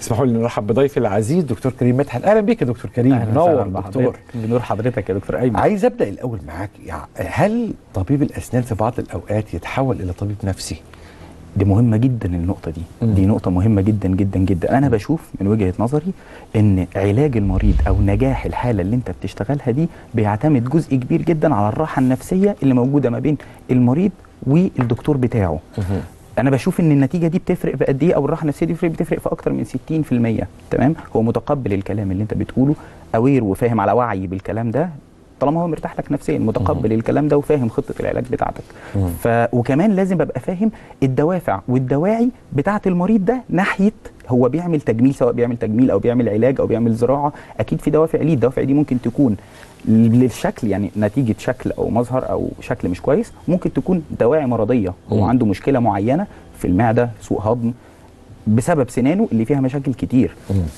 اسمحوا لي نرحب بضيفي العزيز دكتور كريم مدحت اهلا بيك يا دكتور كريم منور دكتور دكتور بنور حضرتك يا دكتور ايمن عايز ابدا الاول معاك يعني هل طبيب الاسنان في بعض الاوقات يتحول الى طبيب نفسي دي مهمه جدا النقطه دي مم. دي نقطه مهمه جدا جدا جدا انا بشوف من وجهه نظري ان علاج المريض او نجاح الحاله اللي انت بتشتغلها دي بيعتمد جزء كبير جدا على الراحه النفسيه اللي موجوده ما بين المريض والدكتور بتاعه انا بشوف ان النتيجه دي بتفرق في قد ايه او الراحه النفسيه دي بتفرق بتفرق في اكتر من 60% تمام هو متقبل الكلام اللي انت بتقوله اوير وفاهم على وعي بالكلام ده طالما هو مرتاح لك نفسيا متقبل الكلام ده وفاهم خطه العلاج بتاعتك مم. ف وكمان لازم ابقى فاهم الدوافع والدواعي بتاعه المريض ده ناحيه هو بيعمل تجميل سواء بيعمل تجميل او بيعمل علاج او بيعمل زراعه اكيد في دوافع ليه الدوافع دي ممكن تكون للشكل يعني نتيجه شكل او مظهر او شكل مش كويس ممكن تكون دواعي مرضيه هو مم. عنده مشكله معينه في المعده سوء هضم بسبب سنانه اللي فيها مشاكل كتير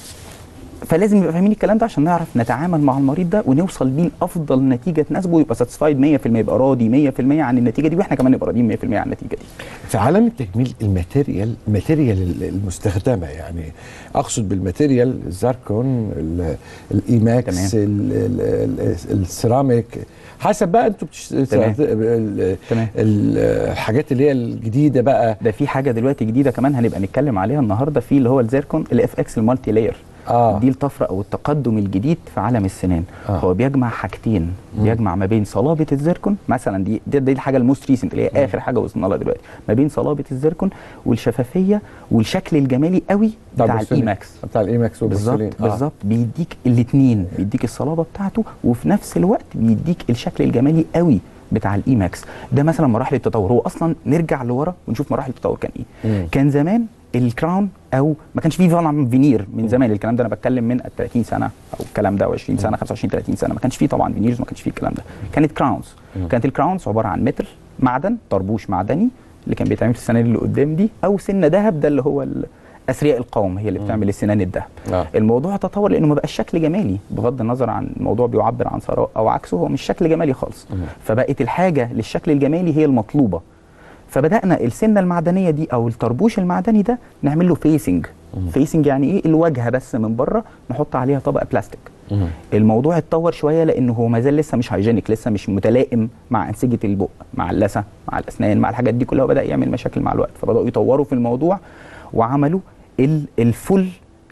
فلازم نبقى فاهمين الكلام ده عشان نعرف نتعامل مع المريض ده ونوصل بيه لافضل نتيجه تناسبه ويبقى ساتسفايد 100% يبقى راضي 100% عن النتيجه دي واحنا كمان نبقى راضيين 100% عن النتيجه دي في عالم التجميل الماتيريال الماتيريال المستخدمه يعني اقصد بالماتيريال الزركون ال- الايماكس تمام. ال- ال- ال- السيراميك حسب بقى انتوا بتش... تمام. ال- تمام. ال- الحاجات اللي هي الجديده بقى ده في حاجه دلوقتي جديده كمان هنبقى نتكلم عليها النهارده في اللي هو الزيركون الاف اكس المالتي لاير اه دي الطفره او التقدم الجديد في عالم السنان آه. هو بيجمع حاجتين مم. بيجمع ما بين صلابه الزيركون مثلا دي دي, دي الحاجه الموست ريسنت اللي هي اخر حاجه وصلنا لها دلوقتي ما بين صلابه الزيركون والشفافيه والشكل الجمالي قوي بتاع البورسلين. الايماكس بتاع الايماكس بالظبط والبورسلين. آه. بالظبط بيديك الاثنين بيديك الصلابه بتاعته وفي نفس الوقت بيديك الشكل الجمالي قوي بتاع الايماكس ده مثلا مراحل التطور هو اصلا نرجع لورا ونشوف مراحل التطور كان ايه مم. كان زمان الكراون او ما كانش فيه طبعا فينير من زمان الكلام ده انا بتكلم من 30 سنه او الكلام ده 20 سنه 25 30 سنه ما كانش فيه طبعا فينيرز ما كانش فيه الكلام ده كانت كراونز مم. كانت الكراونز عباره عن متر معدن طربوش معدني اللي كان بيتعمل في السنان اللي قدام دي او سنه ذهب ده اللي هو ال- اثرياء القوم هي اللي بتعمل السنان الذهب آه. الموضوع تطور لانه ما بقاش شكل جمالي بغض النظر عن الموضوع بيعبر عن ثراء او عكسه هو مش شكل جمالي خالص مم. فبقت الحاجه للشكل الجمالي هي المطلوبه فبدانا السنه المعدنيه دي او الطربوش المعدني ده نعمل له فيسنج مم. فيسنج يعني ايه الواجهه بس من بره نحط عليها طبقه بلاستيك مم. الموضوع اتطور شويه لانه هو ما زال لسه مش هايجينيك لسه مش متلائم مع انسجه البق مع اللثه مع الاسنان مع الحاجات دي كلها وبدا يعمل مشاكل مع الوقت فبداوا يطوروا في الموضوع وعملوا ال- الفول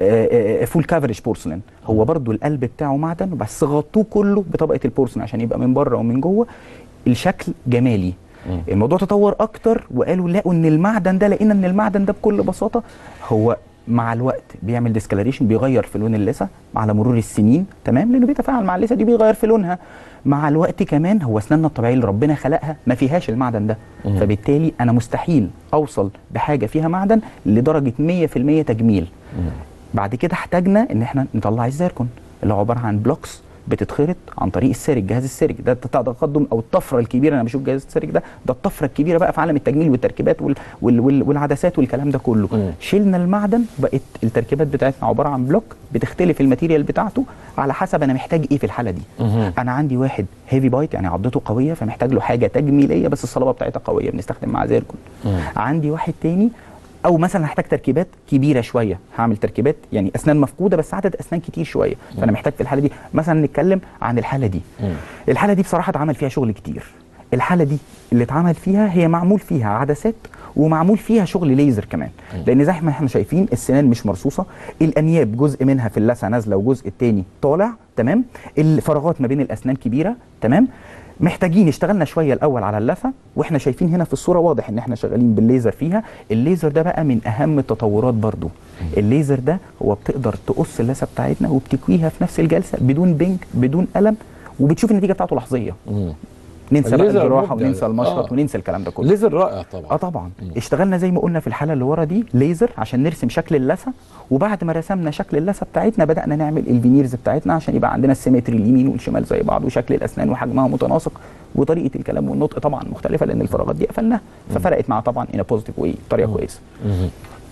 فول كافرج بورسلين هو برضو القلب بتاعه معدن بس غطوه كله بطبقه البورسلين عشان يبقى من بره ومن جوه الشكل جمالي مم. الموضوع تطور اكتر وقالوا لقوا ان المعدن ده لقينا ان المعدن ده بكل بساطه هو مع الوقت بيعمل ديسكلريشن بيغير في لون اللثه على مرور السنين تمام لانه بيتفاعل مع اللثه دي بيغير في لونها مع الوقت كمان هو اسناننا الطبيعيه اللي ربنا خلقها ما فيهاش المعدن ده مم. فبالتالي انا مستحيل اوصل بحاجه فيها معدن لدرجه 100% تجميل مم. بعد كده احتاجنا ان احنا نطلع الزيركون اللي هو عباره عن بلوكس بتتخرط عن طريق السيرك جهاز السيرك ده الت- التقدم او الطفره الكبيره انا بشوف جهاز السيرك ده ده الطفره الكبيره بقى في عالم التجميل والتركيبات وال وال وال والعدسات والكلام ده كله مم. شلنا المعدن بقت التركيبات بتاعتنا عباره عن بلوك بتختلف الماتيريال بتاعته على حسب انا محتاج ايه في الحاله دي مهم. انا عندي واحد هيفي بايت يعني عضته قويه فمحتاج له حاجه تجميليه بس الصلابه بتاعتها قويه بنستخدم معاه زيركون مم. عندي واحد تاني او مثلا هحتاج تركيبات كبيره شويه هعمل تركيبات يعني اسنان مفقوده بس عدد اسنان كتير شويه فانا محتاج في الحاله دي مثلا نتكلم عن الحاله دي مم. الحاله دي بصراحه اتعمل فيها شغل كتير الحاله دي اللي اتعمل فيها هي معمول فيها عدسات ومعمول فيها شغل ليزر كمان لان زي ما احنا شايفين السنان مش مرصوصه الانياب جزء منها في اللثه نازله وجزء التاني طالع تمام الفراغات ما بين الاسنان كبيره تمام محتاجين اشتغلنا شويه الاول على اللثه واحنا شايفين هنا في الصوره واضح ان احنا شغالين بالليزر فيها الليزر ده بقى من اهم التطورات برضو الليزر ده هو بتقدر تقص اللثه بتاعتنا وبتكويها في نفس الجلسه بدون بنج بدون الم وبتشوف النتيجه بتاعته لحظيه مم. ننسى بقى الليزر الجراحه مبدع. وننسى المشرط آه. وننسى الكلام ده كله ليزر رائع طبعا اه طبعا اشتغلنا زي ما قلنا في الحاله اللي ورا دي ليزر عشان نرسم شكل اللثه وبعد ما رسمنا شكل اللثه بتاعتنا بدانا نعمل الفينيرز بتاعتنا عشان يبقى عندنا السيمتري اليمين والشمال زي بعض وشكل الاسنان وحجمها متناسق وطريقه الكلام والنطق طبعا مختلفه لان الفراغات دي قفلناها ففرقت معاه طبعا ان بوزيتيف واي بطريقه كويسه مهم.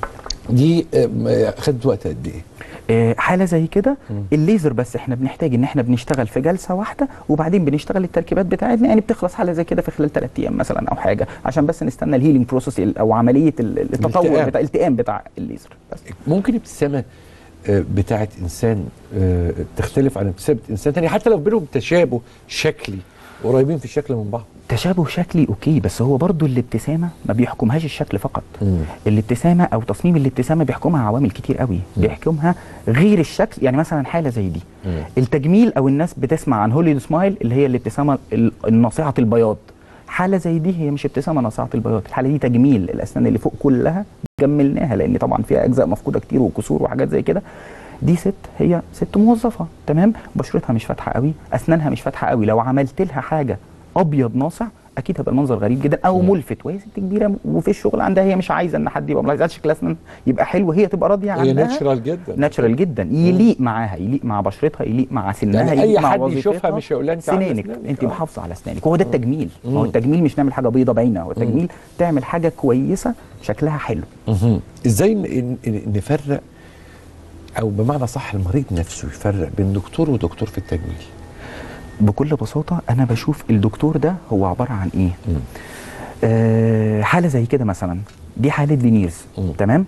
دي آه، خدت وقت قد ايه؟ آه، حاله زي كده الليزر بس احنا بنحتاج ان احنا بنشتغل في جلسه واحده وبعدين بنشتغل التركيبات بتاعتنا يعني بتخلص حاله زي كده في خلال ثلاث ايام مثلا او حاجه عشان بس نستنى الهيلينج بروسيس او عمليه ال- التطور الالتئام. بتاع الالتئام بتاع الليزر بس ممكن ابتسامه آه، بتاعه انسان آه، تختلف عن ابتسامه انسان تاني حتى لو بينهم تشابه شكلي قريبين في الشكل من بعض تشابه شكلي اوكي بس هو برضو الابتسامه ما بيحكمهاش الشكل فقط مم. الابتسامه او تصميم الابتسامه بيحكمها عوامل كتير قوي مم. بيحكمها غير الشكل يعني مثلا حاله زي دي مم. التجميل او الناس بتسمع عن هوليود سمايل اللي هي الابتسامه ال- الناصعه البياض حاله زي دي هي مش ابتسامه ناصعه البياض الحاله دي تجميل الاسنان اللي فوق كلها جملناها لان طبعا فيها اجزاء مفقوده كتير وكسور وحاجات زي كده دي ست هي ست موظفه تمام بشرتها مش فاتحه قوي اسنانها مش فاتحه قوي لو عملت لها حاجه ابيض ناصع اكيد هيبقى المنظر غريب جدا او مم. ملفت وهي ست كبيره وفي الشغل عندها هي مش عايزه ان حد يبقى ملاحظ شكل اسنان يبقى حلو هي تبقى راضيه هي عنها ناتشرال جدا ناتشرال جدا يليق معاها يليق مع بشرتها يليق مع سنها يعني يليق اي مع حد وظيفتها. يشوفها مش هيقول لها انت عاملة سنانك أسنانك. انت آه. محافظه على اسنانك وهو ده التجميل ما هو مم. التجميل مش نعمل حاجه بيضه باينه هو التجميل تعمل حاجه كويسه شكلها حلو مهم. ازاي ن- ن- نفرق او بمعنى صح المريض نفسه يفرق بين دكتور ودكتور في التجميل بكل بساطه انا بشوف الدكتور ده هو عباره عن ايه مم. آه حاله زي كده مثلا دي حاله فينيرز مم. تمام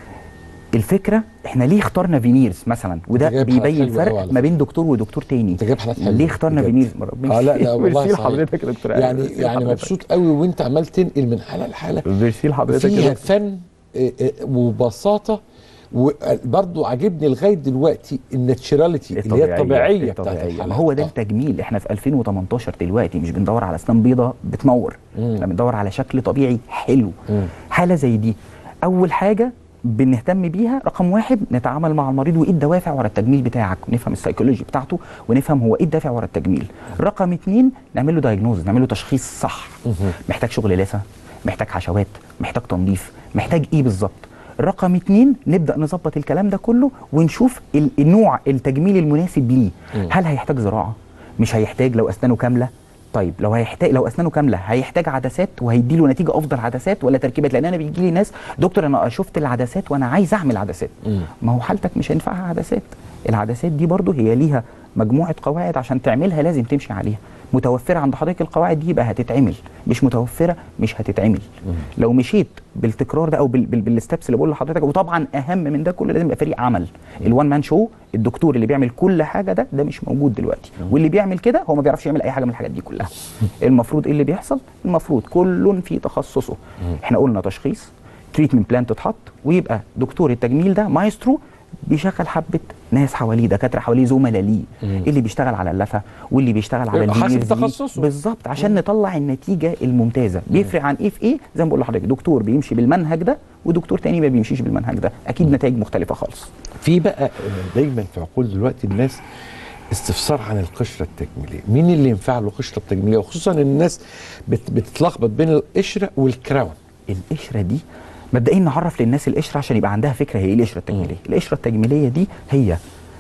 الفكره احنا ليه اخترنا فينيرز مثلا وده أنت جايب حالات بيبين حلوة أوي فرق على ما بين دكتور ودكتور تاني انت جايب حالات حلوه ليه اخترنا بجد. فينيرز مرة؟ اه لا لا والله ميرسي صحيح. لحضرتك يا دكتور يعني ميرسي يعني لحضرتك. مبسوط قوي وانت عمال تنقل من حاله لحاله ميرسي لحضرتك يا فيها دكتور. فن آه، آه، وبساطه وبرضه عاجبني لغايه دلوقتي الناتشراليتي اللي هي الطبيعيه بتاعت الطبيعية. الحالات ما هو ده آه. التجميل احنا في 2018 دلوقتي مش بندور على اسنان بيضة بتنور مم. احنا بندور على شكل طبيعي حلو مم. حالة زي دي اول حاجة بنهتم بيها رقم واحد نتعامل مع المريض وايه الدوافع ورا التجميل بتاعك ونفهم السيكولوجي بتاعته ونفهم هو ايه الدافع ورا التجميل رقم اتنين نعمل له دايجنوز نعمل له تشخيص صح مهم. محتاج شغل لثه محتاج حشوات محتاج تنظيف محتاج ايه بالظبط رقم اتنين نبدا نظبط الكلام ده كله ونشوف ال- النوع التجميل المناسب ليه مم. هل هيحتاج زراعه مش هيحتاج لو اسنانه كامله طيب لو هيحتاج لو اسنانه كامله هيحتاج عدسات وهيدي له نتيجه افضل عدسات ولا تركيبات لان انا بيجي لي ناس دكتور انا شفت العدسات وانا عايز اعمل عدسات مم. ما هو حالتك مش هينفعها عدسات العدسات دي برضو هي ليها مجموعه قواعد عشان تعملها لازم تمشي عليها متوفره عند حضرتك القواعد دي يبقى هتتعمل مش متوفره مش هتتعمل لو مشيت بالتكرار ده او بال- بال- بالستبس اللي بقول لحضرتك وطبعا اهم من ده كله لازم يبقى فريق عمل الوان مان شو الدكتور اللي بيعمل كل حاجه ده ده مش موجود دلوقتي واللي بيعمل كده هو ما بيعرفش يعمل اي حاجه من الحاجات دي كلها المفروض ايه اللي بيحصل المفروض كل في تخصصه احنا قلنا تشخيص تريتمنت بلان تتحط ويبقى دكتور التجميل ده مايسترو بيشغل حبه ناس حواليه دكاتره حواليه زملاء ليه مم. اللي بيشتغل على اللثه واللي بيشتغل على يبقى حسب الفينيرز ليه. تخصصه. بالظبط عشان نطلع النتيجه الممتازه بيفرق عن ايه في ايه زي ما بقول لحضرتك دكتور بيمشي بالمنهج ده ودكتور تاني ما بيمشيش بالمنهج ده اكيد نتائج مختلفه خالص في بقى آه، دايما في عقول دلوقتي الناس استفسار عن القشره التجميليه مين اللي ينفع له قشره تجميليه وخصوصا ان الناس بت بتتلخبط بين القشره والكراون القشره دي مبدئيا نعرف للناس القشره عشان يبقى عندها فكره هي ايه القشره التجميليه القشره التجميليه دي هي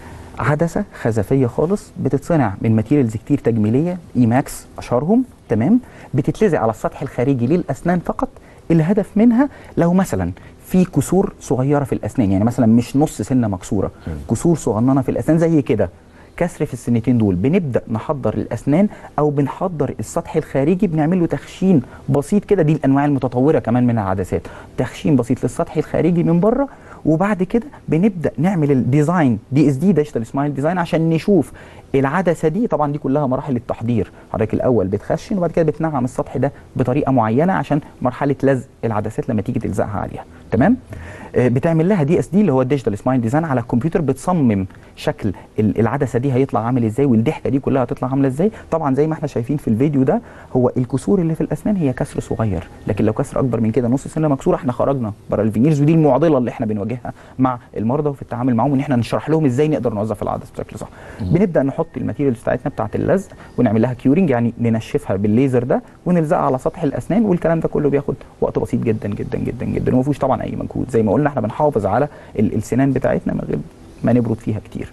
عدسه خزفيه خالص بتتصنع من ماتيريالز كتير تجميليه اي ماكس اشهرهم تمام بتتلزق على السطح الخارجي للاسنان فقط الهدف منها لو مثلا في كسور صغيره في الاسنان يعني مثلا مش نص سنه مكسوره كسور صغننه في الاسنان زي كده كسر في السنتين دول بنبدا نحضر الاسنان او بنحضر السطح الخارجي بنعمل له تخشين بسيط كده دي الانواع المتطوره كمان من العدسات تخشين بسيط للسطح الخارجي من بره وبعد كده بنبدا نعمل الديزاين دي اس دي ديجيتال سمايل ديزاين عشان نشوف العدسه دي طبعا دي كلها مراحل التحضير حضرتك الاول بتخشن وبعد كده بتنعم السطح ده بطريقه معينه عشان مرحله لزق العدسات لما تيجي تلزقها عليها تمام آه، بتعمل لها دي اس دي اللي هو الديجيتال سمايل ديزاين على الكمبيوتر بتصمم شكل ال- العدسه دي هيطلع عامل ازاي والضحكه دي كلها هتطلع عامله ازاي طبعا زي ما احنا شايفين في الفيديو ده هو الكسور اللي في الاسنان هي كسر صغير لكن لو كسر اكبر من كده نص سنه مكسوره احنا خرجنا بره الفينيرز ودي المعضله اللي احنا بنواجهها مع المرضى وفي التعامل معاهم ان احنا نشرح لهم ازاي نقدر نوظف العدسه بشكل صح بنبدا نحط الماتيريالز بتاعتنا بتاعه اللزق ونعمل لها كيورنج يعني ننشفها بالليزر ده ونلزقها على سطح الاسنان والكلام ده كله بياخد وقت بسيط جدا جدا جدا جدا وما فيهوش طبعا اي مجهود زي ما قلنا احنا بنحافظ على ال- السنان بتاعتنا من غير ما نبرد فيها كتير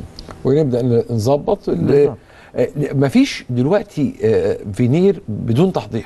ونبدا ن- نظبط ال- بالظبط. آه، مفيش دلوقتي آه، فينير بدون تحضير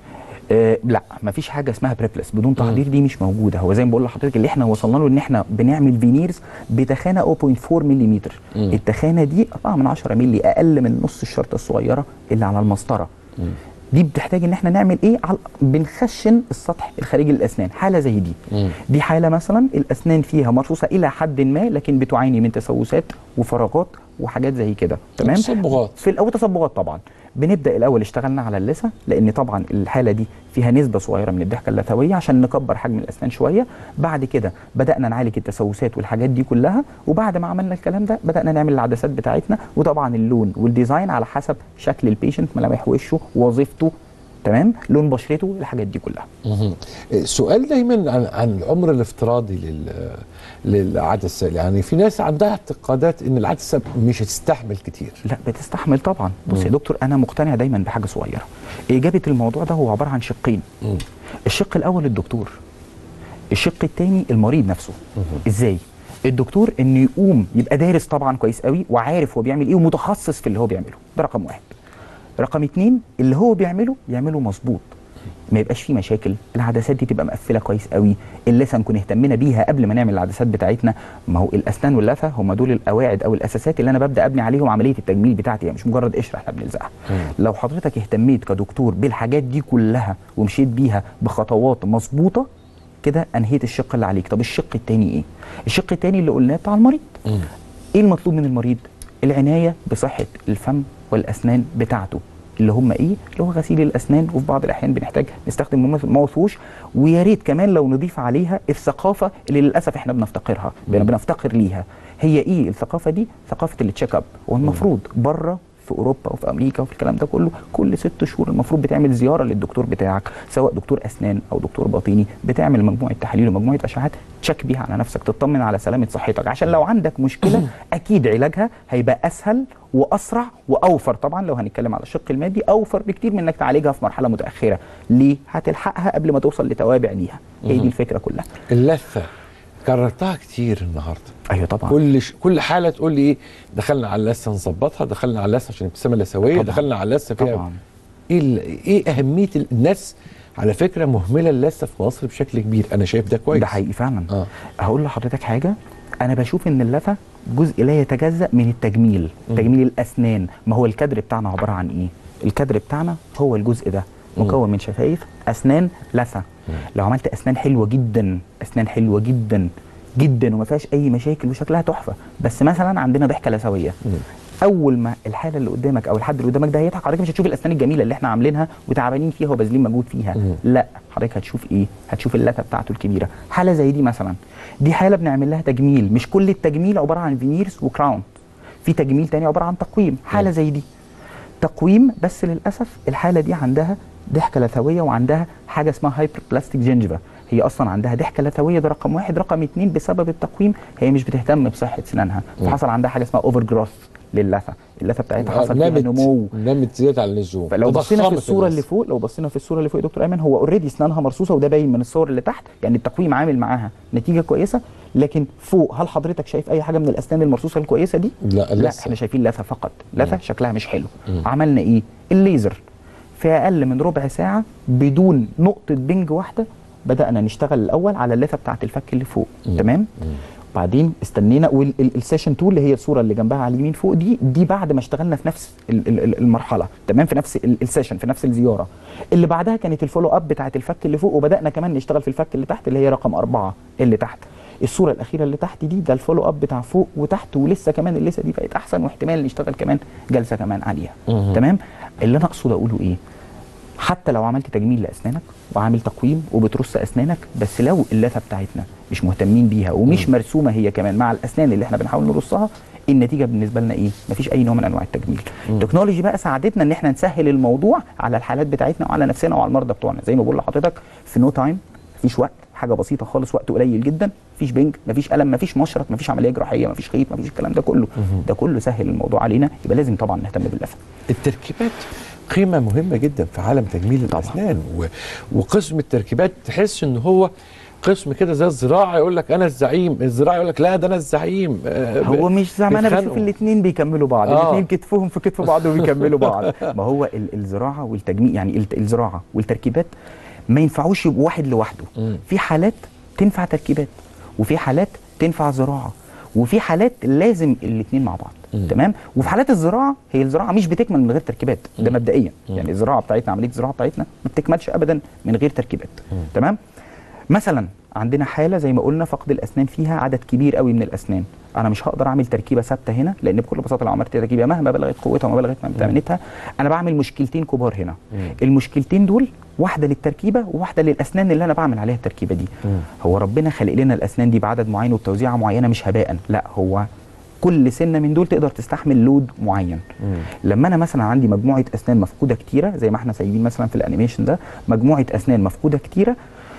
آه لا مفيش حاجه اسمها بريبلس بدون تحضير دي مش موجوده هو زي ما بقول لحضرتك اللي احنا وصلنا له ان احنا بنعمل فينيرز بتخانه 0.4 ملم التخانه دي 4 من 10 مللي اقل من نص الشرطه الصغيره اللي على المسطره دي بتحتاج ان احنا نعمل ايه على بنخشن السطح الخارجي للاسنان حاله زي دي مم. دي حاله مثلا الاسنان فيها مرصوصه الى حد ما لكن بتعاني من تسوسات وفراغات وحاجات زي كده تمام تصبغات. في الاول تصبغات طبعا بنبدا الاول اشتغلنا على اللثه لان طبعا الحاله دي فيها نسبه صغيره من الضحكه اللثويه عشان نكبر حجم الاسنان شويه بعد كده بدانا نعالج التسوسات والحاجات دي كلها وبعد ما عملنا الكلام ده بدانا نعمل العدسات بتاعتنا وطبعا اللون والديزاين على حسب شكل البيشنت ملامح وشه وظيفته تمام لون بشرته الحاجات دي كلها مهم. سؤال دايما عن, عن العمر الافتراضي لل للعدسه يعني في ناس عندها اعتقادات ان العدسه مش هتستحمل كتير لا بتستحمل طبعا بص يا دكتور انا مقتنع دايما بحاجه صغيره اجابه الموضوع ده هو عباره عن شقين مم. الشق الاول الدكتور الشق الثاني المريض نفسه ازاي الدكتور انه يقوم يبقى دارس طبعا كويس قوي وعارف هو بيعمل ايه ومتخصص في اللي هو بيعمله ده رقم واحد رقم اتنين اللي هو بيعمله يعمله مظبوط ما يبقاش فيه مشاكل العدسات دي تبقى مقفله كويس قوي اللثه نكون اهتمينا بيها قبل ما نعمل العدسات بتاعتنا ما هو الاسنان واللثه هم دول القواعد او الاساسات اللي انا ببدا ابني عليهم عمليه التجميل بتاعتي يعني مش مجرد قشره احنا بنلزقها لو حضرتك اهتميت كدكتور بالحاجات دي كلها ومشيت بيها بخطوات مظبوطه كده انهيت الشق اللي عليك طب الشق التاني ايه الشق التاني اللي قلناه بتاع المريض مم. ايه المطلوب من المريض العنايه بصحه الفم والاسنان بتاعته اللي هم ايه اللي هو غسيل الاسنان وفي بعض الاحيان بنحتاج نستخدم ماوث ووش ويا ريت كمان لو نضيف عليها الثقافه اللي للاسف احنا بنفتقرها بن- بنفتقر ليها هي ايه الثقافه دي ثقافه التشيك اب والمفروض بره في اوروبا وفي امريكا وفي الكلام ده كله كل ست شهور المفروض بتعمل زياره للدكتور بتاعك سواء دكتور اسنان او دكتور باطني بتعمل مجموعه تحاليل ومجموعه اشعاعات تشيك بيها على نفسك تطمن على سلامه صحتك عشان لو عندك مشكله اكيد علاجها هيبقى اسهل واسرع واوفر طبعا لو هنتكلم على الشق المادي اوفر بكتير من انك تعالجها في مرحله متاخره ليه هتلحقها قبل ما توصل لتوابع ليها هي دي الفكره كلها اللثه كررتها كتير النهارده ايوه طبعا كل ش... كل حاله تقول لي ايه دخلنا على اللثه نظبطها دخلنا على اللثه عشان الابتسامه اللثويه طبعاً. دخلنا على اللثه فيها طبعا ايه ال... ايه اهميه ال- الناس على فكره مهمله اللثه في مصر بشكل كبير انا شايف ده كويس ده حقيقي فعلا آه. هقول لحضرتك حاجه انا بشوف ان اللثه جزء لا يتجزا من التجميل تجميل الاسنان ما هو الكادر بتاعنا عباره عن ايه الكادر بتاعنا هو الجزء ده مكون من شفايف اسنان لثه لو عملت اسنان حلوه جدا اسنان حلوه جدا جدا وما فيهاش اي مشاكل وشكلها تحفه بس مثلا عندنا ضحكه لثويه اول ما الحاله اللي قدامك او الحد اللي قدامك ده هيضحك حضرتك مش هتشوف الاسنان الجميله اللي احنا عاملينها وتعبانين فيها وباذلين مجهود فيها مم. لا حضرتك هتشوف ايه هتشوف اللثه بتاعته الكبيره حاله زي دي مثلا دي حاله بنعمل لها تجميل مش كل التجميل عباره عن فينيرز وكراون في تجميل تاني عباره عن تقويم حاله مم. زي دي تقويم بس للاسف الحاله دي عندها ضحكه لثويه وعندها حاجه اسمها هايبر بلاستيك جينجيفا هي اصلا عندها ضحكه لثويه ده رقم واحد رقم اتنين بسبب التقويم هي مش بتهتم بصحه سنانها فحصل عندها حاجه اسمها اوفر جروث للثه اللثه بتاعتها آه، حصل فيها نمت نمو نمت زياده عن اللزوم فلو بصينا في تضخمت الصوره اللي اللثة. فوق لو بصينا في الصوره اللي فوق يا دكتور ايمن هو اوريدي اسنانها مرصوصه وده باين من الصور اللي تحت يعني التقويم عامل معاها نتيجه كويسه لكن فوق هل حضرتك شايف اي حاجه من الاسنان المرصوصه الكويسه دي لا لا اللثة. احنا شايفين لثه فقط لثه مم. شكلها مش حلو مم. عملنا ايه الليزر في اقل من ربع ساعه بدون نقطه بنج واحده بدانا نشتغل الاول على اللثه بتاعه الفك اللي فوق مم. تمام مم. بعدين استنينا والسيشن 2 اللي هي الصوره اللي جنبها على اليمين فوق دي دي بعد ما اشتغلنا في نفس ال- ال- ال- المرحله تمام في نفس ال- السيشن في نفس الزياره اللي بعدها كانت الفولو اب بتاعه الفك اللي فوق وبدانا كمان نشتغل في الفك اللي تحت اللي هي رقم أربعة اللي تحت الصوره الاخيره اللي تحت دي ده الفولو اب بتاع فوق وتحت ولسه كمان اللثه دي بقت احسن واحتمال نشتغل كمان جلسه كمان عليها مهم. تمام اللي انا اقصد اقوله ايه حتى لو عملت تجميل لاسنانك وعامل تقويم وبترص اسنانك بس لو اللثه بتاعتنا مش مهتمين بيها ومش مرسومه هي كمان مع الاسنان اللي احنا بنحاول نرصها النتيجه بالنسبه لنا ايه مفيش اي نوع من انواع التجميل التكنولوجي بقى ساعدتنا ان احنا نسهل الموضوع على الحالات بتاعتنا وعلى نفسنا وعلى المرضى بتوعنا زي ما بقول لحضرتك في نو تايم مفيش وقت حاجه بسيطه خالص وقت قليل جدا مفيش بنج مفيش الم مفيش مشرط مفيش عمليه جراحيه مفيش خيط مفيش الكلام ده كله ده كله سهل الموضوع علينا يبقى لازم طبعا نهتم باللثه التركيبات قيمة مهمة جدا في عالم تجميل طبعا. الأسنان و... وقسم التركيبات تحس إن هو قسم كده زي الزراعة يقول لك أنا الزعيم الزراعة يقول لك لا ده أنا الزعيم آه، هو ب- مش زي ما انا بشوف بيتخانقوا. الاثنين بيكملوا بعض آه. الاثنين كتفهم في كتف بعض وبيكملوا بعض ما هو ال- الزراعه والتجميل يعني ال- الزراعه والتركيبات ما ينفعوش يبقوا واحد لوحده مم. في حالات تنفع تركيبات وفي حالات تنفع زراعه وفي حالات لازم الاثنين مع بعض تمام وفي حالات الزراعه هي الزراعه مش بتكمل من غير تركيبات ده مبدئيا يعني الزراعه بتاعتنا عمليه الزراعه بتاعتنا ما بتكملش ابدا من غير تركيبات تمام مثلا عندنا حاله زي ما قلنا فقد الاسنان فيها عدد كبير قوي من الاسنان انا مش هقدر اعمل تركيبه ثابته هنا لان بكل بساطه لو عملت تركيبه مهما بلغت قوتها وما بلغت امانتها انا بعمل مشكلتين كبار هنا المشكلتين دول واحده للتركيبه وواحده للاسنان اللي انا بعمل عليها التركيبه دي هو ربنا خلق لنا الاسنان دي بعدد معين وبتوزيعه معينه مش هباء لا هو كل سنه من دول تقدر تستحمل لود معين لما انا مثلا عندي مجموعه اسنان مفقوده كتيره زي ما احنا سايبين مثلا في الانيميشن ده مجموعه اسنان مفقوده كتيره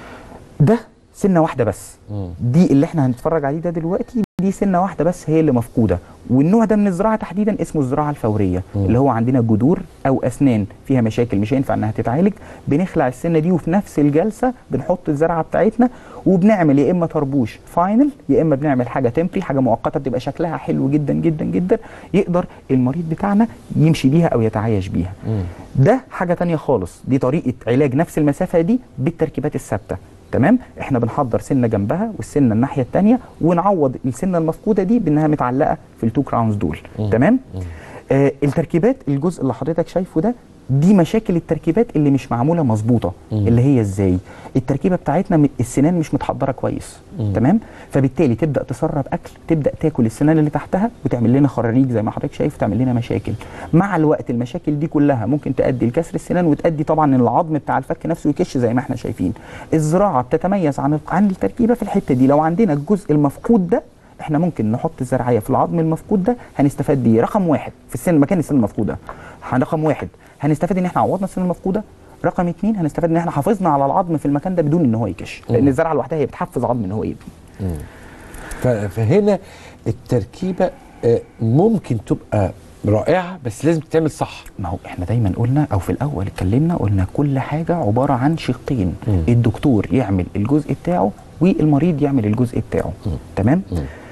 ده سنه واحده بس دي اللي احنا هنتفرج عليه ده دلوقتي دي سنه واحده بس هي اللي مفقوده والنوع ده من الزراعه تحديدا اسمه الزراعه الفوريه اللي هو عندنا جذور او اسنان فيها مشاكل مش هينفع انها تتعالج بنخلع السنه دي وفي نفس الجلسه بنحط الزرعه بتاعتنا وبنعمل يا اما طربوش فاينل يا اما بنعمل حاجه تمبري حاجه مؤقته بتبقى شكلها حلو جدا جدا جدا يقدر المريض بتاعنا يمشي بيها او يتعايش بيها ده حاجه تانية خالص دي طريقه علاج نفس المسافه دي بالتركيبات الثابته تمام احنا بنحضر سنه جنبها والسنه الناحيه الثانيه ونعوض السنه المفقوده دي بانها متعلقه في التو كراونز دول تمام آه التركيبات الجزء اللي حضرتك شايفه ده دي مشاكل التركيبات اللي مش معموله مظبوطه اللي هي ازاي التركيبه بتاعتنا م- السنان مش متحضره كويس تمام فبالتالي تبدا تسرب اكل تبدا تاكل السنان اللي تحتها وتعمل لنا خراريج زي ما حضرتك شايف تعمل لنا مشاكل مع الوقت المشاكل دي كلها ممكن تؤدي لكسر السنان وتؤدي طبعا ان العظم بتاع الفك نفسه يكش زي ما احنا شايفين الزراعه بتتميز عن عن التركيبه في الحته دي لو عندنا الجزء المفقود ده احنا ممكن نحط الزرعيه في العظم المفقود ده هنستفاد بيه رقم واحد في السن مكان السن المفقوده رقم واحد هنستفاد ان احنا عوضنا السن المفقوده رقم اتنين هنستفاد ان احنا حافظنا على العظم في المكان ده بدون ان هو يكش لان الزرعه لوحدها هي بتحفز عظم ان هو يبني ف- فهنا التركيبه آه، ممكن تبقى رائعه بس لازم تتعمل صح ما هو احنا دايما قلنا او في الاول اتكلمنا قلنا كل حاجه عباره عن شقين مم. الدكتور يعمل الجزء بتاعه والمريض يعمل الجزء بتاعه تمام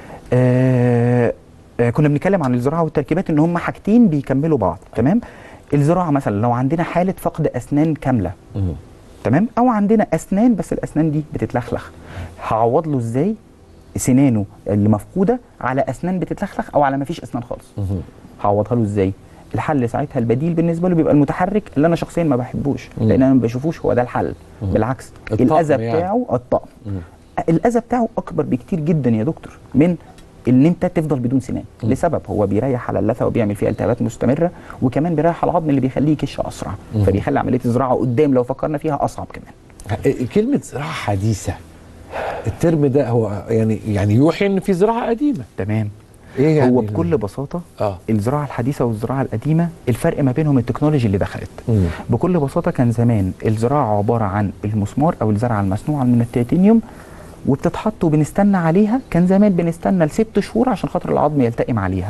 آه آه كنا بنتكلم عن الزراعه والتركيبات ان هم حاجتين بيكملوا بعض تمام الزراعه مثلا لو عندنا حاله فقد اسنان كامله تمام او عندنا اسنان بس الاسنان دي بتتلخلخ هعوض له ازاي سنانه اللي مفقوده على اسنان بتتلخلخ او على ما فيش اسنان خالص هعوضها له ازاي الحل ساعتها البديل بالنسبه له بيبقى المتحرك اللي انا شخصيا ما بحبوش مم. لان انا ما بشوفوش هو ده الحل بالعكس الطقم الاذى يعني. بتاعه الطقم مم. الاذى بتاعه اكبر بكتير جدا يا دكتور من ان انت تفضل بدون سنان مم. لسبب هو بيريح على اللثه وبيعمل فيها التهابات مستمره وكمان بيريح على العظم اللي بيخليه يكش اسرع مم. فبيخلي عمليه الزراعه قدام لو فكرنا فيها اصعب كمان آه، كلمه زراعه حديثه الترم ده هو يعني يعني يوحي ان في زراعه قديمه تمام ايه يعني هو ال- بكل بساطه اه الزراعه الحديثه والزراعه القديمه الفرق ما بينهم التكنولوجي اللي دخلت مم. بكل بساطه كان زمان الزراعه عباره عن المسمار او الزرعه المصنوعه من التيتانيوم وبتتحط وبنستنى عليها كان زمان بنستنى لست شهور عشان خاطر العظم يلتئم عليها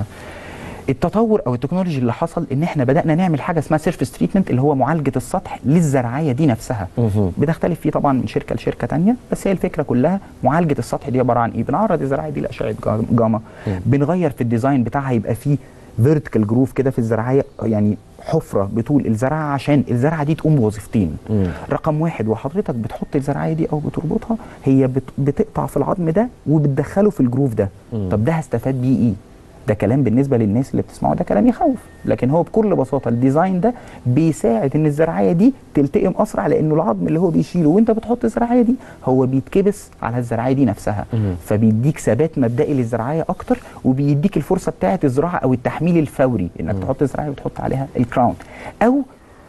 التطور او التكنولوجي اللي حصل ان احنا بدانا نعمل حاجه اسمها سيرفيس تريتمنت اللي هو معالجه السطح للزرعيه دي نفسها مهم. بتختلف فيه طبعا من شركه لشركه تانية بس هي الفكره كلها معالجه السطح دي عباره عن ايه بنعرض الزراعيه دي لاشعه جا- جاما مم. بنغير في الديزاين بتاعها يبقى فيه فيرتيكال جروف كده في الزراعيه يعني حفره بطول الزرعه عشان الزرعه دي تقوم بوظيفتين مم. رقم واحد وحضرتك بتحط الزراعيه دي او بتربطها هي بت- بتقطع في العظم ده وبتدخله في الجروف ده مم. طب ده هستفاد بيه ايه ده كلام بالنسبه للناس اللي بتسمعه ده كلام يخوف لكن هو بكل بساطه الديزاين ده بيساعد ان الزراعيه دي تلتئم اسرع لانه العظم اللي هو بيشيله وانت بتحط الزراعيه دي هو بيتكبس على الزراعيه دي نفسها مم. فبيديك ثبات مبدئي للزراعيه اكتر وبيديك الفرصه بتاعه الزراعه او التحميل الفوري انك مم. تحط الزراعيه وتحط عليها الكراون او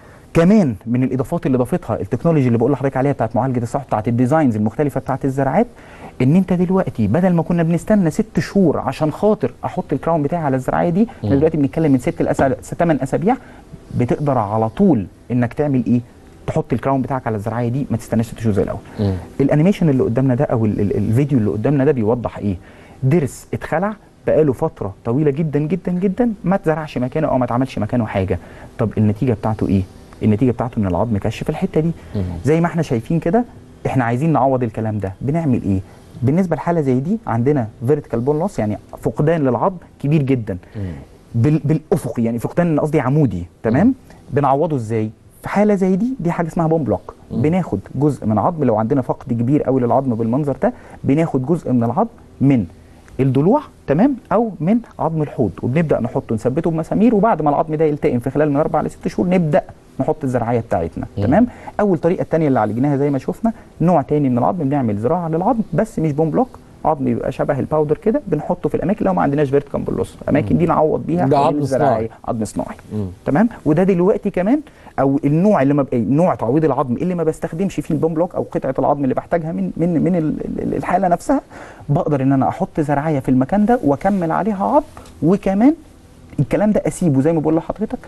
كمان من الاضافات اللي ضافتها التكنولوجي اللي بقول لحضرتك عليها بتاعت معالجه الصح بتاعت الديزاينز المختلفه بتاعت الزراعات ان انت دلوقتي بدل ما كنا بنستنى ست شهور عشان خاطر احط الكراون بتاعي على الزراعيه دي احنا مم. دلوقتي بنتكلم من ست لأسابيع ثمان اسابيع بتقدر على طول انك تعمل ايه تحط الكراون بتاعك على الزراعيه دي ما تستناش ست شهور زي الاول مم. الانيميشن اللي قدامنا ده او ال ال الفيديو اللي قدامنا ده بيوضح ايه ضرس اتخلع بقاله فتره طويله جدا جدا جدا ما اتزرعش مكانه او ما اتعملش مكانه حاجه طب النتيجه بتاعته ايه النتيجه بتاعته ان العظم كش في الحته دي مم. زي ما احنا شايفين كده احنا عايزين نعوض الكلام ده بنعمل ايه بالنسبه لحاله زي دي عندنا فيرتيكال بون لوس يعني فقدان للعظم كبير جدا مم. بال بالافقي يعني فقدان قصدي عمودي تمام بنعوضه ازاي في حاله زي دي دي حاجه اسمها بوم بلوك مم. بناخد جزء من عظم لو عندنا فقد كبير قوي للعظم بالمنظر ده بناخد جزء من العظم من الضلوع تمام او من عظم الحوض وبنبدا نحطه نثبته بمسامير وبعد ما العظم ده يلتئم في خلال من اربع لست شهور نبدا نحط الزراعيه بتاعتنا تمام اول طريقه الثانيه اللي عالجناها زي ما شفنا نوع تاني من العظم بنعمل زراعه للعظم بس مش بوم بلوك عظم يبقى شبه الباودر كده بنحطه في الاماكن لو ما عندناش فيرتيكال بولوس الاماكن دي نعوض بيها ده حوالين عظم الزراعية. صناعي. عظم صناعي تمام وده دلوقتي كمان او النوع اللي ما بقى نوع تعويض العظم اللي ما بستخدمش فيه البوم بلوك او قطعه العظم اللي بحتاجها من من من ال- ال- الحاله نفسها بقدر ان انا احط زراعيه في المكان ده واكمل عليها عظم وكمان الكلام ده اسيبه زي ما بقول لحضرتك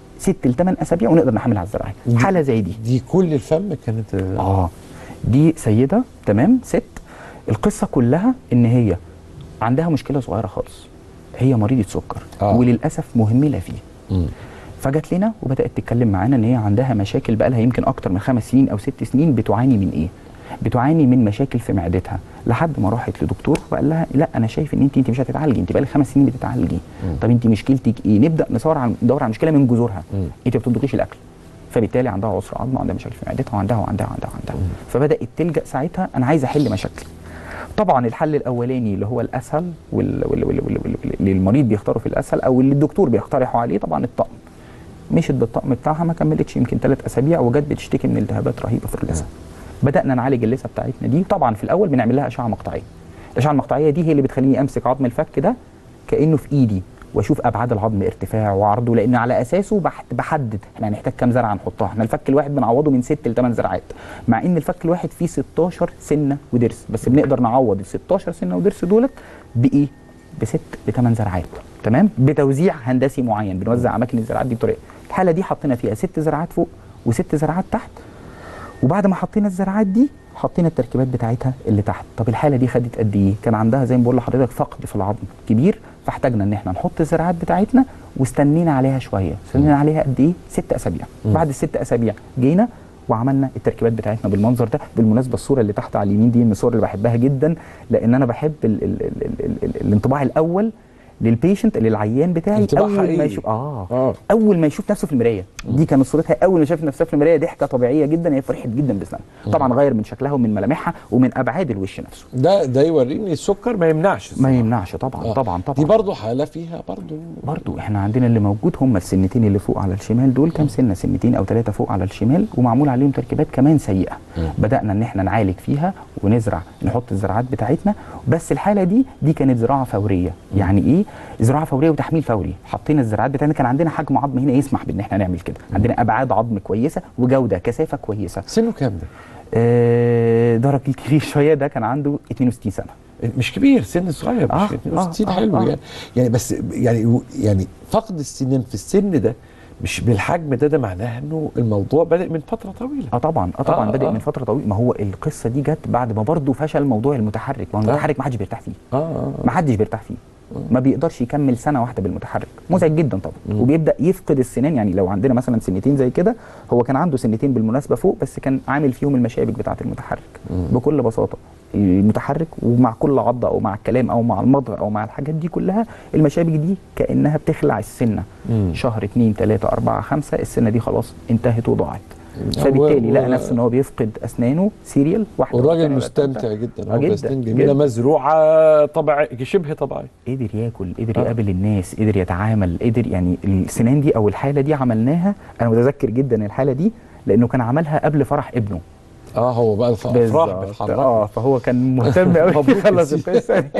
ست لثمان اسابيع ونقدر نحمل على الزراعيه دي- حاله زي دي دي كل الفم كانت اه دي سيده تمام ست القصه كلها ان هي عندها مشكله صغيره خالص هي مريضه سكر آه. وللاسف مهمله فيه مم. فجت لنا وبدات تتكلم معانا ان هي عندها مشاكل بقى لها يمكن اكتر من خمس سنين او ست سنين بتعاني من ايه؟ بتعاني من مشاكل في معدتها لحد ما راحت لدكتور وقال لها لا انا شايف ان انت انت مش هتتعالجي انت بقى لك خمس سنين بتتعالجي طب انت مشكلتك ايه؟ نبدا ندور على ندور على المشكله من جذورها مم. انت ما بتطبخيش الاكل فبالتالي عندها عسر عظم وعندها مشاكل في معدتها وعندها وعندها وعندها وعندها فبدات تلجا ساعتها انا عايز احل مشاكلي طبعا الحل الاولاني اللي هو الاسهل وال- وال- وال- وال- وال- اللي المريض بيختاره في الاسهل او اللي الدكتور بيقترحه عليه طبعا الطقم مشيت بالطقم بتاعها ما كملتش يمكن ثلاث اسابيع وجت بتشتكي من التهابات رهيبه في اللثه بدانا نعالج اللثه بتاعتنا دي طبعا في الاول بنعمل لها اشعه مقطعيه الاشعه المقطعيه دي هي اللي بتخليني امسك عظم الفك ده كانه في ايدي واشوف ابعاد العظم ارتفاعه وعرضه لان على اساسه بح- بحدد احنا هنحتاج كام زرعه نحطها احنا الفك الواحد بنعوضه من 6 ل 8 زرعات مع ان الفك الواحد فيه 16 سنه وضرس بس بنقدر نعوض ال 16 سنه وضرس دولت بايه بست لثمان زرعات تمام بتوزيع هندسي معين بنوزع اماكن الزراعات دي بطريقه الحاله دي حطينا فيها ست زراعات فوق وست زراعات تحت وبعد ما حطينا الزراعات دي حطينا التركيبات بتاعتها اللي تحت طب الحاله دي خدت قد ايه كان عندها زي ما بقول لحضرتك فقد في العظم كبير فاحتاجنا ان احنا نحط الزراعات بتاعتنا واستنينا عليها شويه استنينا عليها قد ايه ست اسابيع بعد الست اسابيع جينا وعملنا التركيبات بتاعتنا بالمنظر ده بالمناسبه الصوره اللي تحت على اليمين دي من الصور اللي بحبها جدا لان انا بحب ال ال ال ال ال ال الانطباع الاول للبيشنت للعيان بتاعي انطباع اول ما حقيقي. يشوف اه آه. اول ما يشوف نفسه في المرايه دي كانت صورتها اول ما شاف نفسها في المرايه ضحكه طبيعيه جدا هي فرحت جدا باسنانها طبعا غير من شكلها ومن ملامحها ومن ابعاد الوش نفسه ده ده يوريني السكر ما يمنعش ما الصراحة. يمنعش طبعا آه. طبعا طبعا دي برضه حاله فيها برضه برضو احنا عندنا اللي موجود هم السنتين اللي فوق على الشمال دول كام سنه سنتين او ثلاثه فوق على الشمال ومعمول عليهم تركيبات كمان سيئه بدانا ان احنا نعالج فيها ونزرع نحط الزراعات بتاعتنا بس الحاله دي دي كانت زراعه فوريه يعني ايه زراعه فوريه وتحميل فوري حطينا الزراعات بتاعتنا كان عندنا حجم عظم هنا يسمح بان احنا نعمل كده عندنا ابعاد عظم كويسه وجوده كثافه كويسه سنه كام ده؟ آه ده راجل كبير شويه ده كان عنده 62 سنه مش كبير سن صغير آه، مش 62 آه، حلو آه. يعني يعني بس يعني يعني فقد السنين في السن ده مش بالحجم ده ده معناه انه الموضوع بدأ من فتره طويله اه طبعا اه طبعا آه، بادئ آه. من فتره طويله ما هو القصه دي جت بعد ما برضه فشل موضوع المتحرك ما هو المتحرك ما حدش بيرتاح فيه اه اه ما حدش بيرتاح فيه ما بيقدرش يكمل سنه واحده بالمتحرك مزعج جدا طبعا وبيبدا يفقد السنان يعني لو عندنا مثلا سنتين زي كده هو كان عنده سنتين بالمناسبه فوق بس كان عامل فيهم المشابك بتاعه المتحرك بكل بساطه المتحرك ومع كل عضه او مع الكلام او مع المضغ او مع الحاجات دي كلها المشابك دي كانها بتخلع السنه مم. شهر اتنين تلاته اربعه خمسه السنه دي خلاص انتهت وضاعت و- فبالتالي و- لقى نفسه ان هو بيفقد اسنانه سيريال واحده والراجل والتانية مستمتع والتالتة. جدا آه هو جدا، بسنين جميله جدا. مزروعه طبيعي شبه طبيعي قدر ياكل قدر آه. يقابل الناس قدر يتعامل قدر يعني السنان دي او الحاله دي عملناها انا متذكر جدا الحاله دي لانه كان عملها قبل فرح ابنه اه هو بقى الف- افراح بالظبط. بتحرك اه فهو كان مهتم قوي مبروك يخلص يا سيدي. القصه دي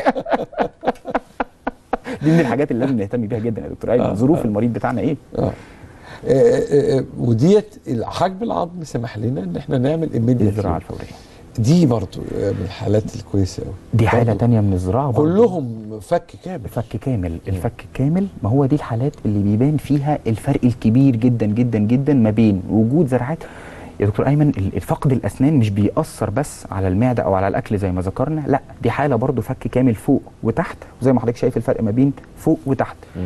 دي من الحاجات اللي لازم نهتم بيها جدا يا دكتور ايمن آه، ظروف المريض بتاعنا ايه اه آه، آه، آه، وديت حجم العظم سمح لنا ان احنا نعمل الزراعه immediately الفوريه دي برضو آه، من الحالات الكويسه قوي دي حاله تانية من الزراعه برضه. كلهم فك كامل فك كامل الفك كامل ما هو دي الحالات اللي بيبان فيها الفرق الكبير جدا جدا جدا ما بين وجود زراعات يا دكتور ايمن ال- الفقد الاسنان مش بيأثر بس على المعده او على الاكل زي ما ذكرنا لا دي حاله برضو فك كامل فوق وتحت وزي ما حضرتك شايف الفرق ما بين فوق وتحت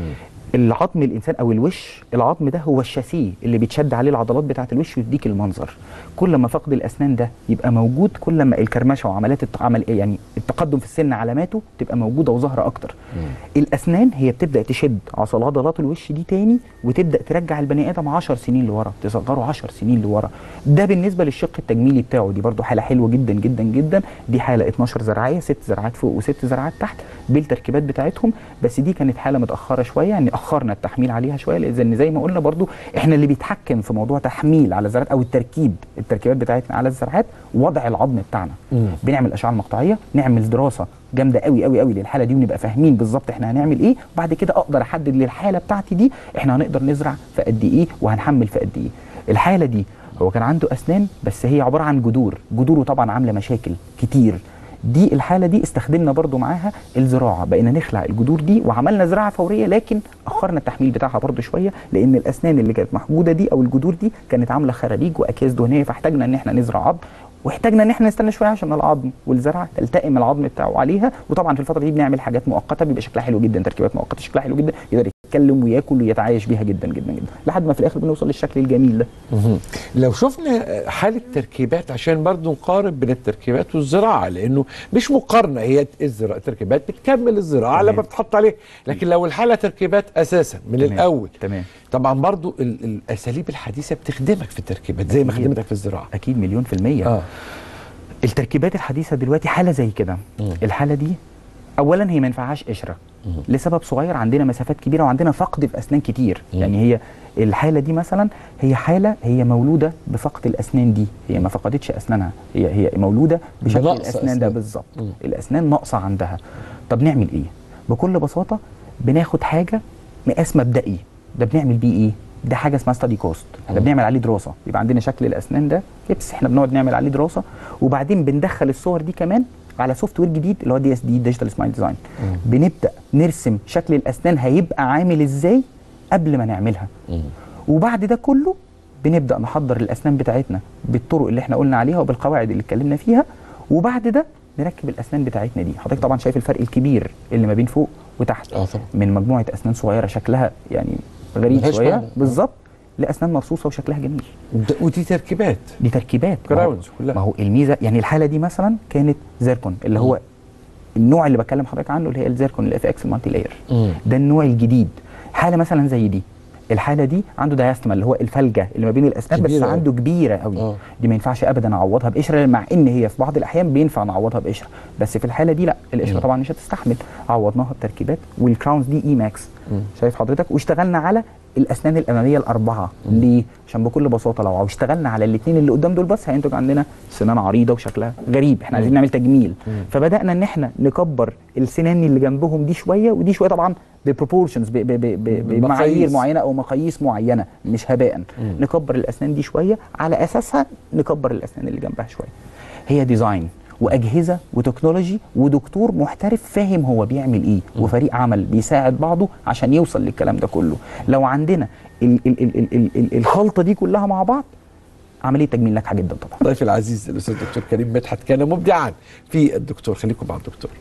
العظم الانسان او الوش العظم ده هو الشاسيه اللي بيتشد عليه العضلات بتاعه الوش ويديك المنظر كل ما فقد الاسنان ده يبقى موجود كل ما الكرمشه وعمليات التعامل يعني التقدم في السن علاماته تبقى موجوده وظاهره اكتر الاسنان هي بتبدا تشد عصل عضلات الوش دي تاني وتبدا ترجع البني ادم 10 سنين لورا تصغره 10 سنين لورا ده بالنسبه للشق التجميلي بتاعه دي برضو حاله حلوه جدا جدا جدا دي حاله 12 زرعيه ست زرعات فوق وست زرعات تحت بالتركيبات بتاعتهم بس دي كانت حاله متاخره شويه يعني اخرنا التحميل عليها شويه لان زي ما قلنا برضو احنا اللي بيتحكم في موضوع تحميل على الزرعات او التركيب التركيبات بتاعتنا على الزرعات وضع العظم بتاعنا مم. بنعمل الاشعه المقطعيه نعمل دراسه جامده قوي قوي قوي للحاله دي ونبقى فاهمين بالظبط احنا هنعمل ايه بعد كده اقدر احدد للحاله بتاعتي دي احنا هنقدر نزرع في قد ايه وهنحمل في قد ايه الحاله دي هو كان عنده اسنان بس هي عباره عن جذور جذوره طبعا عامله مشاكل كتير دي الحاله دي استخدمنا برضو معاها الزراعه بقينا نخلع الجذور دي وعملنا زراعه فوريه لكن اخرنا التحميل بتاعها برضو شويه لان الاسنان اللي كانت محجوده دي او الجذور دي كانت عامله خراريج واكياس دهنيه فاحتاجنا ان احنا نزرع عظم واحتاجنا ان احنا نستنى شويه عشان العظم والزرع تلتئم العظم بتاعه عليها وطبعا في الفتره دي بنعمل حاجات مؤقته بيبقى شكلها حلو جدا تركيبات مؤقته شكلها حلو جدا يقدر يتكلم وياكل ويتعايش بيها جدا جدا جدا لحد ما في الاخر بنوصل للشكل الجميل ده مهم. لو شفنا حالة تركيبات عشان برضو نقارن بين التركيبات والزراعة لأنه مش مقارنة هي الزراعة التركيبات بتكمل الزراعة تمام. لما بتحط عليه لكن لو الحالة تركيبات أساسا من تمام. الأول تمام طبعا برضو ال- الأساليب الحديثة بتخدمك في التركيبات زي ما أكيد. خدمتك في الزراعة اكيد مليون في الميه اه التركيبات الحديثه دلوقتي حاله زي كده مم. الحاله دي اولا هي ما ينفعهاش قشره مم. لسبب صغير عندنا مسافات كبيره وعندنا فقد في اسنان كتير مم. يعني هي الحاله دي مثلا هي حاله هي مولوده بفقد الاسنان دي هي ما فقدتش اسنانها هي هي مولوده بشكل بنقص الاسنان ده أسنان. بالظبط مم. الاسنان ناقصه عندها طب نعمل ايه بكل بساطه بناخد حاجه مقاس مبدئي ده بنعمل بيه ايه ده حاجه اسمها ستادي كوست ده مم. بنعمل عليه دراسه يبقى عندنا شكل الاسنان ده كبس احنا بنقعد نعمل عليه دراسه وبعدين بندخل الصور دي كمان على سوفت وير جديد اللي هو دي اس دي ديجيتال سمايل ديزاين مم. بنبدا نرسم شكل الاسنان هيبقى عامل ازاي قبل ما نعملها مم. وبعد ده كله بنبدا نحضر الاسنان بتاعتنا بالطرق اللي احنا قلنا عليها وبالقواعد اللي اتكلمنا فيها وبعد ده نركب الاسنان بتاعتنا دي حضرتك طبعا شايف الفرق الكبير اللي ما بين فوق وتحت اه طبعا من مجموعه اسنان صغيره شكلها يعني غريب ملهاش شويه معنى. بالظبط لاسنان مرصوصه وشكلها جميل ده- ودي تركيبات دي تركيبات ما هو- كراونز كلها. ما هو الميزه يعني الحاله دي مثلا كانت زيركون اللي هو النوع اللي بكلم حضرتك عنه اللي هي الزيركون الاف اكس المالتي لاير مم. ده النوع الجديد حاله مثلا زي دي الحاله دي عنده دايستما اللي هو الفلجه اللي ما بين الاسنان بس كبيرة أوي. عنده كبيره قوي آه. دي ما ينفعش ابدا اعوضها بقشره مع ان هي في بعض الاحيان بينفع نعوضها بقشره بس في الحاله دي لا القشره مم. طبعا مش هتستحمل عوضناها بتركيبات والكراونز دي اي ماكس مم. شايف حضرتك واشتغلنا على الاسنان الاماميه الاربعه مم. ليه عشان بكل بساطه لو اشتغلنا على الاثنين اللي قدام دول بس هينتج عندنا سنان عريضه وشكلها غريب احنا عايزين مم. نعمل تجميل مم. فبدانا ان احنا نكبر السنان اللي جنبهم دي شويه ودي شويه طبعا ببروبورشنز بمعايير بمقاييس. معينه او مقاييس معينه مش هباء مم. نكبر الاسنان دي شويه على اساسها نكبر الاسنان اللي جنبها شويه هي ديزاين واجهزه وتكنولوجي ودكتور محترف فاهم هو بيعمل ايه مم. وفريق عمل بيساعد بعضه عشان يوصل للكلام ده كله لو عندنا ال ال ال ال ال ال الخلطه دي كلها مع بعض عمليه تجميل ناجحه جدا طبعا ضيفي العزيز الاستاذ الدكتور كريم مدحت كان مبدعا في الدكتور خليكم مع الدكتور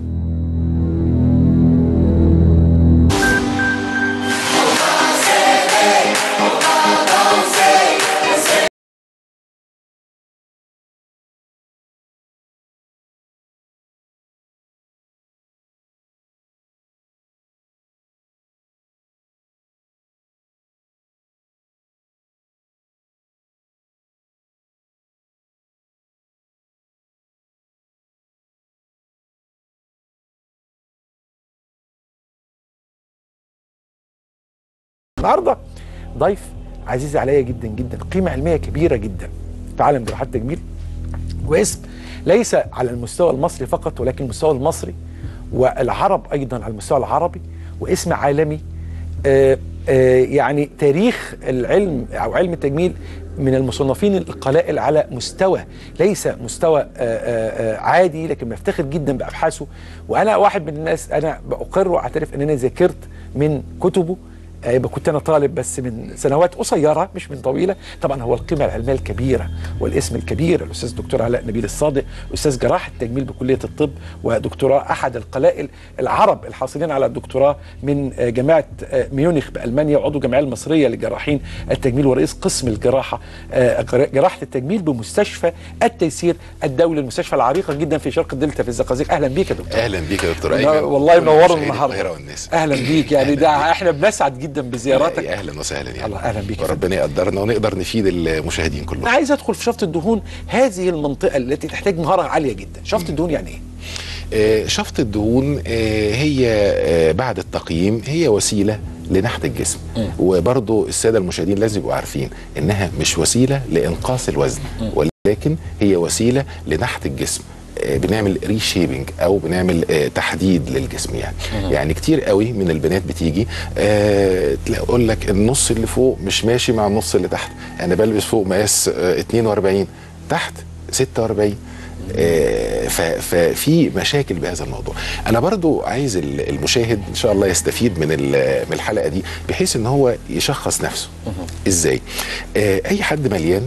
النهارده ضيف عزيز عليا جدا جدا قيمه علميه كبيره جدا في عالم جراحات التجميل واسم ليس على المستوى المصري فقط ولكن المستوى المصري والعرب ايضا على المستوى العربي واسم عالمي آه، آه، يعني تاريخ العلم او علم التجميل من المصنفين القلائل على مستوى ليس مستوى آه، آه، آه، عادي لكن بفتخر جدا بابحاثه وانا واحد من الناس انا باقر واعترف ان انا ذاكرت من كتبه آه، يبقى كنت انا طالب بس من سنوات قصيره مش من طويله طبعا هو القيمه العلميه الكبيره والاسم الكبير الاستاذ الدكتور علاء نبيل الصادق استاذ جراحه التجميل بكليه الطب ودكتوراه احد القلائل العرب الحاصلين على الدكتوراه من آه، جامعه آه، ميونخ بالمانيا وعضو الجمعيه المصريه لجراحين التجميل ورئيس قسم الجراحه آه، جرا- جراحه التجميل بمستشفى التيسير الدولي المستشفى العريقه جدا في شرق الدلتا في الزقازيق اهلا بيك يا دكتور اهلا بيك يا دكتور لا، ايمن والله منورنا ومشاهدي النهارده القاهره والناس اهلا بيك يعني ده احنا بنسعد جدا بزيارتك يا اهلا وسهلا يعني الله، أهلا بيك يا وربنا يقدرنا ونقدر نفيد المشاهدين انا كلهم عايز ادخل في شفط الدهون هذه المنطقه التي تحتاج مهاره عاليه جدا شفط الدهون يعني ايه آه، شفط الدهون آه، هي آه، بعد التقييم هي وسيله لنحت الجسم وبرضو الساده المشاهدين لازم يبقوا عارفين انها مش وسيله لانقاص الوزن ولكن هي وسيله لنحت الجسم آه، بنعمل ريشيبنج او بنعمل آه، تحديد للجسم يعني يعني كتير قوي من البنات بتيجي آه، تلاقي اقول لك النص اللي فوق مش ماشي مع النص اللي تحت انا بلبس فوق مقاس آه، 42 تحت 46 آه، ف- ففي مشاكل بهذا الموضوع انا برضو عايز ال- المشاهد ان شاء الله يستفيد من ال- من الحلقه دي بحيث ان هو يشخص نفسه ازاي آه، اي حد مليان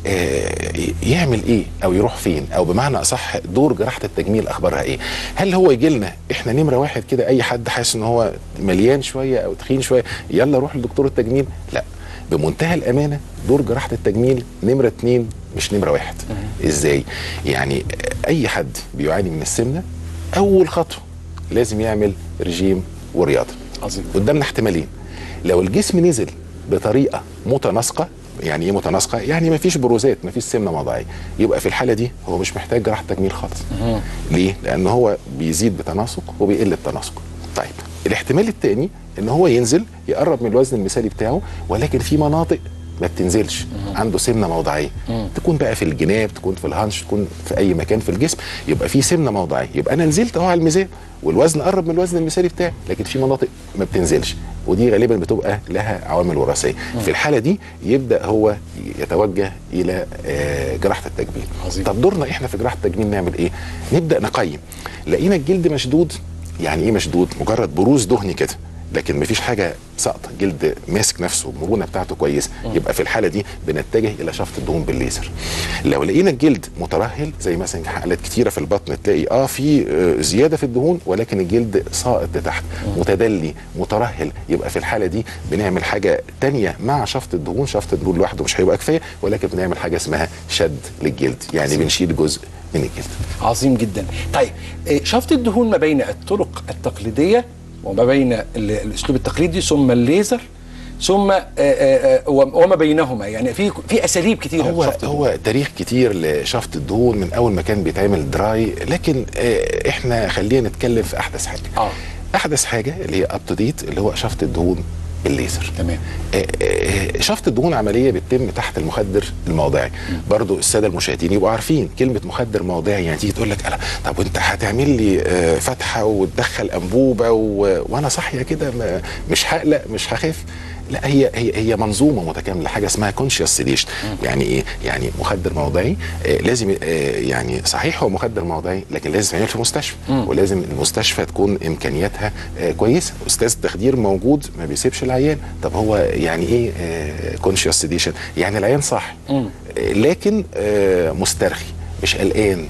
آه، يعمل ايه او يروح فين او بمعنى اصح دور جراحه التجميل اخبارها ايه هل هو يجي لنا احنا نمره واحد كده اي حد حاسس ان هو مليان شويه او تخين شويه يلا روح لدكتور التجميل لا بمنتهى الامانه دور جراحه التجميل نمره اتنين مش نمره واحد ازاي يعني اي حد بيعاني من السمنه اول خطوه لازم يعمل رجيم ورياضه عظيم قدامنا احتمالين لو الجسم نزل بطريقه متناسقه يعني ايه متناسقه يعني ما فيش بروزات ما فيش سمنه موضعيه يبقى في الحاله دي هو مش محتاج جراحه تجميل خالص ليه لان هو بيزيد بتناسق وبيقل بتناسق طيب الاحتمال الثاني ان هو ينزل يقرب من الوزن المثالي بتاعه ولكن في مناطق ما بتنزلش عنده سمنه موضعيه تكون بقى في الجناب تكون في الهانش تكون في اي مكان في الجسم يبقى في سمنه موضعيه يبقى انا نزلت اهو على الميزان والوزن قرب من الوزن المثالي بتاعي لكن في مناطق ما بتنزلش ودي غالبا بتبقى لها عوامل وراثيه في الحاله دي يبدا هو يتوجه الى آه، جراحه التجميل عظيم. طب دورنا احنا في جراحه التجميل نعمل ايه نبدا نقيم لقينا الجلد مشدود يعني ايه مشدود مجرد بروز دهني كده لكن مفيش حاجه ساقطه جلد ماسك نفسه المرونه بتاعته كويسه يبقى في الحاله دي بنتجه الى شفط الدهون بالليزر لو لقينا الجلد مترهل زي مثلا حالات كتيره في البطن تلاقي اه في آه، زياده في الدهون ولكن الجلد ساقط لتحت متدلي مترهل يبقى في الحاله دي بنعمل حاجه تانية مع شفط الدهون شفط الدهون لوحده مش هيبقى كفايه ولكن بنعمل حاجه اسمها شد للجلد يعني بنشيل جزء من الجلد عظيم جدا طيب إيه، شفط الدهون ما بين الطرق التقليديه وما بين ال- الاسلوب التقليدي ثم الليزر ثم آه، آه، آه، وما بينهما يعني في في اساليب كتيره هو لشفط الدهون. هو تاريخ كتير لشفط الدهون من اول ما كان بيتعمل دراي لكن آه، احنا خلينا نتكلم في احدث حاجه اه احدث حاجه اللي هي اب تو ديت اللي هو شفط الدهون بالليزر تمام آه، آه، شفط الدهون عمليه بتتم تحت المخدر الموضعي برضو الساده المشاهدين يبقوا عارفين كلمه مخدر موضعي يعني تيجي تقول لك ألا طب وانت هتعمل لي آه، فتحه وتدخل انبوبه و... وانا صاحيه كده ما- مش هقلق مش هخاف لا هي هي هي منظومه متكامله حاجه اسمها كونشيوس سيديشن يعني ايه يعني مخدر موضعي آه لازم آه يعني صحيح هو مخدر موضعي لكن لازم يتعمل في مستشفى ولازم المستشفى تكون امكانياتها آه كويسه استاذ التخدير موجود ما بيسيبش العيان طب هو يعني ايه كونشيوس سيديشن يعني العيان صاحي آه لكن آه مسترخي مش قلقان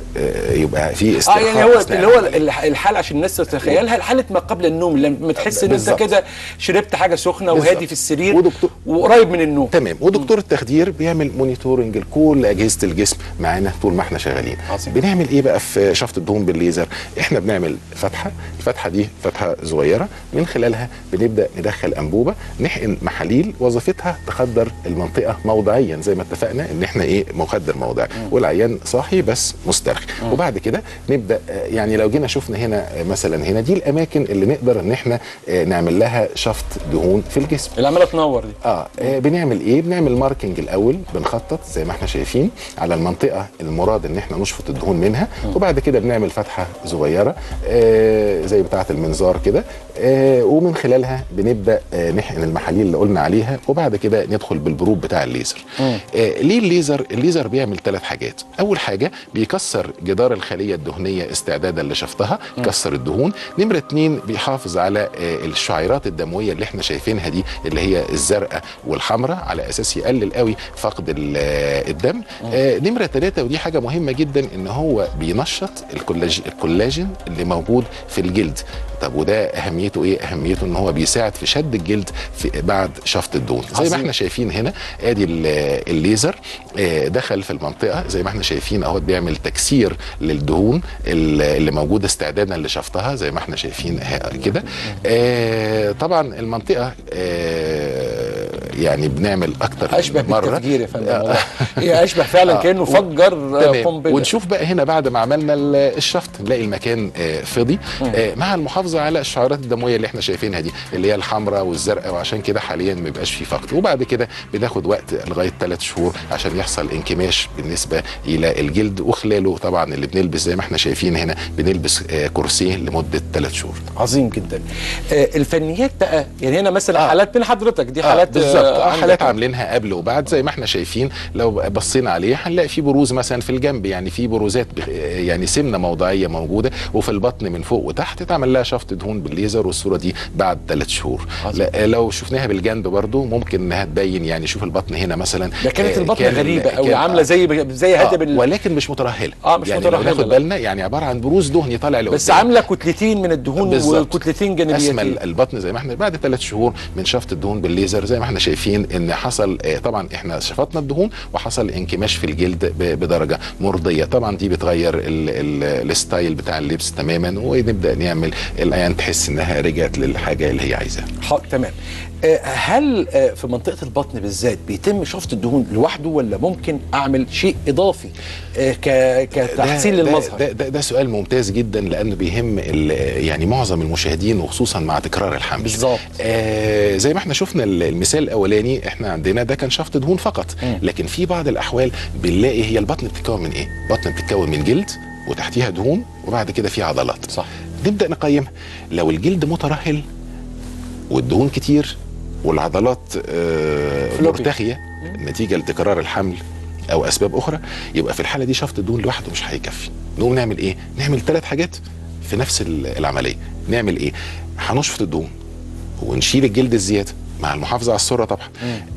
آه يبقى في اه استرخاء يعني هو أثناء اللي هو العملية. الح- الحاله عشان الناس تتخيلها حاله ما قبل النوم لما تحس ان انت بالظبط. كده شربت حاجه سخنه بالظبط. وهادي في السرير ودكتور- وقريب من النوم تمام ودكتور التخدير بيعمل مونيتورنج لكل اجهزه الجسم معانا طول ما احنا شغالين عظيم. بنعمل ايه بقى في شفط الدهون بالليزر احنا بنعمل فتحه الفتحه دي فتحه صغيره من خلالها بنبدا ندخل انبوبه نحقن محاليل وظيفتها تخدر المنطقه موضعيا زي ما اتفقنا ان احنا ايه مخدر موضعي والعيان صاحي بس مسترخي وبعد كده نبدا آه، يعني لو جينا شفنا هنا آه، مثلا هنا دي الاماكن اللي نقدر ان احنا آه، نعمل لها شفط دهون في الجسم اللي عماله تنور دي اه آه، بنعمل ايه بنعمل ماركنج الاول بنخطط زي ما احنا شايفين على المنطقه المراد ان احنا نشفط الدهون منها وبعد كده بنعمل فتحه صغيره آه زي بتاعه المنظار كده آه ومن خلالها بنبدا آه نحقن المحاليل اللي قلنا عليها وبعد كده ندخل بالبروب بتاع الليزر آه ليه الليزر الليزر بيعمل ثلاث حاجات اول حاجه بيكسر بيكسر جدار الخليه الدهنيه استعدادا لشفطها كسر الدهون نمره اتنين بيحافظ على آه، الشعيرات الدمويه اللي احنا شايفينها دي اللي هي الزرقاء والحمراء على اساس يقلل قوي فقد ال- آه، الدم آه، نمره ثلاثه ودي حاجه مهمه جدا ان هو بينشط الكولاج- الكولاجين اللي موجود في الجلد طب وده اهميته ايه اهميته ان هو بيساعد في شد الجلد في بعد شفط الدهون زي عظيم. ما احنا شايفين هنا ادي ال- الليزر آه، دخل في المنطقه زي ما احنا شايفين اهو بيعمل تكسير للدهون ال- اللي موجوده استعدادا لشفطها زي ما احنا شايفين ه- كده آه، طبعا المنطقه آه، يعني بنعمل اكتر اشبه من مره بالتفجير يا فندم والله هي اشبه فعلا آه. كانه فجر آه، تمام قنبله ونشوف بقى هنا بعد ما عملنا ال- الشفط نلاقي المكان آه، فضي آه، مع المحافظه على الشعيرات الدمويه اللي احنا شايفينها دي اللي هي الحمراء والزرقاء وعشان كده حاليا ما بيبقاش فيه فقد وبعد كده بناخد وقت لغايه ثلاث شهور عشان يحصل انكماش بالنسبه الى الجلد وخلاله طبعا اللي بنلبس زي ما احنا شايفين هنا بنلبس آه، كرسيه لمده ثلاث شهور عظيم جدا آه، الفنيات بقى يعني هنا مثلا آه. حالات من حضرتك دي آه، حالات بالظبط آه، آه عندك. حالات عاملينها قبل وبعد زي ما احنا شايفين لو بصينا عليه هنلاقي في بروز مثلا في الجنب يعني في بروزات بخ- يعني سمنه موضعيه موجوده وفي البطن من فوق وتحت اتعمل لها شفط دهون بالليزر والصوره دي بعد ثلاث شهور عظيم. لا لو شفناها بالجنب برضو ممكن انها تبين يعني شوف البطن هنا مثلا ده كانت آه، البطن كان- غريبه قوي كان- عامله زي زي آه هدب ال- ولكن مش مترهله آه، مش يعني مترهلة، لو ناخد لا. بالنا يعني عباره عن بروز دهني طالع لقدام بس عامله كتلتين من الدهون بالظبط. وكتلتين جانبيتين اسمى البطن زي ما احنا بعد ثلاث شهور من شفط الدهون بالليزر زي ما احنا شايفين ان حصل آه، طبعا احنا شفطنا الدهون وحصل انكماش في الجلد ب- بدرجه مرضيه طبعا دي بتغير ال- ال- الستايل بتاع اللبس تماما ونبدا نعمل العيان تحس انها رجعت للحاجه اللي هي عايزاها ح- تمام آه، هل آه، في منطقه البطن بالذات بيتم شفط الدهون لوحده ولا ممكن اعمل شيء اضافي آه، ك- كتحسين ده- للمظهر ده, ده, ده سؤال ممتاز جدا لانه بيهم ال- يعني معظم المشاهدين وخصوصا مع تكرار الحمل بالظبط. آه زي ما احنا شفنا ال- المثال الاولاني احنا عندنا ده كان شفط دهون فقط مم. لكن في بعض الاحوال بنلاقي هي البطن بتتكون من ايه البطن بتتكون من جلد وتحتيها دهون وبعد كده في عضلات صح نبدا نقيمها لو الجلد مترهل والدهون كتير والعضلات آه فلوبي. مرتخيه نتيجه لتكرار الحمل او اسباب اخرى يبقى في الحاله دي شفط الدهون لوحده مش هيكفي نقوم نعمل ايه نعمل ثلاث حاجات في نفس ال- العمليه نعمل ايه هنشفط الدهون ونشيل الجلد الزياده مع المحافظه على السره طبعا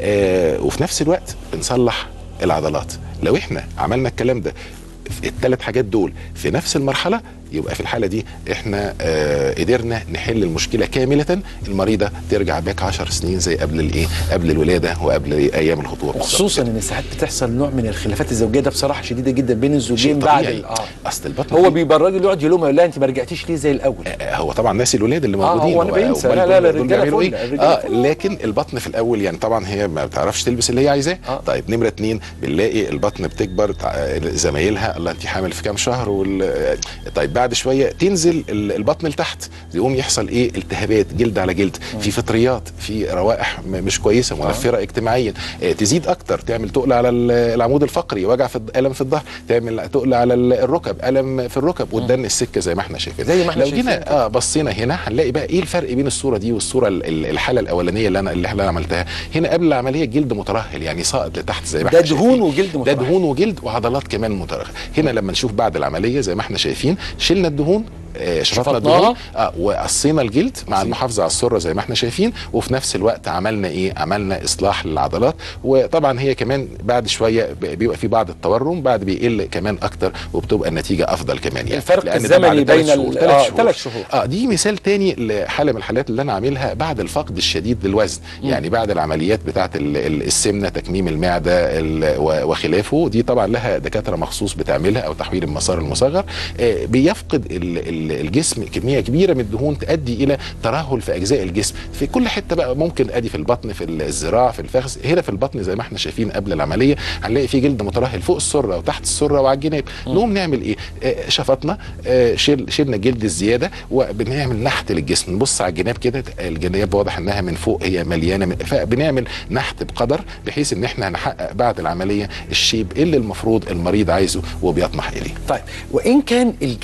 آه وفي نفس الوقت بنصلح العضلات لو احنا عملنا الكلام ده في الثلاث حاجات دول في نفس المرحله يبقى في الحاله دي احنا آه قدرنا نحل المشكله كامله المريضه ترجع باك 10 سنين زي قبل الايه قبل الولاده وقبل إيه؟ ايام الخطوبه بالظبط. وخصوصا ان ساعات بتحصل نوع من الخلافات الزوجيه ده بصراحه شديده جدا بين الزوجين شيء بعد طبيعي ال- اه اصل البطن هو فيه- بيبقى الراجل يقعد يلومها يقول لها انت ما رجعتيش ليه زي الاول آه، هو طبعا ناس الولاد اللي آه، موجودين هو أنا بينسى. أمال لا، لا، لا، دول الرجالة بيعملوا فل، إيه؟ الرجالة اه فل. لكن البطن في الاول يعني طبعا هي ما بتعرفش تلبس اللي هي عايزاه آه. طيب نمره اتنين بنلاقي البطن بتكبر تع- زمايلها الله انت حامل في كام شهر وال... طيب بعد شويه تنزل ال- البطن لتحت يقوم يحصل ايه التهابات جلد على جلد في فطريات في روائح م- مش كويسه منفره اجتماعيا آه تزيد اكتر تعمل تقل على ال- العمود الفقري وجع في الض- الم في الظهر تعمل تقل على ال- الركب الم في الركب وتدن السكه زي ما احنا شايفين زي ما احنا لو شايفين جينا كده. اه بصينا هنا هنلاقي بقى ايه الفرق بين الصوره دي والصوره ال- ال- الحاله الاولانيه اللي انا اللي احنا عملتها هنا قبل العمليه الجلد مترهل يعني ساقط لتحت زي ما ده احنا دهون شايفين. وجلد ده مترهل. دهون وجلد وعضلات كمان مترهله هنا لما نشوف بعد العمليه زي ما احنا شايفين شلنا الدهون آه، شفطنا شفطناها. الدهون اه وقصينا الجلد مع عظيم. المحافظه على السره زي ما احنا شايفين وفي نفس الوقت عملنا ايه عملنا اصلاح للعضلات وطبعا هي كمان بعد شويه ب- بيبقى في بعض التورم بعد بيقل كمان اكتر وبتبقى النتيجه افضل كمان يعني الفرق لأن ده بعد الزمني تلات بين شهور، ال- تلات آه، شهور. تلات شهور. اه دي مثال تاني لحاله من الحالات اللي انا عاملها بعد الفقد الشديد للوزن يعني بعد العمليات بتاعه ال- ال- السمنه تكميم المعده ال- و- وخلافه دي طبعا لها دكاتره مخصوص بتعملها او تحويل المسار المصغر آه بيفقد ال- ال- الجسم كميه كبيره من الدهون تؤدي الى ترهل في اجزاء الجسم في كل حته بقى ممكن ادي في البطن في الذراع في الفخذ هنا في البطن زي ما احنا شايفين قبل العمليه هنلاقي في جلد مترهل فوق السره وتحت السره وعلى الجناب نقوم نعمل ايه آه شفطنا آه شيل شلنا الجلد الزياده وبنعمل نحت للجسم نبص على الجناب كده الجناب واضح انها من فوق هي مليانه من فبنعمل نحت بقدر بحيث ان احنا نحقق بعد العمليه الشيب اللي المفروض المريض عايزه وبيطمح اليه طيب وان كان الجلد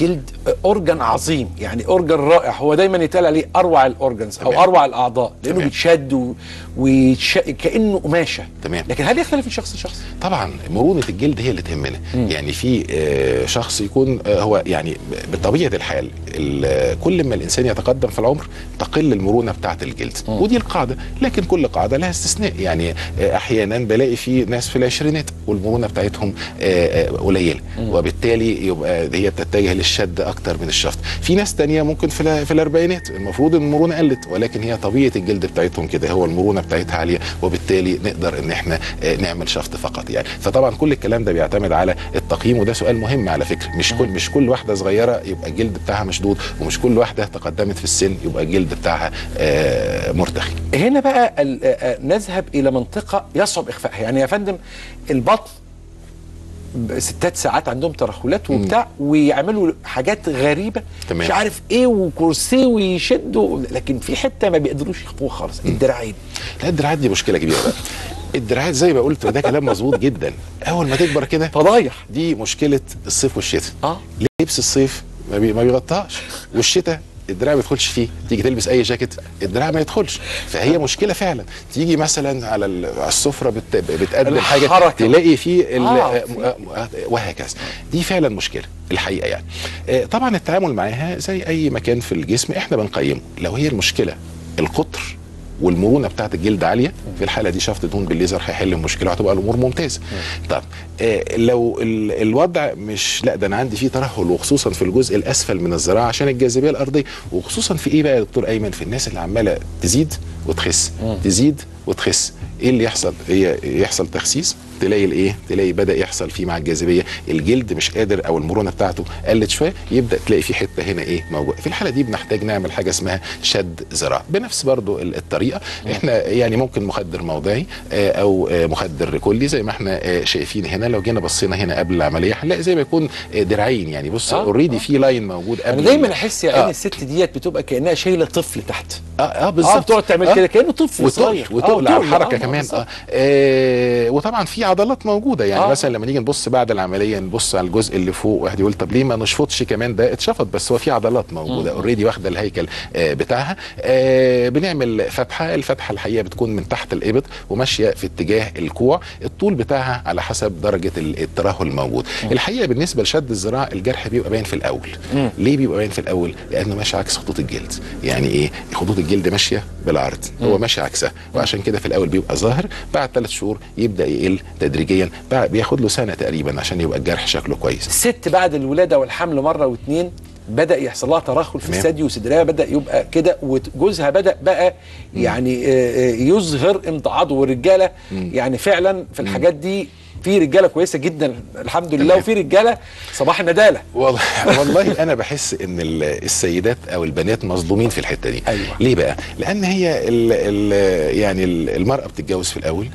اورجان عظيم يعني اورجان رائع هو دايما يتقال عليه اروع الاورجنز او تمام. اروع الاعضاء لانه تمام. بيتشد و- ويتش... كانه قماشه تمام. لكن هل يختلف من شخص لشخص؟ طبعا مرونه الجلد هي اللي تهمنا يعني في آه، شخص يكون آه، هو يعني بطبيعه الحال ال- كل ما الانسان يتقدم في العمر تقل المرونه بتاعه الجلد ودي القاعده لكن كل قاعده لها استثناء يعني آه، احيانا بلاقي في ناس في العشرينات والمرونه بتاعتهم آه، آه، قليله وبالتالي يبقى هي بتتجه للشد اكتر من الشفط في ناس تانية ممكن في ال- في الاربعينات المفروض ان المرونه قلت ولكن هي طبيعه الجلد بتاعتهم كده هو المرونه بتاعتها عاليه وبالتالي نقدر ان احنا آه، نعمل شفط فقط يعني فطبعا كل الكلام ده بيعتمد على التقييم وده سؤال مهم على فكره مش كل مش كل واحده صغيره يبقى الجلد بتاعها مشدود ومش كل واحده تقدمت في السن يبقى الجلد بتاعها آه، مرتخي هنا بقى ال- آه، آه، نذهب الى منطقه يصعب اخفائها يعني يا فندم البطن ب- ستات ساعات عندهم ترهلات وبتاع ويعملوا حاجات غريبه تمام. مش عارف ايه وكرسي ويشدوا لكن في حته ما بيقدروش يخفوها خالص الدراعين لا الدراعات دي مشكله كبيره بقى الدراعات زي ما قلت ده كلام مظبوط جدا اول ما تكبر كده فضايح دي مشكله الصيف والشتاء اه لبس الصيف ما, بي ما بيغطاش والشتاء الدراع ما يدخلش فيه تيجي تلبس اي جاكيت الدراع ما يدخلش فهي مشكله فعلا تيجي مثلا على ال- على السفره بت بتقدم حاجه الحركة. تلاقي فيه ال- آه، آه، آه، وهكذا دي فعلا مشكله الحقيقه يعني آه، طبعا التعامل معاها زي اي مكان في الجسم احنا بنقيمه لو هي المشكله القطر والمرونه بتاعت الجلد عاليه في الحاله دي شفط دهون بالليزر هيحل المشكله وهتبقى الامور ممتازه طب آه لو ال- الوضع مش لا ده انا عندي فيه ترهل وخصوصا في الجزء الاسفل من الذراع عشان الجاذبيه الارضيه وخصوصا في ايه بقى يا دكتور ايمن في الناس اللي عماله تزيد وتخس تزيد وتخس ايه اللي يحصل هي يحصل تخسيس تلاقي الايه تلاقي بدا يحصل فيه مع الجاذبيه الجلد مش قادر او المرونه بتاعته قلت شويه يبدا تلاقي في حته هنا ايه موجوده في الحاله دي بنحتاج نعمل حاجه اسمها شد ذراع بنفس برضو ال- الطريقه احنا يعني ممكن مخدر موضعي آه، او آه، مخدر كلي زي ما احنا آه، شايفين هنا لو جينا بصينا هنا قبل العمليه هنلاقي زي ما يكون آه، دراعين يعني بص آه، اوريدي آه. في لاين موجود قبل انا دايما ال- احس يا عيني آه. الست ديت بتبقى كانها شايله طفل تحت اه اه اه بالظبط بتقعد تعمل آه. كده كانه طفل وتقل صغير وتقل آه، على وتقل. الحركه آه، كمان بالظبط. آه. آه وطبعا في عضلات موجوده يعني آه. آه. مثلا لما نيجي نبص بعد العمليه نبص على الجزء اللي فوق واحد يقول طب ليه ما نشفطش كمان ده اتشفط بس هو في عضلات موجوده اوريدي واخده الهيكل آه بتاعها آه بنعمل فتحه الفتحه الحقيقه بتكون من تحت الابط وماشيه في اتجاه الكوع الطول بتاعها على حسب درجه ال- الترهل الموجود الحقيقه بالنسبه لشد الذراع الجرح بيبقى باين في الاول ليه بيبقى باين في الاول لانه ماشي عكس خطوط الجلد يعني ايه خطوط الجلد ماشيه بالعرض هو ماشي عكسها وعشان كده في الاول بيبقى ظاهر بعد ثلاث شهور يبدا يقل تدريجيا بعد بياخد له سنه تقريبا عشان يبقى الجرح شكله كويس الست بعد الولاده والحمل مره واثنين بدا يحصل لها ترهل في تمام. الثدي وصدرها بدا يبقى كده وجوزها بدا بقى يعني آه، آه، يظهر امتعاضه والرجاله يعني فعلا في الحاجات دي في رجاله كويسه جدا الحمد لله تمام. وفي رجاله صباح النداله والله والله انا بحس ان ال- السيدات او البنات مظلومين في الحته دي أيوة. ليه بقى لان هي ال ال يعني ال- المراه بتتجوز في الاول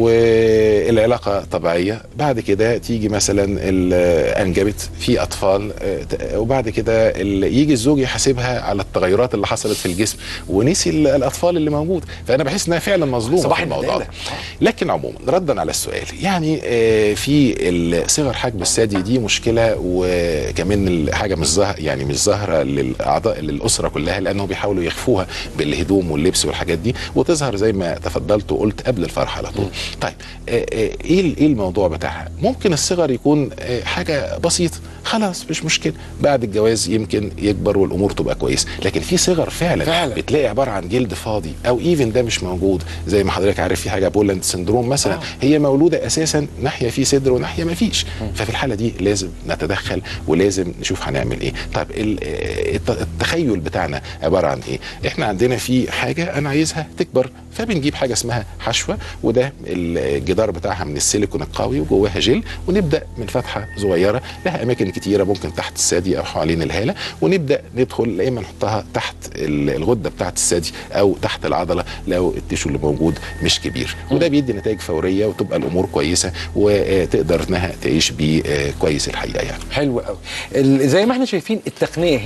والعلاقه طبيعيه بعد كده تيجي مثلا ال- انجبت في اطفال آه، ت- وبعد كده ال- يجي الزوج يحاسبها على التغيرات اللي حصلت في الجسم ونسي ال- الاطفال اللي موجود فانا بحس انها فعلا مظلومه صباح في الموضوع الندالة. ده لكن عموما ردا على السؤال يعني آه، في ال- صغر حجم الثدي دي مشكله وكمان الحاجه مش ظاهره يعني مش ظاهره للاعضاء للاسره كلها لانهم بيحاولوا يخفوها بالهدوم واللبس والحاجات دي وتظهر زي ما تفضلت وقلت قبل الفرح على طول. طيب آه، آه، ايه ال- ايه الموضوع بتاعها؟ ممكن الصغر يكون آه، حاجه بسيطه خلاص مش مشكله بعد الجواز يمكن يكبر والامور تبقى كويسه لكن في صغر فعلا, فعلا. بتلاقي عباره عن جلد فاضي او ايفن ده مش موجود زي ما حضرتك عارف في حاجه بولند سندروم مثلا آه. هي مولوده اساسا ناحيه في صدر وناحيه ما فيش ففي الحاله دي لازم نتدخل ولازم نشوف هنعمل ايه طب ال- الت- التخيل بتاعنا عباره عن ايه احنا عندنا في حاجه انا عايزها تكبر فبنجيب حاجه اسمها حشوه وده الجدار بتاعها من السيليكون القوي وجواها جل ونبدا من فتحه صغيره لها اماكن كتيره ممكن تحت الثدي او حوالين الهاله ونبدا ندخل يا اما نحطها تحت ال- الغده بتاعت الثدي او تحت العضله لو التيشو اللي موجود مش كبير وده بيدي نتائج فوريه وتبقى الامور كويسه وتقدر انها تعيش بيه آه، كويس الحقيقه يعني حلو قوي ال- زي ما احنا شايفين التقنيه هنا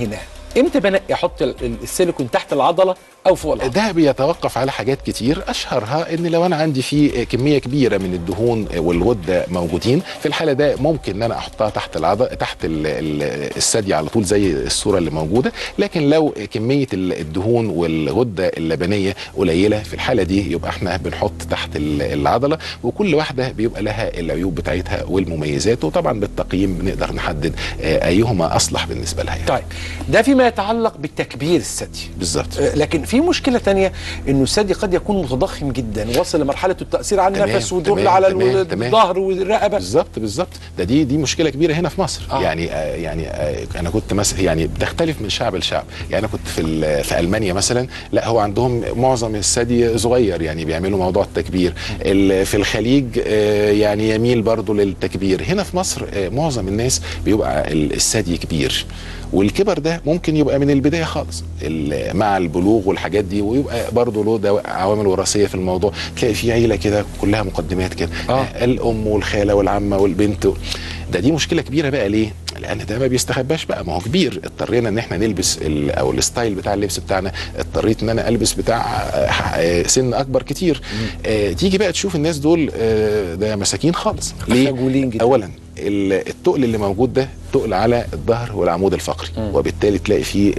امتى بنقي احط ال- ال- السيليكون تحت العضله او فوق العضله ده بيتوقف على حاجات كتير اشهرها ان لو انا عندي في كميه كبيره من الدهون والغده موجودين في الحاله ده ممكن ان انا احطها تحت العضله تحت ال- ال- الثدي على طول زي الصوره اللي موجوده لكن لو كميه ال- الدهون والغده اللبنيه قليله في الحاله دي يبقى احنا بنحط تحت ال- العضله وكل واحده بيبقى لها العيوب بتاعتها والمميزات وطبعا بالتقييم بنقدر نحدد آه، ايهما اصلح بالنسبه لها يعني. طيب ده فيما يتعلق بالتكبير الثدي بالظبط آه، لكن في مشكله تانية انه الثدي قد يكون متضخم جدا واصل لمرحله التاثير على تمام، النفس والدخل تمام، على تمام، الو- تمام. الظهر والرقبه بالظبط بالظبط ده دي دي مشكله كبيره هنا في مصر آه. آه. يعني آه يعني آه انا كنت مثلا يعني بتختلف من شعب لشعب يعني انا كنت في ال- في المانيا مثلا لا هو عندهم معظم الثدي صغير يعني بيعملوا موضوع التكبير ال- في الخليج آه يعني يميل برضو للتكبير هنا في مصر آه معظم الناس بيبقى ال- الثدي كبير والكبر ده ممكن يبقى من البدايه خالص ال- مع البلوغ والحاجات دي ويبقى برضه له دوا- عوامل وراثيه في الموضوع تلاقي في عيله كده كلها مقدمات كده آه. الام والخاله والعمه والبنت و... ده دي مشكله كبيره بقى ليه؟ لان ده ما بيستخباش بقى ما هو كبير اضطرينا ان احنا نلبس ال... او الستايل بتاع اللبس بتاعنا اضطريت ان انا البس بتاع آه، آه، سن اكبر كتير آه تيجي بقى تشوف الناس دول آه ده مساكين خالص ليه؟ خجولين جدا. اولا ال- التقل اللي موجود ده تقل على الظهر والعمود الفقري وبالتالي تلاقي فيه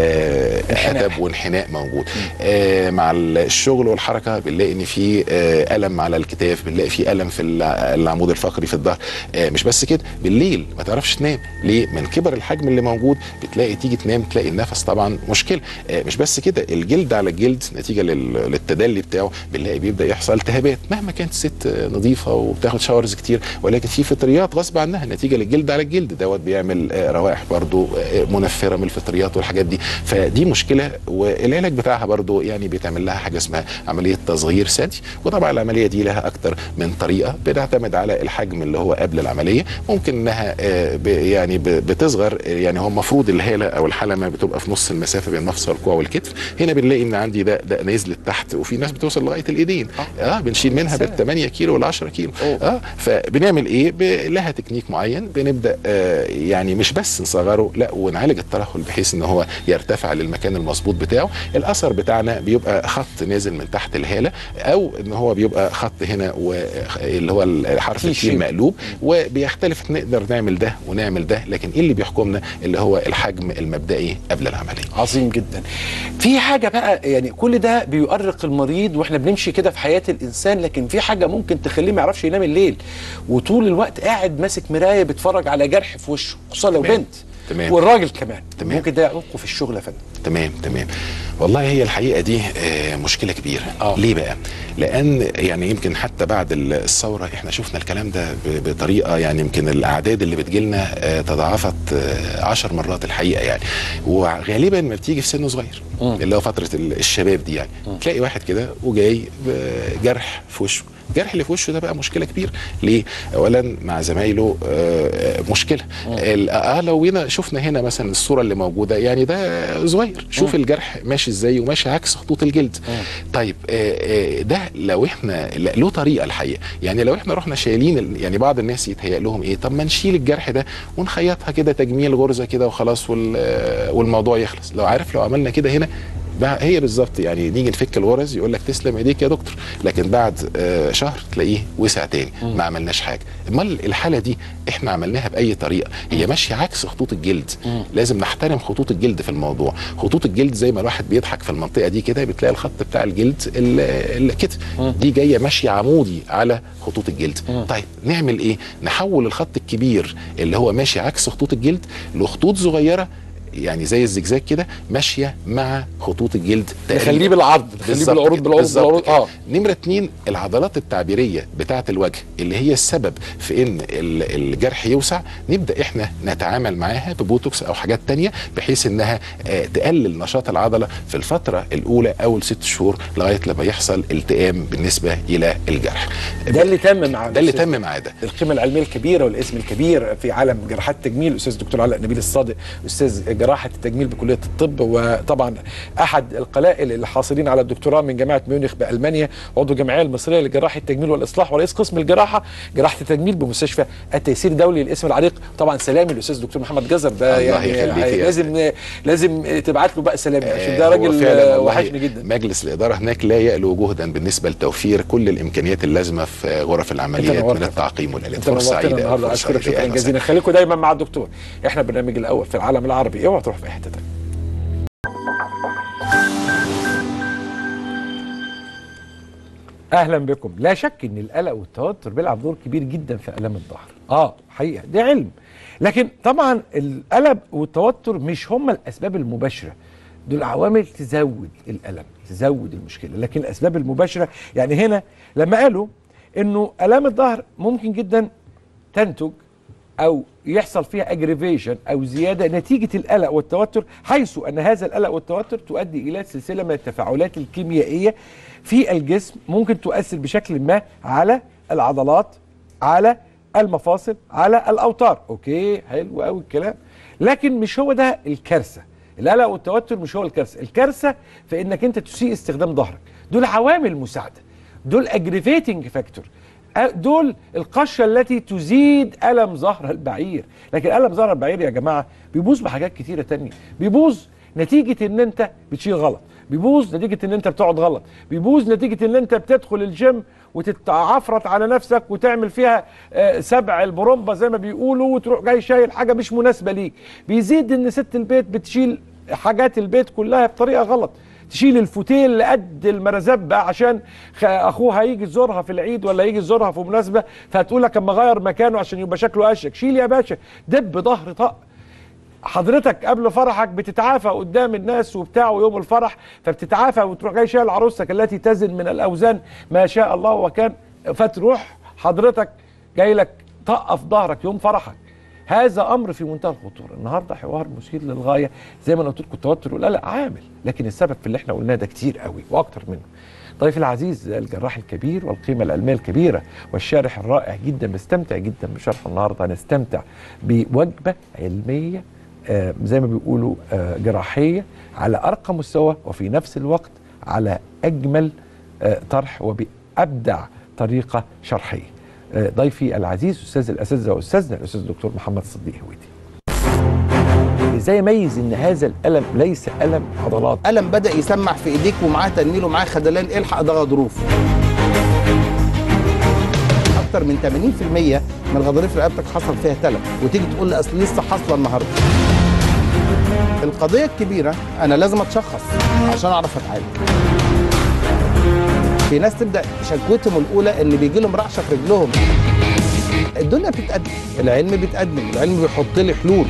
ال- انحناء. عتب وانحناء موجود آه مع الشغل والحركه بنلاقي ان في آه الم على الكتاف بنلاقي في الم في الع- العمود الفقري في الظهر آه مش بس كده بالليل ما تعرفش تنام ليه من كبر الحجم اللي موجود بتلاقي تيجي تنام تلاقي النفس طبعا مشكله آه مش بس كده الجلد على الجلد نتيجه لل- للتدلي بتاعه بنلاقي بيبدا يحصل التهابات مهما كانت الست آه، نظيفه وبتاخد شاورز كتير ولكن في فطريات غصب عنها نتيجه للجلد على الجلد دوت بيعمل آه، روائح برضو آه، منفره من الفطريات والحاجات دي فدي مشكله والعلاج بتاعها برضو يعني بيتعمل لها حاجه اسمها عمليه تصغير ثدي وطبعا العمليه دي لها اكتر من طريقه بتعتمد على الحجم اللي هو قبل العمليه ممكن انها آه، ب- يعني ب- بتصغر آه، يعني هو المفروض الهاله او الحلمه بتبقى في نص المسافه بين مفصل الكوع والكتف هنا بنلاقي ان عندي ده ده نزلت تحت وفي ناس بتوصل لغايه الايدين اه بنشيل منها بال 8 كيلو وال 10 كيلو اه فبنعمل ايه ب- لها تكنيك معين بنبدا آه يعني مش بس نصغره لا ونعالج الترهل بحيث ان هو يرتفع للمكان المظبوط بتاعه الاثر بتاعنا بيبقى خط نازل من تحت الهاله او ان هو بيبقى خط هنا واللي هو الحرف في التي شيب. المقلوب وبيختلف نقدر نعمل ده ونعمل ده لكن ايه اللي بيحكمنا اللي هو الحجم المبدئي قبل العمليه عظيم جدا في حاجه بقى يعني كل ده بيؤرق المريض واحنا بنمشي كده في حياه الانسان لكن في حاجه ممكن تخليه ما يعرفش ينام الليل وطول الوقت قاعد ماسك مرايه بيتفرج على جرح في وشه خصوصا لو تمام. بنت تمام. والراجل كمان تمام. ممكن ده يعوقه في الشغل يا فندم تمام تمام والله هي الحقيقه دي آه، مشكله كبيره آه. ليه بقى لان يعني يمكن حتى بعد الثوره احنا شفنا الكلام ده ب- بطريقه يعني يمكن الاعداد اللي بتجيلنا آه، تضاعفت آه، عشر مرات الحقيقه يعني وغالبا ما بتيجي في سن صغير اللي هو فتره ال- الشباب دي يعني تلاقي واحد كده وجاي بجرح في وشه الجرح اللي في وشه ده بقى مشكله كبيره ليه اولا مع زمايله آه، مشكله ال- اه لو هنا شفنا هنا مثلا الصوره اللي موجوده يعني ده صغير شوف الجرح ماشي ازاي وماشي عكس خطوط الجلد طيب آه، آه، ده لو احنا لا- له طريقه الحقيقه يعني لو احنا رحنا شايلين ال- يعني بعض الناس يتهيأ لهم ايه طب ما نشيل الجرح ده ونخيطها كده تجميل غرزه كده وخلاص وال- آه، والموضوع يخلص لو عارف لو عملنا كده هنا بقى هي بالظبط يعني نيجي نفك الغرز يقول لك تسلم ايديك يا دكتور لكن بعد آه، شهر تلاقيه وسع تاني ما عملناش حاجه امال الحاله دي احنا عملناها باي طريقه هي ماشيه عكس خطوط الجلد لازم نحترم خطوط الجلد في الموضوع خطوط الجلد زي ما الواحد بيضحك في المنطقه دي كده بتلاقي الخط بتاع الجلد ال- ال- كده دي جايه ماشيه عمودي على خطوط الجلد طيب نعمل ايه نحول الخط الكبير اللي هو ماشي عكس خطوط الجلد لخطوط صغيره يعني زي الزجزاج كده ماشيه مع خطوط الجلد تقريباً. نخليه بالعرض نخليه بالظبط بالعروض كده، بالعروض بالظبط بالعروض كده. اه نمرة اتنين العضلات التعبيرية بتاعة الوجه اللي هي السبب في ان ال- الجرح يوسع نبدأ احنا نتعامل معاها ببوتوكس او حاجات تانية بحيث انها آه، تقلل نشاط العضلة في الفترة الاولى اول ست شهور لغاية لما يحصل التئام بالنسبة الى الجرح ده اللي تم مع ده اللي الأستاذ- تم معاه ده القيمة العلمية الكبيرة والاسم الكبير في عالم جراحات التجميل الأستاذ الدكتور علاء نبيل الصادق أستاذ جراحه التجميل بكليه الطب وطبعا احد القلائل اللي حاصلين على الدكتوراه من جامعه ميونخ بالمانيا عضو الجمعيه المصريه لجراحه التجميل والاصلاح ورئيس قسم الجراحه جراحه التجميل بمستشفى التيسير الدولي الاسم العريق طبعا سلامي الاستاذ دكتور محمد جزر ده الله يعني يخليك يا لازم لازم تبعت له بقى سلامي عشان ده آه، هو راجل فعلاً آه، والله وحشني جدا مجلس الاداره هناك لا يألو جهدا بالنسبه لتوفير كل الامكانيات اللازمه في غرف العمليات نورت. من التعقيم والالات انت فرصه نورتنا سعيده النهارده فرصة اشكرك سعيدة. شكرا أهلاً جزيلا خليكم دايما مع الدكتور احنا البرنامج الاول في العالم العربي اوعى تروح في أي حته تانية اهلا بكم لا شك ان القلق والتوتر بيلعب دور كبير جدا في الام الظهر اه حقيقه ده علم لكن طبعا القلق والتوتر مش هم الاسباب المباشره دول عوامل تزود الالم تزود المشكله لكن الاسباب المباشره يعني هنا لما قالوا انه الام الظهر ممكن جدا تنتج او يحصل فيها اجريفيشن او زياده نتيجه القلق والتوتر حيث ان هذا القلق والتوتر تؤدي الى سلسله من التفاعلات الكيميائيه في الجسم ممكن تؤثر بشكل ما على العضلات على المفاصل على الاوتار اوكي حلو قوي الكلام لكن مش هو ده الكارثه القلق والتوتر مش هو الكارثه الكارثه في انك انت تسيء استخدام ظهرك دول عوامل مساعده دول اجريفيتنج فاكتور دول القشه التي تزيد الم ظهر البعير لكن الم ظهر البعير يا جماعه بيبوظ بحاجات كتيره تانية بيبوظ نتيجه ان انت بتشيل غلط بيبوظ نتيجه ان انت بتقعد غلط بيبوظ نتيجه ان انت بتدخل الجيم وتتعفرت على نفسك وتعمل فيها آه، سبع البرومبا زي ما بيقولوا وتروح جاي شايل حاجه مش مناسبه ليك بيزيد ان ست البيت بتشيل حاجات البيت كلها بطريقه غلط تشيل الفوتيل اللي قد المرزبة عشان خ- اخوها يجي يزورها في العيد ولا يجي يزورها في مناسبه فتقول لك اما اغير مكانه عشان يبقى شكله اشيك شيل يا باشا دب ظهر طق حضرتك قبل فرحك بتتعافى قدام الناس وبتاع يوم الفرح فبتتعافى وتروح جاي شايل عروستك التي تزن من الاوزان ما شاء الله وكان فتروح حضرتك جاي لك طق في ظهرك يوم فرحك هذا امر في منتهى الخطوره النهارده حوار مثير للغايه زي ما انا قلت لكم التوتر والقلق عامل لكن السبب في اللي احنا قلناه ده كتير قوي واكتر منه ضيفي العزيز الجراح الكبير والقيمة العلمية الكبيرة والشارح الرائع جدا بستمتع جدا بشرحه النهاردة هنستمتع بوجبة علمية آه، زي ما بيقولوا آه، جراحية على أرقى مستوى وفي نفس الوقت على أجمل آه، طرح وبأبدع طريقة شرحية آه، ضيفي العزيز أستاذ الأساتذة وأستاذنا الأستاذ الدكتور محمد صديق هويدي ازاي اميز ان هذا الالم ليس الم عضلات ألم بدأ يسمع في إيديك ومعاه تنميل ومعاه خدلان الحق ده غضروف أكتر من 80% من غضاريف رقبتك حصل فيها تلف وتيجي تقول لي أصل لسه حاصلة النهاردة القضية الكبيرة أنا لازم أتشخص عشان أعرف أتعالج في ناس تبدأ شكوتهم الأولى إن بيجي لهم رعشة في رجلهم الدنيا بتتقدم العلم بيتقدم العلم بيحط لي حلول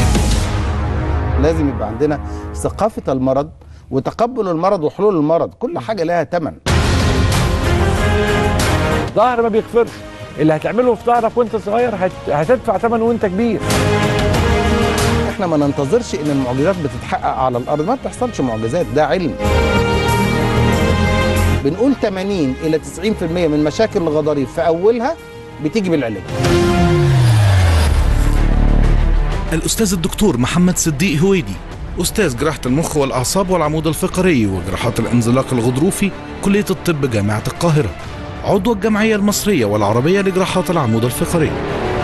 لازم يبقى عندنا ثقافة المرض وتقبل المرض وحلول المرض كل حاجة لها تمن ظهر ما بيغفرش اللي هتعمله في ظهرك وانت صغير هت... هتدفع ثمنه وانت كبير احنا ما ننتظرش ان المعجزات بتتحقق على الارض ما بتحصلش معجزات ده علم بنقول 80 الى 90% من مشاكل الغضاريف في اولها بتيجي بالعلاج الأستاذ الدكتور محمد صديق هويدي أستاذ جراحة المخ والأعصاب والعمود الفقري وجراحات الانزلاق الغضروفي كلية الطب جامعة القاهرة عضو الجمعية المصرية والعربية لجراحات العمود الفقري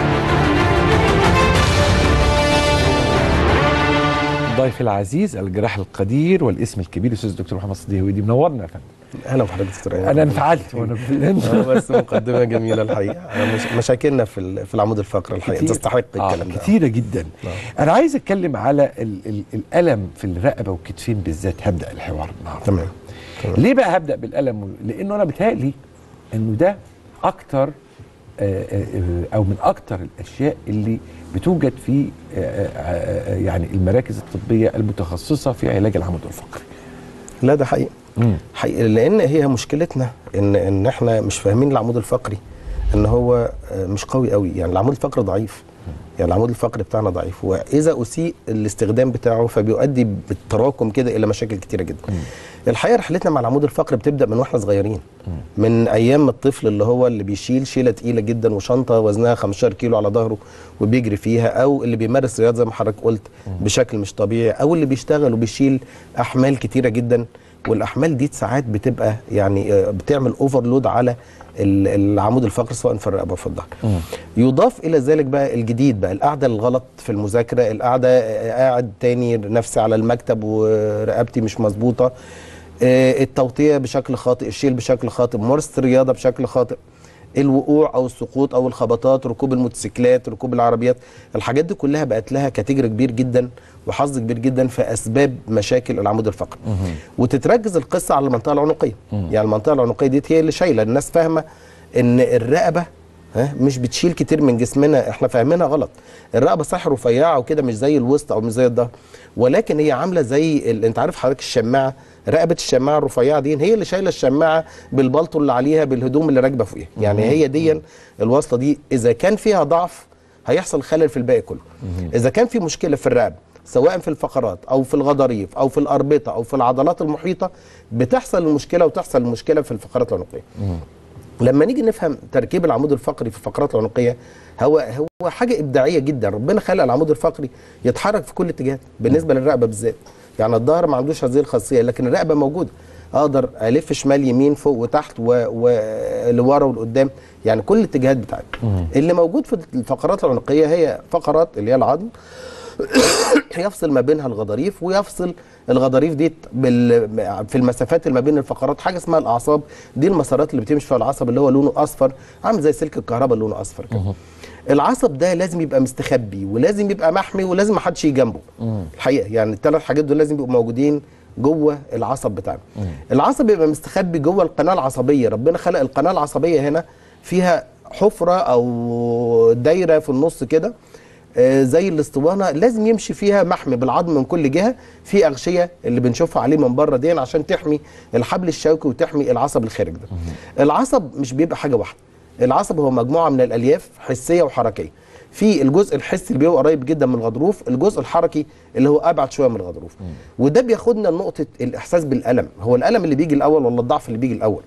ضيفي العزيز الجراح القدير والاسم الكبير الاستاذ الدكتور محمد صديق هويدي منورنا يا فندم اهلا بحضرتك دكتور ايمن انا انفعلت وانا في آه، بس مقدمه جميله الحقيقه أنا مش مشاكلنا في ال- في العمود الفقري الحقيقه كتير. تستحق آه الكلام ده كتيرة جدا آه. انا عايز اتكلم على ال ال الالم في الرقبه والكتفين بالذات هبدا الحوار النهارده تمام تمام. ليه بقى هبدا بالالم لانه انا بيتهيألي انه ده اكتر آه، آه، آه، او من اكتر الاشياء اللي بتوجد في آه، آه، آه، يعني المراكز الطبيه المتخصصه في علاج العمود الفقري لا ده حقيقي حقيقي لان هي مشكلتنا ان ان احنا مش فاهمين العمود الفقري ان هو آه، مش قوي قوي يعني العمود الفقري ضعيف يعني العمود الفقري بتاعنا ضعيف واذا اسيء الاستخدام بتاعه فبيؤدي بالتراكم كده الى مشاكل كتيره جدا الحقيقه رحلتنا مع العمود الفقري بتبدا من واحنا صغيرين من ايام الطفل اللي هو اللي بيشيل شيله تقيله جدا وشنطه وزنها 15 كيلو على ظهره وبيجري فيها او اللي بيمارس رياضه زي ما حضرتك قلت بشكل مش طبيعي او اللي بيشتغل وبيشيل احمال كتيره جدا والاحمال دي ساعات بتبقى يعني آه، بتعمل اوفرلود على ال- العمود الفقري سواء في الرقبه او في الظهر يضاف الى ذلك بقى الجديد بقى القعده الغلط في المذاكره القعده آه، قاعد تاني نفسي على المكتب ورقبتي مش مظبوطه آه، التوطيه بشكل خاطئ الشيل بشكل خاطئ ممارسه الرياضه بشكل خاطئ الوقوع او السقوط او الخبطات ركوب الموتوسيكلات ركوب العربيات الحاجات دي كلها بقت لها كاتيجوري كبير جدا وحظ كبير جدا في اسباب مشاكل العمود الفقري وتتركز القصه على المنطقه العنقيه يعني المنطقه العنقيه دي هي اللي شايله الناس فاهمه ان الرقبه ها مش بتشيل كتير من جسمنا احنا فاهمينها غلط الرقبه صح رفيعه وكده مش زي الوسط او مش زي الظهر ولكن هي عامله زي ال... انت عارف حضرتك الشماعه رقبه الشماعه الرفيعه دي هي اللي شايله الشماعه بالبلطو اللي عليها بالهدوم اللي راكبه فوقيها يعني هي دي الوصله دي اذا كان فيها ضعف هيحصل خلل في الباقي كله اذا كان في مشكله في الرقبه سواء في الفقرات او في الغضاريف او في الاربطه او في العضلات المحيطه بتحصل المشكله وتحصل المشكله في الفقرات العنقيه لما نيجي نفهم تركيب العمود الفقري في الفقرات العنقيه هو هو حاجه ابداعيه جدا ربنا خلق العمود الفقري يتحرك في كل اتجاه بالنسبه للرقبه بالذات يعني الظهر ما عندوش هذه الخاصيه لكن الرقبه موجوده اقدر الف شمال يمين فوق وتحت ولورا ولقدام يعني كل الاتجاهات بتاعتي اللي موجود في الفقرات العنقيه هي فقرات اللي هي العظم يفصل ما بينها الغضاريف ويفصل الغضاريف دي بال... في المسافات اللي ما بين الفقرات حاجه اسمها الاعصاب دي المسارات اللي بتمشي فيها العصب اللي هو لونه اصفر عامل زي سلك الكهرباء اللي لونه اصفر كده العصب ده لازم يبقى مستخبي ولازم يبقى محمي ولازم ما حدش يجي جنبه الحقيقه يعني الثلاث حاجات دول لازم يبقوا موجودين جوه العصب بتاعنا العصب بيبقى مستخبي جوه القناه العصبيه ربنا خلق القناه العصبيه هنا فيها حفره او دايره في النص كده آه، زي الاسطوانه لازم يمشي فيها محمي بالعظم من كل جهه في اغشيه اللي بنشوفها عليه من بره دي عشان تحمي الحبل الشوكي وتحمي العصب الخارج ده العصب مش بيبقى حاجه واحده العصب هو مجموعه من الالياف حسيه وحركيه في الجزء الحسي اللي بيبقى قريب جدا من الغضروف الجزء الحركي اللي هو ابعد شويه من الغضروف وده بياخدنا لنقطه الاحساس بالالم هو الالم اللي بيجي الاول ولا الضعف اللي بيجي الاول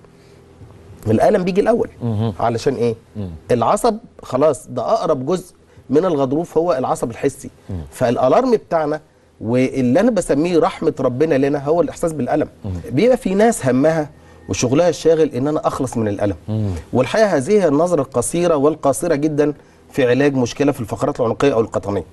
الالم بيجي الاول علشان ايه العصب خلاص ده اقرب جزء من الغضروف هو العصب الحسي فالالارم بتاعنا واللي انا بسميه رحمه ربنا لنا هو الاحساس بالالم بيبقى في ناس همها وشغلها الشاغل ان انا اخلص من الالم والحقيقه هذه هي النظره القصيره والقاصره جدا في علاج مشكله في الفقرات العنقيه او القطنيه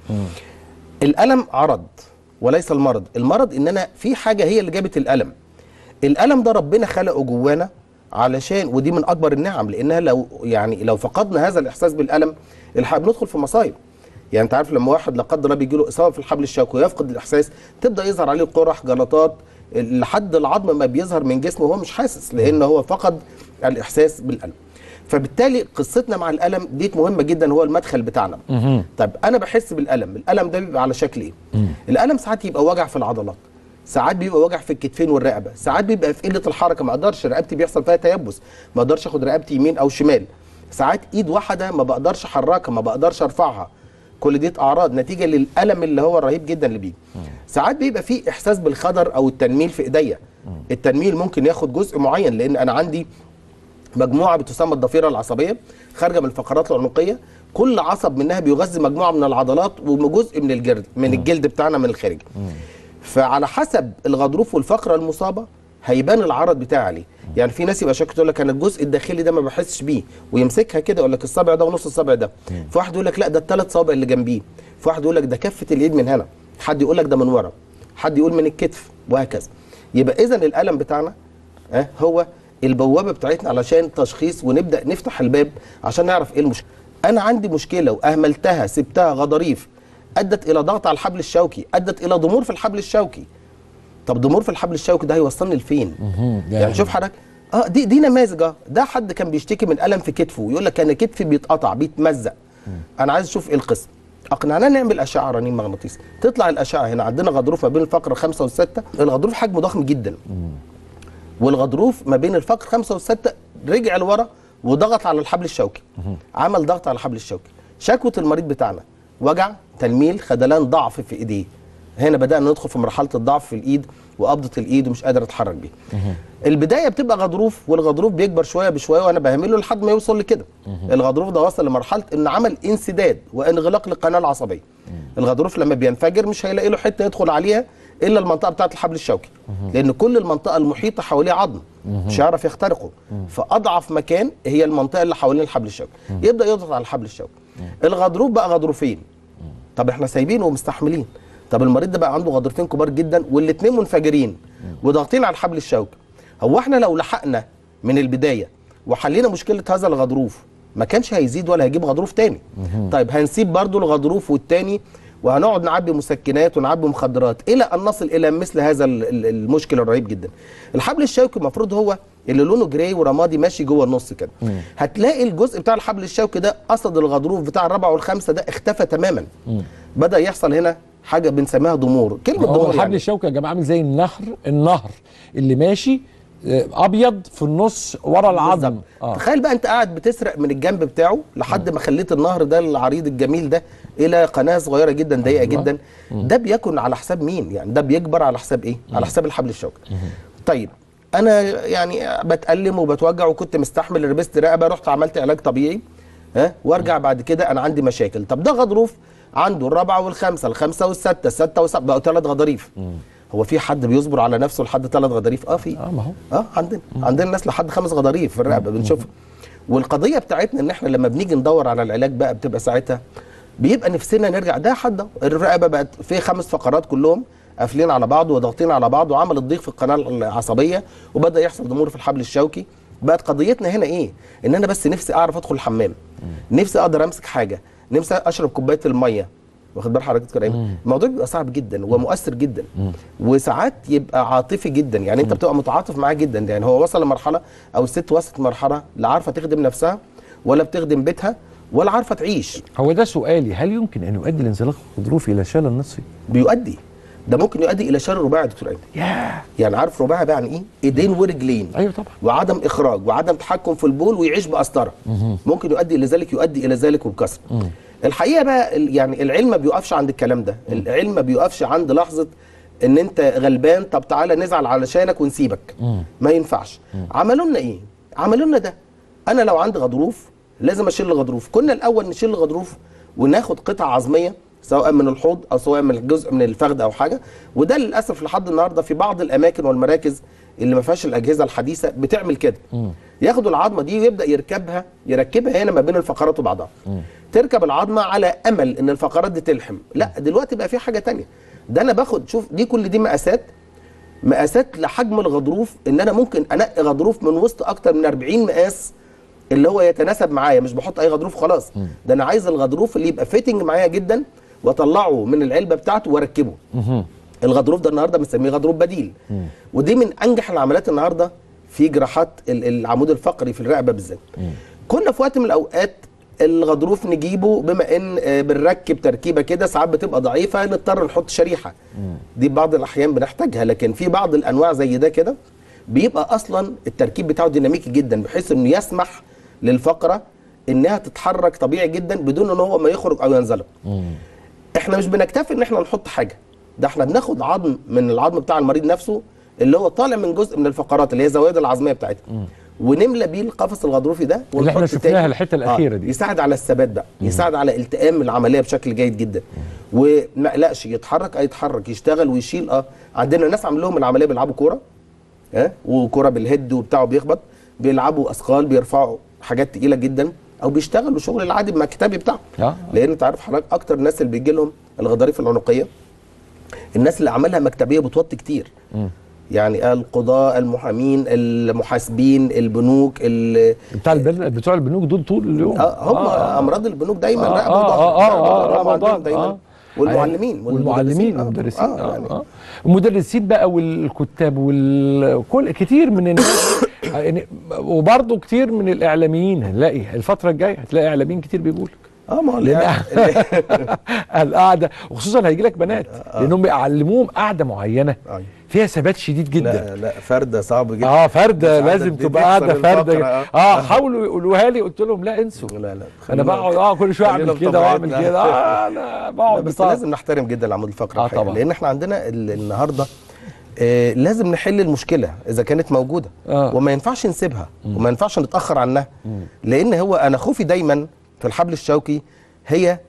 الالم عرض وليس المرض المرض ان انا في حاجه هي اللي جابت الالم الالم ده ربنا خلقه جوانا علشان ودي من اكبر النعم لانها لو يعني لو فقدنا هذا الاحساس بالالم الحق بندخل في مصايب يعني انت عارف لما واحد لا قدر الله بيجي له اصابه في الحبل الشوكي ويفقد الاحساس تبدا يظهر عليه قرح جلطات لحد العظم ما بيظهر من جسمه وهو مش حاسس لان هو فقد الاحساس بالالم فبالتالي قصتنا مع الالم دي مهمه جدا هو المدخل بتاعنا طيب انا بحس بالالم الالم ده بيبقى على شكل ايه الالم ساعات يبقى وجع في العضلات ساعات بيبقى وجع في الكتفين والرقبه ساعات بيبقى في قله الحركه ما اقدرش رقبتي بيحصل فيها تيبس ما اقدرش اخد رقبتي يمين او شمال ساعات ايد واحده ما بقدرش احركها ما بقدرش ارفعها كل دي اعراض نتيجه للالم اللي هو الرهيب جدا اللي بيجي ساعات بيبقى في احساس بالخضر او التنميل في ايديا التنميل ممكن ياخد جزء معين لان انا عندي مجموعه بتسمى الضفيره العصبيه خارجه من الفقرات العنقيه كل عصب منها بيغذي مجموعه من العضلات وجزء من الجلد من الجلد بتاعنا من الخارج فعلى حسب الغضروف والفقره المصابه هيبان العرض بتاعي عليه يعني في ناس يبقى شاكك تقول لك انا الجزء الداخلي ده ما بحسش بيه ويمسكها كده يقول لك الصابع ده ونص الصابع ده في واحد يقول لك لا ده الثلاث صوابع اللي جنبيه في واحد يقول لك ده كفه اليد من هنا حد يقول لك ده من ورا حد يقول من الكتف وهكذا يبقى اذا الالم بتاعنا اه هو البوابه بتاعتنا علشان تشخيص ونبدا نفتح الباب عشان نعرف ايه المشكله انا عندي مشكله واهملتها سبتها غضاريف ادت الى ضغط على الحبل الشوكي ادت الى ضمور في الحبل الشوكي طب ضمور في الحبل الشوكي ده هيوصلني لفين يعني شوف حضرتك اه دي دي نماذج اه ده حد كان بيشتكي من الم في كتفه ويقول لك انا كتفي بيتقطع بيتمزق انا عايز اشوف ايه القصه اقنعناه نعمل اشعه رنين مغناطيسي تطلع الاشعه هنا عندنا غضروف ما بين الفقره خمسة والستة الغضروف حجمه ضخم جدا والغضروف ما بين الفقر خمسة والستة رجع لورا وضغط على الحبل الشوكي عمل ضغط على الحبل الشوكي شكوى المريض بتاعنا وجع تنميل خدلان ضعف في ايديه هنا بدانا ندخل في مرحله الضعف في الايد وقبضه الايد ومش قادر اتحرك بيه البدايه بتبقى غضروف والغضروف بيكبر شويه بشويه وانا بهمله لحد ما يوصل لكده الغضروف ده وصل لمرحله ان عمل انسداد وانغلاق للقناه العصبيه الغضروف لما بينفجر مش هيلاقي له حته يدخل عليها الا المنطقه بتاعه الحبل الشوكي لان كل المنطقه المحيطه حواليه عظم مش هيعرف يخترقه فاضعف مكان هي المنطقه اللي حوالين الحبل الشوكي يبدا يضغط على الحبل الشوكي الغضروف بقى غضروفين طب احنا سايبينه ومستحملين طب المريض ده بقى عنده غضروفين كبار جدا والاثنين منفجرين وضاغطين على الحبل الشوكي هو احنا لو لحقنا من البدايه وحلينا مشكله هذا الغضروف ما كانش هيزيد ولا هيجيب غضروف تاني طيب هنسيب برضو الغضروف والتاني وهنقعد نعبي مسكنات ونعبي مخدرات الى ان نصل الى مثل هذا ال- ال- المشكل الرهيب جدا الحبل الشوكي المفروض هو اللي لونه جراي ورمادي ماشي جوه النص كده هتلاقي الجزء بتاع الحبل الشوكي ده قصد الغضروف بتاع الرابعه والخامسه ده اختفى تماما بدا يحصل هنا حاجه بنسميها ضمور كلمه هو ضمور الحبل يعني الشوكي يا جماعه عامل زي النهر النهر اللي ماشي آه، ابيض في النص ورا العظم بالظبط. اه تخيل بقى انت قاعد بتسرق من الجنب بتاعه لحد ما خليت النهر ده العريض الجميل ده الى قناه صغيره جدا ضيقه جدا ده بيكون على حساب مين يعني ده بيكبر على حساب ايه على حساب الحبل الشوكي طيب انا يعني بتألم وبتوجع وكنت مستحمل لبست رقبه رحت عملت علاج طبيعي ها وارجع بعد كده انا عندي مشاكل طب ده غضروف عنده الرابعه والخامسه الخامسه والسته السته والسبعه بقوا ثلاث غضاريف هو في حد بيصبر على نفسه لحد ثلاث غضاريف اه في اه ما هو اه عندنا عندنا ناس لحد خمس غضاريف في الرقبه بنشوفها والقضيه بتاعتنا ان احنا لما بنيجي ندور على العلاج بقى بتبقى ساعتها بيبقى نفسنا نرجع ده حد أهو. الرقبه بقت في خمس فقرات كلهم قافلين على بعض وضاغطين على بعض وعمل الضيق في القناه العصبيه وبدا يحصل ضمور في الحبل الشوكي بقت قضيتنا هنا ايه ان انا بس نفسي اعرف ادخل الحمام نفسي اقدر امسك حاجه نفسي اشرب كوبايه الميه واخد بال حضرتك يا كريم الموضوع بيبقى صعب جدا ومؤثر جدا وساعات يبقى عاطفي جدا يعني انت بتبقى متعاطف معاه جدا يعني هو وصل لمرحله او الست وصلت لمرحله لا عارفه تخدم نفسها ولا بتخدم بيتها ولا عارفه تعيش هو ده سؤالي هل يمكن ان يؤدي الانزلاق الغضروفي الى شلل نصفي؟ بيؤدي ده ممكن يؤدي الى شلل رباعي يا دكتور ايمن ياه يعني عارف رباعي بقى يعني ايه ايدين ورجلين ايوه طبعا وعدم اخراج وعدم تحكم في البول ويعيش بقسطره ممكن يؤدي الى ذلك يؤدي الى ذلك وبكثره الحقيقه بقى ال- يعني العلم ما بيوقفش عند الكلام ده العلم ما بيوقفش عند لحظه ان انت غلبان طب تعالى نزعل علشانك ونسيبك ما ينفعش عملوا لنا ايه عملوا لنا ده انا لو عندي غضروف لازم اشيل الغضروف كنا الاول نشيل الغضروف وناخد قطعه عظميه سواء من الحوض او سواء من جزء من الفخذ او حاجه وده للاسف لحد النهارده في بعض الاماكن والمراكز اللي ما فيهاش الاجهزه الحديثه بتعمل كده ياخدوا العظمه دي ويبدا يركبها يركبها هنا ما بين الفقرات وبعضها تركب العظمه على امل ان الفقرات دي تلحم لا دلوقتي بقى في حاجه تانية ده انا باخد شوف دي كل دي مقاسات مقاسات لحجم الغضروف ان انا ممكن انقي غضروف من وسط اكتر من 40 مقاس اللي هو يتناسب معايا مش بحط اي غضروف خلاص ده انا عايز الغضروف اللي يبقى فيتنج معايا جدا واطلعه من العلبه بتاعته واركبه الغضروف ده النهارده بنسميه غضروف بديل ودي من انجح العمليات النهارده في جراحات ال- العمود الفقري في الرقبه بالذات كنا في وقت من الاوقات الغضروف نجيبه بما ان آه، بنركب تركيبه كده ساعات بتبقى ضعيفه نضطر نحط شريحه دي بعض الاحيان بنحتاجها لكن في بعض الانواع زي ده كده بيبقى اصلا التركيب بتاعه ديناميكي جدا بحيث انه يسمح للفقره انها تتحرك طبيعي جدا بدون ان هو ما يخرج او ينزلق احنا مش بنكتفي ان احنا نحط حاجه ده احنا بناخد عظم من العظم بتاع المريض نفسه اللي هو طالع من جزء من الفقرات اللي هي زوايد العظميه بتاعتها ونملى بيه القفص الغضروفي ده اللي احنا ونحط شفناها تاني. الحتة الأخيرة دي. يساعد على الثبات بقى يساعد على التئام العمليه بشكل جيد جدا وما قلقش يتحرك اه يتحرك يشتغل ويشيل اه عندنا ناس عامل لهم العمليه بيلعبوا كوره ها وكوره بالهيد وبتاعه بيخبط بيلعبوا اثقال بيرفعوا حاجات تقيله جدا او بيشتغلوا شغل العادي بمكتبي بتاعه آه. لان انت عارف حضرتك اكتر الناس اللي بيجي لهم الغضاريف العنقيه الناس اللي عملها مكتبيه بتوطي كتير يعني القضاء المحامين المحاسبين البنوك ال- بتاع البن... بتوع البنوك دول طول اليوم اه هم آه امراض البنوك دايما آه، رقبة آه، وضغط. آه، آه، آه، رقبة عندهم رمضان، دايما آه. والمعلمين والمعلمين آه، والمدرسين آه آه يعني آه. المدرسين بقى والكتاب وكل كتير من الناس يعني وبرضه كتير من الاعلاميين هنلاقي الفتره الجايه هتلاقي اعلاميين كتير بيقول اه ما هو لان اللي- القعده وخصوصا هيجي لك بنات لانهم بيعلموهم قعده معينه أيوة. فيها ثبات شديد جدا لا لا فرده صعب جدا اه فرده مش لازم عدد تبقى بيكسر قاعده فرده الفقرة، اه, آه. آه حاولوا يقولوها لي قلت لهم لا انسوا لا لا انا خلينا- بقعد اه كل شويه خلينا اعمل في كده واعمل طبيعتنا. كده اه انا لا بقعد بس بصراحة. لازم نحترم جدا العمود الفقري آه الحقيقة، طبعا. لان احنا عندنا ال- النهارده آه لازم نحل المشكله اذا كانت موجوده آه. وما ينفعش نسيبها وما ينفعش نتاخر عنها لان هو انا خوفي دايما في الحبل الشوكي هي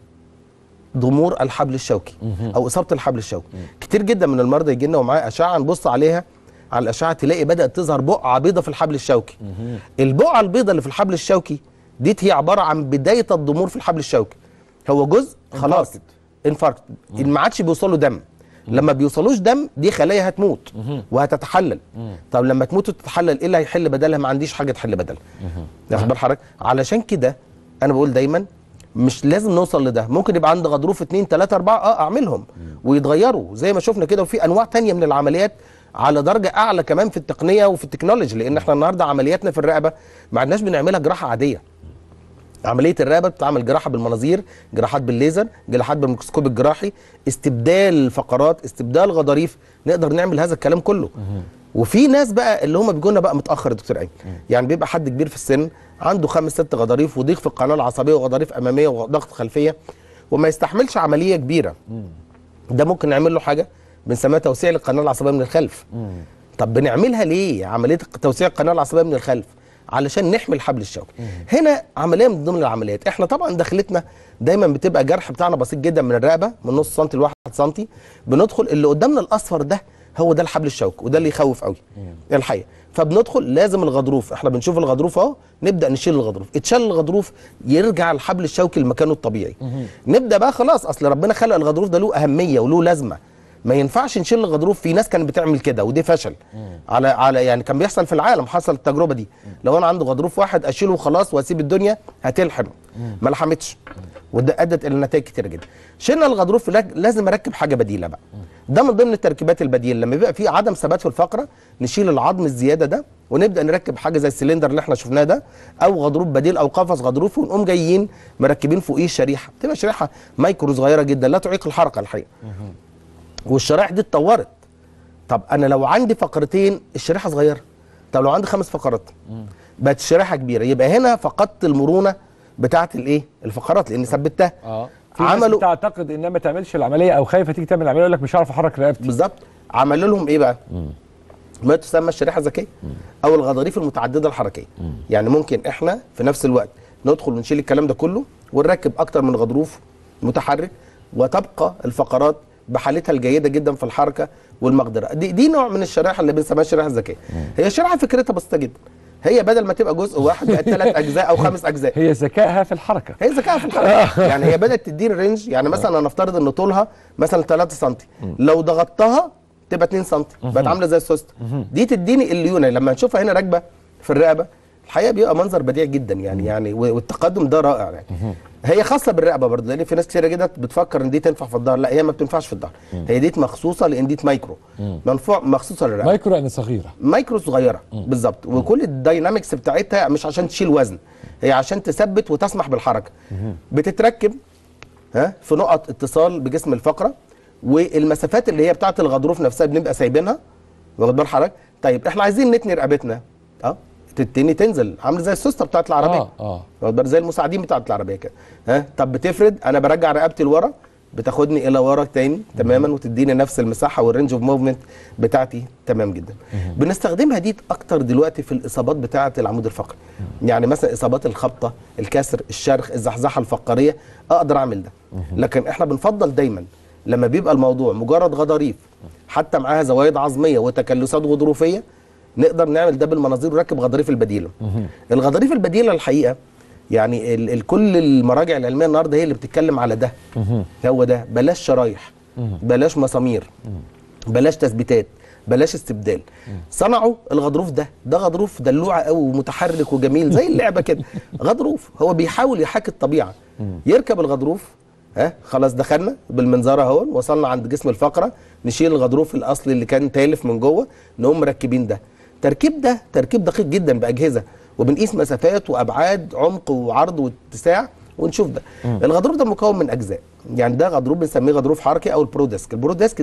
ضمور الحبل الشوكي او اصابه الحبل الشوكي كتير جدا من المرضى يجي لنا ومعاه اشعه نبص عليها على الاشعه تلاقي بدات تظهر بقعه بيضه في الحبل الشوكي البقعه البيضه اللي في الحبل الشوكي ديت هي عباره عن بدايه الضمور في الحبل الشوكي هو جزء خلاص انفاركت ما عادش بيوصل له دم لما بيوصلوش دم دي خلايا هتموت وهتتحلل طب لما تموت وتتحلل ايه اللي هيحل بدلها ما عنديش حاجه تحل بدلها واخد بال حضرتك علشان كده انا بقول دايما مش لازم نوصل لده ممكن يبقى عندي غضروف اتنين تلاتة اربعة اه اعملهم ويتغيروا زي ما شفنا كده وفي انواع تانية من العمليات على درجة اعلى كمان في التقنية وفي التكنولوجي لان احنا النهاردة عملياتنا في الرقبة ما عدناش بنعملها جراحة عادية عمليه الرقبه بتتعمل جراحه بالمناظير جراحات بالليزر جراحات بالميكروسكوب الجراحي استبدال فقرات استبدال غضاريف نقدر نعمل هذا الكلام كله وفي ناس بقى اللي هم بيجوا لنا بقى متاخر يا دكتور ايمن يعني بيبقى حد كبير في السن عنده خمس ست غضاريف وضيق في القناه العصبيه وغضاريف اماميه وضغط خلفيه وما يستحملش عمليه كبيره ده ممكن نعمل له حاجه بنسميها توسيع القناه العصبيه من الخلف طب بنعملها ليه عمليه توسيع القناه العصبيه من الخلف علشان نحمي الحبل الشوكي هنا عمليه من ضمن العمليات احنا طبعا دخلتنا دايما بتبقى جرح بتاعنا بسيط جدا من الرقبه من نص سنتي لواحد سنتي بندخل اللي قدامنا الاصفر ده هو ده الحبل الشوكي وده اللي يخوف قوي الحقيقه فبندخل لازم الغضروف احنا بنشوف الغضروف اهو نبدا نشيل الغضروف اتشال الغضروف يرجع الحبل الشوكي لمكانه الطبيعي نبدا بقى خلاص اصل ربنا خلق الغضروف ده له اهميه وله لازمه ما ينفعش نشيل الغضروف في ناس كانت بتعمل كده ودي فشل على على يعني كان بيحصل في العالم حصل التجربه دي لو انا عندي غضروف واحد اشيله وخلاص واسيب الدنيا هتلحم ما لحمتش وده ادت الى نتائج كتير جدا شلنا الغضروف لا- لازم اركب حاجه بديله بقى ده من ضمن التركيبات البديله لما بيبقى في عدم ثبات في الفقره نشيل العظم الزياده ده ونبدا نركب حاجه زي السلندر اللي احنا شفناه ده او غضروف بديل او قفص غضروف ونقوم جايين مركبين فوقيه شريحه تبقى شريحه مايكرو صغيره جدا لا تعيق الحركه الحقيقه والشرائح دي اتطورت طب انا لو عندي فقرتين الشريحه صغيره طب لو عندي خمس فقرات بقت الشريحه كبيره يبقى هنا فقدت المرونه بتاعه الايه الفقرات لان ثبتها اه في ناس عملوا بتعتقد انها ما تعملش العمليه او خايفه تيجي تعمل العمليه يقول لك مش هعرف احرك رقبتي بالظبط عملوا لهم ايه بقى ما تسمى الشريحه الذكيه او الغضاريف المتعدده الحركيه يعني ممكن احنا في نفس الوقت ندخل ونشيل الكلام ده كله ونركب اكتر من غضروف متحرك وتبقى الفقرات بحالتها الجيده جدا في الحركه والمقدره دي, دي نوع من الشريحه اللي بنسميها الشريحه الذكيه هي الشريحه فكرتها بسيطه جدا هي بدل ما تبقى جزء واحد بقت ثلاث اجزاء او خمس اجزاء هي ذكائها في الحركه هي ذكاء في الحركه يعني هي بدات تديني رينج يعني مثلا نفترض ان طولها مثلا 3 سم لو ضغطتها تبقى 2 سم بقت عامله زي السوسته دي تديني الليونه لما نشوفها هنا راكبه في الرقبه الحقيقه بيبقى منظر بديع جدا يعني يعني و- والتقدم ده رائع يعني هي خاصه بالرقبه برضه لان في ناس كتير جدا بتفكر ان دي تنفع في الظهر لا هي ما بتنفعش في الظهر هي ديت مخصوصه لان ديت مايكرو منفوع مخصوصه للرقبه مايكرو يعني صغيره مايكرو صغيره بالظبط وكل الداينامكس بتاعتها مش عشان تشيل وزن هي عشان تثبت وتسمح بالحركه بتتركب ها في نقط اتصال بجسم الفقره والمسافات اللي هي بتاعه الغضروف نفسها بنبقى سايبينها واخد بال حضرتك طيب احنا عايزين نتني رقبتنا اه تتني تنزل عامله زي السوسته بتاعه العربيه اه اه واخد بالك؟ زي المساعدين بتاعه العربيه كده ها طب بتفرد انا برجع رقبتي لورا بتاخدني الى ورا تاني تماما وتديني نفس المساحه والرينج اوف موفمنت بتاعتي تمام جدا بنستخدمها دي اكتر دلوقتي في الاصابات بتاعه العمود الفقري يعني مثلا اصابات الخبطه الكسر الشرخ الزحزحه الفقريه اقدر اعمل ده لكن احنا بنفضل دايما لما بيبقى الموضوع مجرد غضاريف حتى معاها زوايد عظميه وتكلسات غضروفيه نقدر نعمل ده بالمناظير ونركب غضاريف البديله الغضاريف البديله الحقيقه يعني ال ال كل المراجع العلميه النهارده هي اللي بتتكلم على ده هو ده بلاش شرايح بلاش مسامير بلاش تثبيتات بلاش استبدال صنعوا الغضروف ده ده غضروف دلوعه قوي ومتحرك وجميل زي اللعبه كده غضروف هو بيحاول يحاكي الطبيعه يركب الغضروف ها خلاص دخلنا بالمنظار اهو وصلنا عند جسم الفقره نشيل الغضروف الاصلي اللي كان تالف من جوه نقوم مركبين ده تركيب ده تركيب دقيق جدا باجهزه وبنقيس مسافات وابعاد عمق وعرض واتساع ونشوف ده الغضروف ده مكون من اجزاء يعني ده غضروف بنسميه غضروف حركي او البروديسك البروديسك ده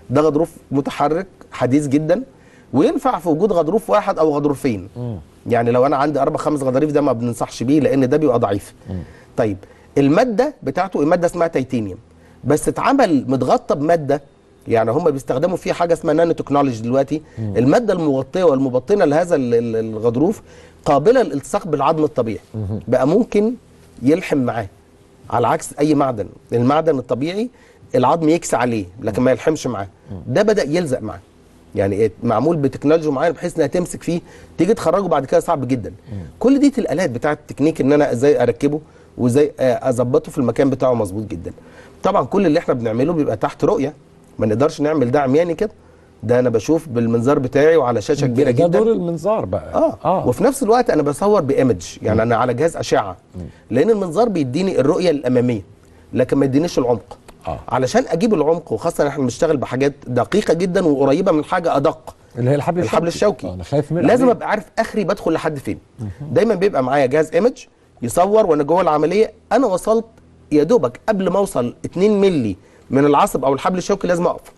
ده غضروف متحرك حديث جدا وينفع في وجود غضروف واحد او غضروفين يعني لو انا عندي اربع خمس غضاريف ده ما بننصحش بيه لان ده بيبقى ضعيف طيب الماده بتاعته الماده اسمها تيتانيوم بس اتعمل متغطى بماده يعني هم بيستخدموا فيه حاجه اسمها نانو تكنولوجي دلوقتي الماده المغطيه والمبطنه لهذا ال- ال- الغضروف قابله للالتصاق بالعظم الطبيعي بقى ممكن يلحم معاه على عكس اي معدن المعدن الطبيعي العظم يكسى عليه لكن ما يلحمش معاه ده بدا يلزق معاه يعني إيه؟ معمول بتكنولوجيا معينه بحيث انها تمسك فيه تيجي تخرجه بعد كده صعب جدا كل دي الالات بتاعه التكنيك ان انا ازاي اركبه وازاي آه، اظبطه في المكان بتاعه مظبوط جدا طبعا كل اللي احنا بنعمله بيبقى تحت رؤيه ما نقدرش نعمل ده عمياني كده ده انا بشوف بالمنظار بتاعي وعلى شاشه كبيره ده جدا دور المنظار بقى اه, آه. وفي نفس الوقت انا بصور بايمج يعني انا على جهاز اشعه لان المنظار بيديني الرؤيه الاماميه لكن ما يدينيش العمق آه. علشان اجيب العمق وخاصه احنا بنشتغل بحاجات دقيقه جدا وقريبه من حاجه ادق اللي هي الحبل الحبل الشوكي آه، انا خايف منه لازم عليه. ابقى عارف اخري بدخل لحد فين دايما بيبقى معايا جهاز ايمج يصور وانا جوه العمليه انا وصلت يا دوبك قبل ما اوصل 2 مللي من العصب او الحبل الشوكي لازم اقف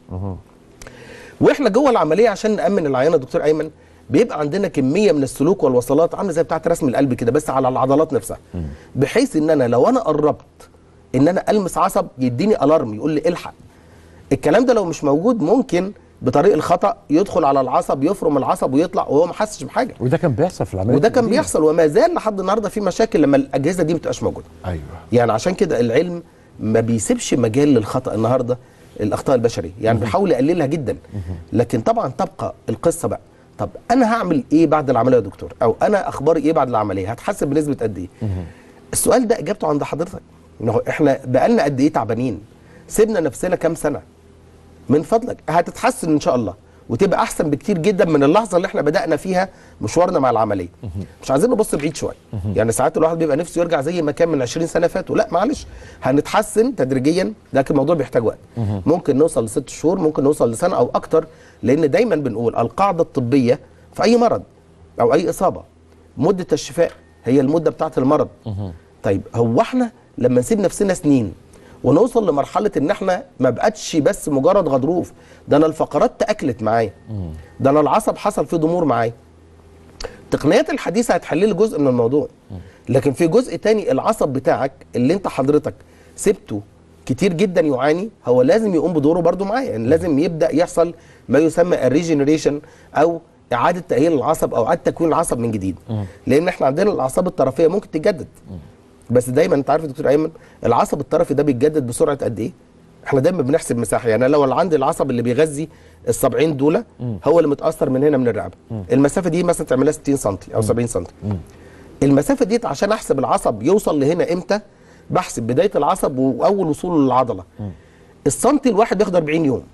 واحنا جوه العمليه عشان نامن العيانه دكتور ايمن بيبقى عندنا كميه من السلوك والوصلات عامله زي بتاعه رسم القلب كده بس على العضلات نفسها بحيث ان انا لو انا قربت ان انا المس عصب يديني الارم يقول لي الحق الكلام ده لو مش موجود ممكن بطريق الخطا يدخل على العصب يفرم العصب ويطلع وهو ما حسش بحاجه وده كان بيحصل في العمليه وده كان بيحصل وما زال لحد النهارده في مشاكل لما الاجهزه دي ما بتبقاش موجوده ايوه يعني عشان كده العلم ما بيسيبش مجال للخطا النهارده الاخطاء البشريه يعني بيحاول يقللها جدا لكن طبعا تبقى القصه بقى طب انا هعمل ايه بعد العمليه يا دكتور او انا اخباري ايه بعد العمليه هتحسن بنسبه قد ايه السؤال ده اجابته عند حضرتك إن هو احنا بقالنا قد ايه تعبانين سيبنا نفسنا كام سنه من فضلك هتتحسن ان شاء الله وتبقى احسن بكتير جدا من اللحظه اللي احنا بدانا فيها مشوارنا مع العمليه مش عايزين نبص بعيد شويه يعني ساعات الواحد بيبقى نفسه يرجع زي ما كان من 20 سنه فاتوا لا معلش هنتحسن تدريجيا لكن الموضوع بيحتاج وقت ممكن نوصل لست شهور ممكن نوصل لسنه او اكتر لان دايما بنقول القاعده الطبيه في اي مرض او اي اصابه مده الشفاء هي المده بتاعه المرض طيب هو احنا لما نسيب نفسنا سنين ونوصل لمرحله ان احنا ما بقتش بس مجرد غضروف ده انا الفقرات تاكلت معايا ده انا العصب حصل فيه ضمور معايا التقنيات الحديثه هتحل لي جزء من الموضوع لكن في جزء تاني العصب بتاعك اللي انت حضرتك سبته كتير جدا يعاني هو لازم يقوم بدوره برضو معايا يعني لازم يبدا يحصل ما يسمى الريجنريشن او اعاده تاهيل العصب او اعاده تكوين العصب من جديد لان احنا عندنا الاعصاب الطرفيه ممكن تتجدد بس دايما انت عارف يا دكتور ايمن العصب الطرفي ده بيتجدد بسرعه قد ايه احنا دايما بنحسب مساحه يعني لو أنا عندي العصب اللي بيغذي السبعين دول هو اللي متاثر من هنا من الرقبه المسافه دي مثلا تعملها 60 سم او 70 سم المسافه دي عشان احسب العصب يوصل لهنا امتى بحسب بدايه العصب واول وصوله للعضله السنتي الواحد بياخد 40 يوم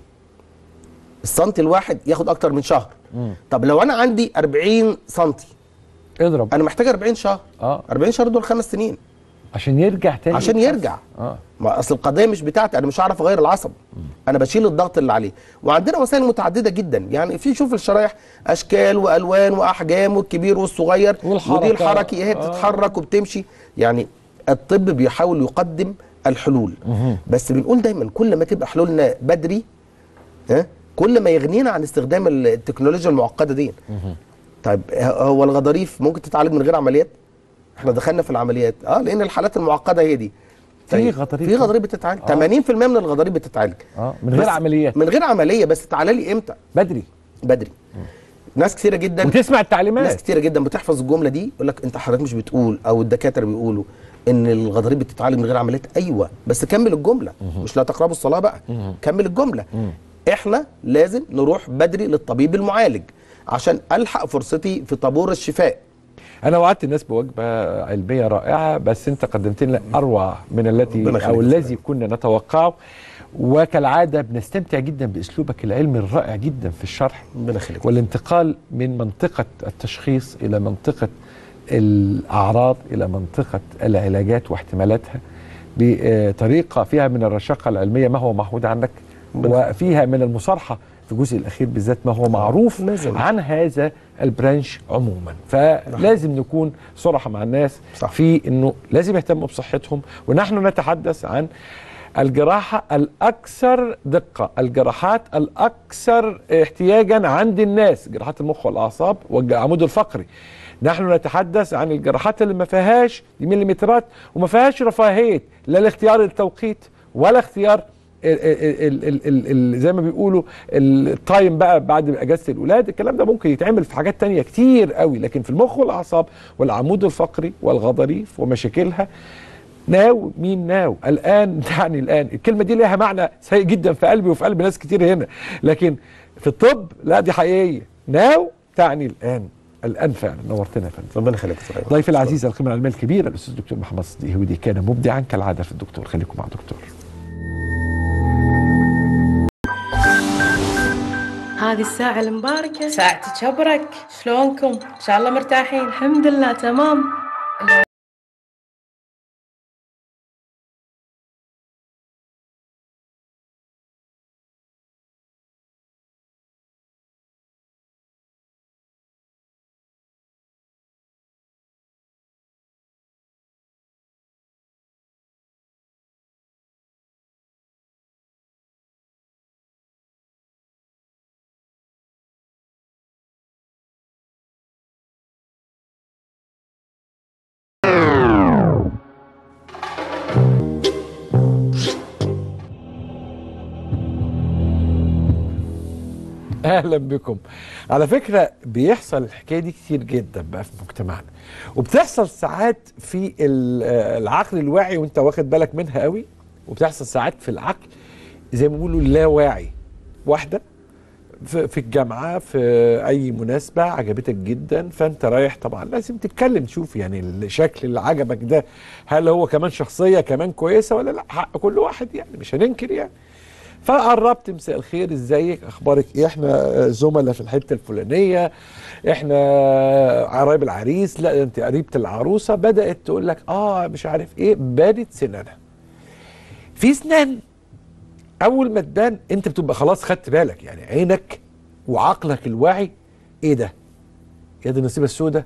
السنتي الواحد ياخد اكتر من شهر طب لو انا عندي 40 سنتي اضرب انا محتاج 40 شهر اه 40 شهر دول خمس سنين عشان يرجع تاني عشان يتحسن. يرجع اه ما اصل القضيه مش بتاعتي انا مش هعرف اغير العصب انا بشيل الضغط اللي عليه وعندنا وسائل متعدده جدا يعني في شوف الشرايح اشكال والوان واحجام والكبير والصغير والحركة. ودي الحركي هي آه. بتتحرك وبتمشي يعني الطب بيحاول يقدم الحلول بس بنقول دايما كل ما تبقى حلولنا بدري ها كل ما يغنينا عن استخدام التكنولوجيا المعقده دي طيب هو الغضاريف ممكن تتعالج من غير عمليات احنا دخلنا في العمليات اه لان الحالات المعقده هي دي في غضاريف في غضاريف بتتعالج آه. 80% من الغضاريف بتتعالج اه من غير بس- عمليات من غير عمليه بس تعالى لي امتى بدري بدري ناس كثيره جدا وتسمع ناس التعليمات كتيرة جدا بتحفظ الجمله دي يقول لك انت حضرتك مش بتقول او الدكاتره بيقولوا ان الغضاريف بتتعالج من غير عمليات ايوه بس كمل الجمله مش لا تقربوا الصلاه بقى كمل الجمله احنا لازم نروح بدري للطبيب المعالج عشان الحق فرصتي في طابور الشفاء انا وعدت الناس بوجبه علميه رائعه بس انت قدمت لنا اروع من التي ربنا يخليك او يا الذي كنا نتوقعه وكالعاده بنستمتع جدا باسلوبك العلمي الرائع جدا في الشرح ربنا يخليك والانتقال من منطقه التشخيص الى منطقه الاعراض الى منطقه العلاجات واحتمالاتها بطريقه فيها من الرشاقه العلميه ما هو معهود عنك وفيها من المصارحه في الجزء الاخير بالذات ما هو معروف لازم. عن هذا البرانش عموما فلازم نكون صراحه مع الناس صح. في انه لازم يهتموا بصحتهم ونحن نتحدث عن الجراحة الأكثر دقة الجراحات الأكثر احتياجا عند الناس جراحات المخ والأعصاب والعمود الفقري نحن نتحدث عن الجراحات اللي ما فيهاش دي مليمترات وما فيهاش رفاهية لا الاختيار التوقيت ولا اختيار ال ال ال ال ال زي ما بيقولوا التايم بقى بعد اجازه الاولاد الكلام ده ممكن يتعمل في حاجات تانية كتير قوي لكن في المخ والاعصاب والعمود الفقري والغضاريف ومشاكلها ناو مين ناو الان تعني الان الكلمه دي ليها معنى سيء جدا في قلبي وفي قلب ناس كتير هنا لكن في الطب لا دي حقيقيه ناو تعني الان الان فعلا نورتنا يا فندم ربنا يخليك يا صغير. ضيفي العزيز القيمه العلميه الكبيره الاستاذ الدكتور محمد صديق هودي كان مبدعا كالعاده في الدكتور خليكم مع الدكتور هذه الساعة المباركة ساعتك شبرك شلونكم ان شاء الله مرتاحين الحمد لله تمام اهلا بكم على فكره بيحصل الحكايه دي كتير جدا بقى في مجتمعنا وبتحصل ساعات في ال- آه، العقل الواعي وانت واخد بالك منها قوي وبتحصل ساعات في العقل زي ما بيقولوا اللاواعي واحده في في الجامعه في اي مناسبه عجبتك جدا فانت رايح طبعا لازم تتكلم تشوف يعني الشكل اللي عجبك ده هل هو كمان شخصيه كمان كويسه ولا لا حق كل واحد يعني مش هننكر يعني فقربت مساء الخير ازيك اخبارك ايه احنا زملاء في الحته الفلانيه احنا قرايب العريس لا انت قريبه العروسه بدات تقول لك اه مش عارف ايه بانت سنانها في سنان اول ما تبان انت بتبقى خلاص خدت بالك يعني عينك وعقلك الواعي ايه ده يا دي النصيبه السوداء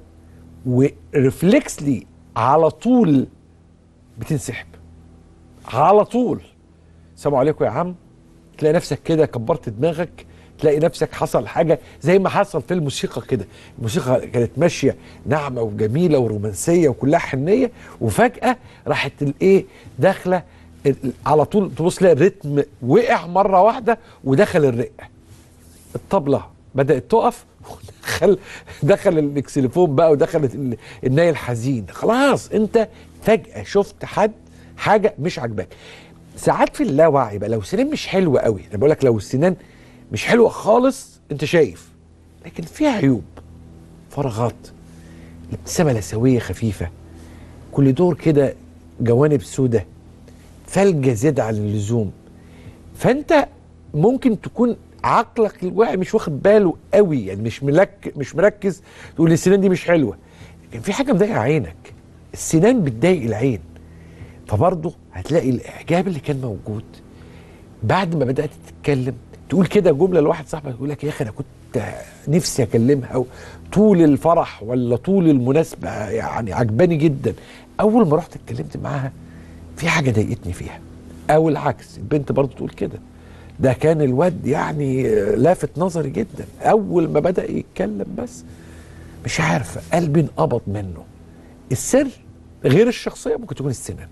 ورفلكسلي على طول بتنسحب على طول السلام عليكم يا عم تلاقي نفسك كده كبرت دماغك تلاقي نفسك حصل حاجة زي ما حصل في الموسيقى كده الموسيقى كانت ماشية ناعمة وجميلة ورومانسية وكلها حنية وفجأة راحت الايه داخلة ال- على طول تبص تلاقي الريتم وقع مرة واحدة ودخل الرقة الطبلة بدأت تقف ودخل دخل الاكسليفون بقى ودخلت ال- الناي الحزين خلاص انت فجأة شفت حد حاجة مش عاجباك ساعات في اللاوعي بقى لو السنان مش حلوة قوي انا بقول لك لو السنان مش حلوة خالص انت شايف لكن فيها عيوب فراغات الابتسامة لثوية خفيفة كل دور كده جوانب سودة فلجة زيادة عن اللزوم فانت ممكن تكون عقلك الواعي مش واخد باله قوي يعني مش ملك مش مركز تقول السنان دي مش حلوه لكن في حاجه مضايقه عينك السنان بتضايق العين فبرضه هتلاقي الاعجاب اللي كان موجود بعد ما بدات تتكلم تقول كده جمله لواحد صاحبك يقول لك يا اخي انا كنت نفسي اكلمها او طول الفرح ولا طول المناسبه يعني عجباني جدا اول ما رحت اتكلمت معاها في حاجه ضايقتني فيها او العكس البنت برضه تقول كده ده كان الواد يعني لافت نظري جدا اول ما بدا يتكلم بس مش عارفه قلبي انقبض منه السر غير الشخصيه ممكن تكون السنان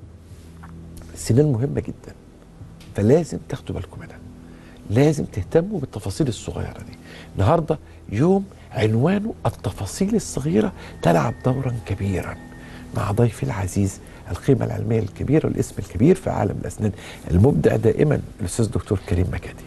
السنان مهمه جدا فلازم تاخدوا بالكم منها لازم تهتموا بالتفاصيل الصغيره دي النهارده يوم عنوانه التفاصيل الصغيره تلعب دورا كبيرا مع ضيفي العزيز القيمه العلميه الكبيره والاسم الكبير في عالم الاسنان المبدع دائما الاستاذ دكتور كريم مكادي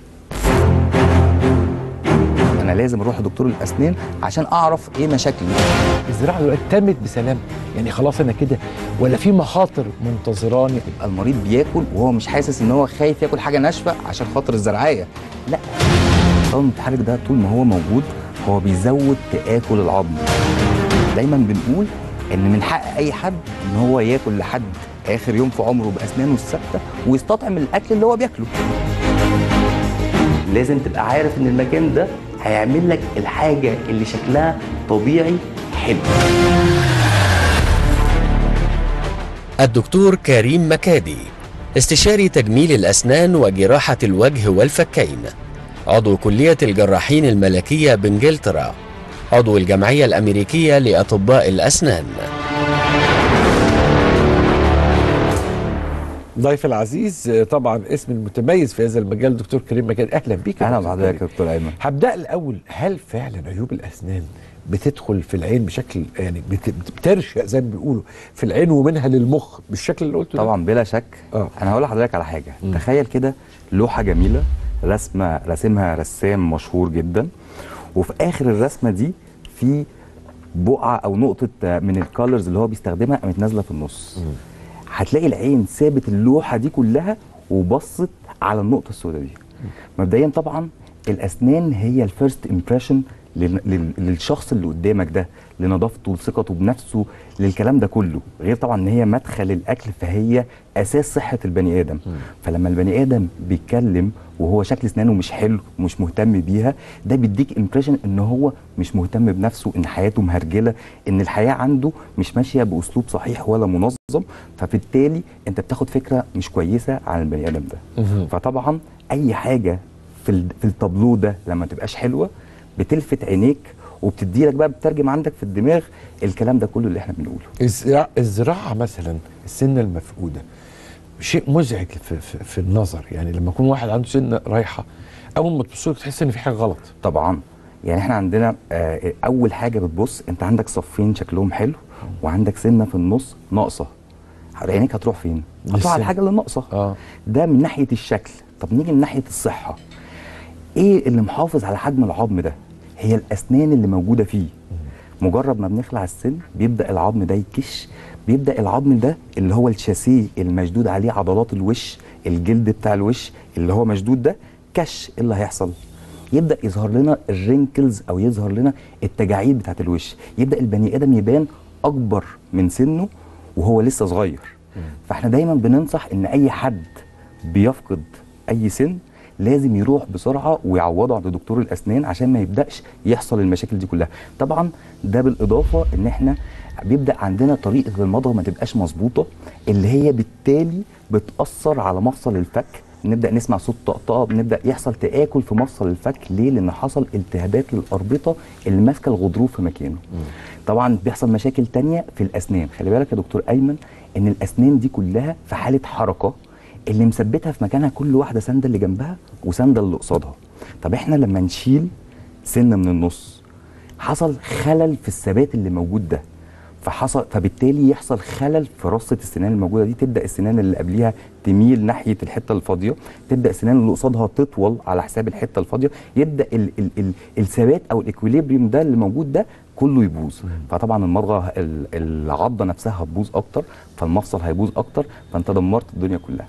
انا لازم اروح لدكتور الاسنان عشان اعرف ايه مشاكلي الزراعه دلوقتي تمت بسلام يعني خلاص انا كده ولا في مخاطر منتظراني يبقى المريض بياكل وهو مش حاسس ان هو خايف ياكل حاجه ناشفه عشان خاطر الزرعيه لا الطاقم المتحرك ده طول ما هو موجود هو بيزود تآكل العظم دايما بنقول ان من حق اي حد ان هو ياكل لحد اخر يوم في عمره باسنانه الثابته ويستطعم الاكل اللي هو بياكله لازم تبقى عارف ان المكان ده هيعمل لك الحاجه اللي شكلها طبيعي حلو الدكتور كريم مكادي استشاري تجميل الأسنان وجراحة الوجه والفكين عضو كلية الجراحين الملكية بإنجلترا عضو الجمعية الأمريكية لأطباء الأسنان ضيف العزيز آه، طبعا اسم المتميز في هذا المجال دكتور كريم مجاد اهلا بيك يا اهلا دكتور بحضرتك كريم. يا دكتور ايمن هبدا الاول هل فعلا عيوب الاسنان بتدخل في العين بشكل يعني بت- بترشق زي ما بيقولوا في العين ومنها للمخ بالشكل اللي قلته ده؟ طبعا بلا شك آه. انا هقول لحضرتك على حاجه تخيل كده لوحه جميله رسمه راسمها رسام مشهور جدا وفي اخر الرسمه دي في بقعه او نقطه آه، من الكالرز اللي هو بيستخدمها قامت نازله في النص هتلاقي العين سابت اللوحه دي كلها وبصت على النقطه السوداء دي مبدئيا طبعا الاسنان هي الفيرست امبريشن للشخص اللي قدامك ده لنظافته لثقته بنفسه للكلام ده كله غير طبعا ان هي مدخل الاكل فهي اساس صحه البني ادم فلما البني ادم بيتكلم وهو شكل اسنانه مش حلو ومش مهتم بيها ده بيديك امبريشن ان هو مش مهتم بنفسه ان حياته مهرجله ان الحياه عنده مش ماشيه باسلوب صحيح ولا منظم فبالتالي انت بتاخد فكره مش كويسه عن البني ادم ده فطبعا اي حاجه في ال- في التابلو ده لما تبقاش حلوه بتلفت عينيك وبتدي لك بقى بترجم عندك في الدماغ الكلام ده كله اللي احنا بنقوله الزراعة, الزراعة مثلا السنة المفقودة شيء مزعج في, في, في النظر يعني لما يكون واحد عنده سنة رايحة أول ما تبص له تحس إن في حاجة غلط طبعا يعني احنا عندنا آه اول حاجه بتبص انت عندك صفين شكلهم حلو وعندك سنه في النص ناقصه عينيك هتروح فين هتروح للسن. على الحاجه اللي ناقصه اه ده من ناحيه الشكل طب نيجي من ناحيه الصحه ايه اللي محافظ على حجم العظم ده هي الاسنان اللي موجوده فيه مجرد ما بنخلع السن بيبدا العظم ده يكش بيبدا العظم ده اللي هو الشاسيه المشدود عليه عضلات الوش الجلد بتاع الوش اللي هو مشدود ده كش ايه اللي هيحصل يبدا يظهر لنا الرينكلز او يظهر لنا التجاعيد بتاعت الوش يبدا البني ادم يبان اكبر من سنه وهو لسه صغير فاحنا دايما بننصح ان اي حد بيفقد اي سن لازم يروح بسرعه ويعوضه عند دكتور الاسنان عشان ما يبداش يحصل المشاكل دي كلها طبعا ده بالاضافه ان احنا بيبدا عندنا طريقه المضغ ما تبقاش مظبوطه اللي هي بالتالي بتاثر على مفصل الفك نبدا نسمع صوت طقطقه بنبدا يحصل تاكل في مفصل الفك ليه لان حصل التهابات للاربطه اللي ماسكه الغضروف في مكانه طبعا بيحصل مشاكل تانية في الاسنان خلي بالك يا دكتور ايمن ان الاسنان دي كلها في حاله حركه اللي مثبتها في مكانها كل واحده سنده اللي جنبها وسنده اللي قصادها طب احنا لما نشيل سن من النص حصل خلل في الثبات اللي موجود ده فحصل فبالتالي يحصل خلل في رصه السنان الموجوده دي تبدا السنان اللي قبليها تميل ناحيه الحته الفاضيه تبدا السنان اللي قصادها تطول على حساب الحته الفاضيه يبدا ال ال ال الثبات او الاكويليبريم ده اللي موجود ده كله يبوظ فطبعا المضغه ال- العضه نفسها هتبوظ اكتر فالمفصل هيبوظ اكتر فانت دمرت الدنيا كلها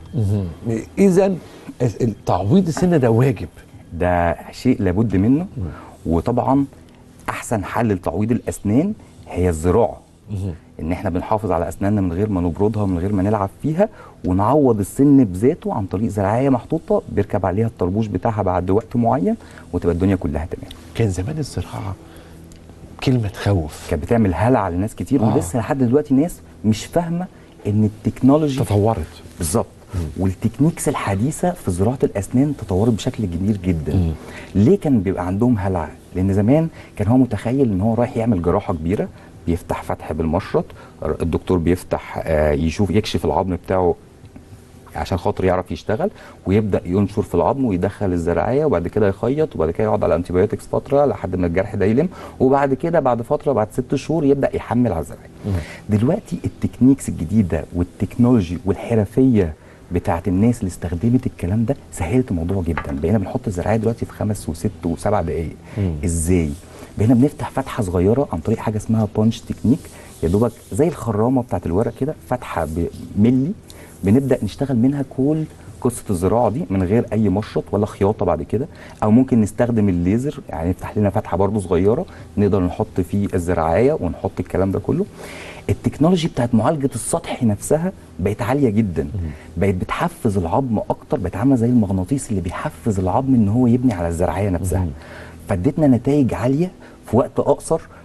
إذا تعويض السن ده واجب ده شيء لابد منه وطبعا احسن حل لتعويض الاسنان هي الزراعه ان احنا بنحافظ على اسناننا من غير ما نبردها من غير ما نلعب فيها ونعوض السن بذاته عن طريق زراعيه محطوطه بيركب عليها الطربوش بتاعها بعد وقت معين وتبقى الدنيا كلها تمام كان زمان الزراعة كلمة تخوف كانت بتعمل هلع لناس كتير آه. ولسه لحد دلوقتي ناس مش فاهمه ان التكنولوجي تطورت بالظبط والتكنيكس الحديثه في زراعه الاسنان تطورت بشكل كبير جدا ليه كان بيبقى عندهم هلع لان زمان كان هو متخيل ان هو رايح يعمل جراحه كبيره بيفتح فتح بالمشرط الدكتور بيفتح آه، يشوف يكشف العظم بتاعه عشان خاطر يعرف يشتغل ويبدا ينشر في العظم ويدخل الزراعيه وبعد كده يخيط وبعد كده يقعد على الانتيبيوتكس فتره لحد ما الجرح ده يلم وبعد كده بعد فتره بعد ست شهور يبدا يحمل على الزراعيه. دلوقتي التكنيكس الجديده والتكنولوجي والحرفيه بتاعت الناس اللي استخدمت الكلام ده سهلت الموضوع جدا بقينا بنحط الزراعيه دلوقتي في خمس وست وسبع دقائق ازاي بقينا بنفتح فتحه صغيره عن طريق حاجه اسمها بانش تكنيك يا دوبك زي الخرامه بتاعت الورق كده فتحه بملي بنبدا نشتغل منها كل قصه الزراعه دي من غير اي مشرط ولا خياطه بعد كده او ممكن نستخدم الليزر يعني نفتح لنا فتحه برضو صغيره نقدر نحط فيه الزراعيه ونحط الكلام ده كله التكنولوجي بتاعت معالجه السطح نفسها بقت عاليه جدا بقت بتحفز العظم اكتر بقت عامله زي المغناطيس اللي بيحفز العظم ان هو يبني على الزراعيه نفسها فادتنا نتائج عاليه في وقت اقصر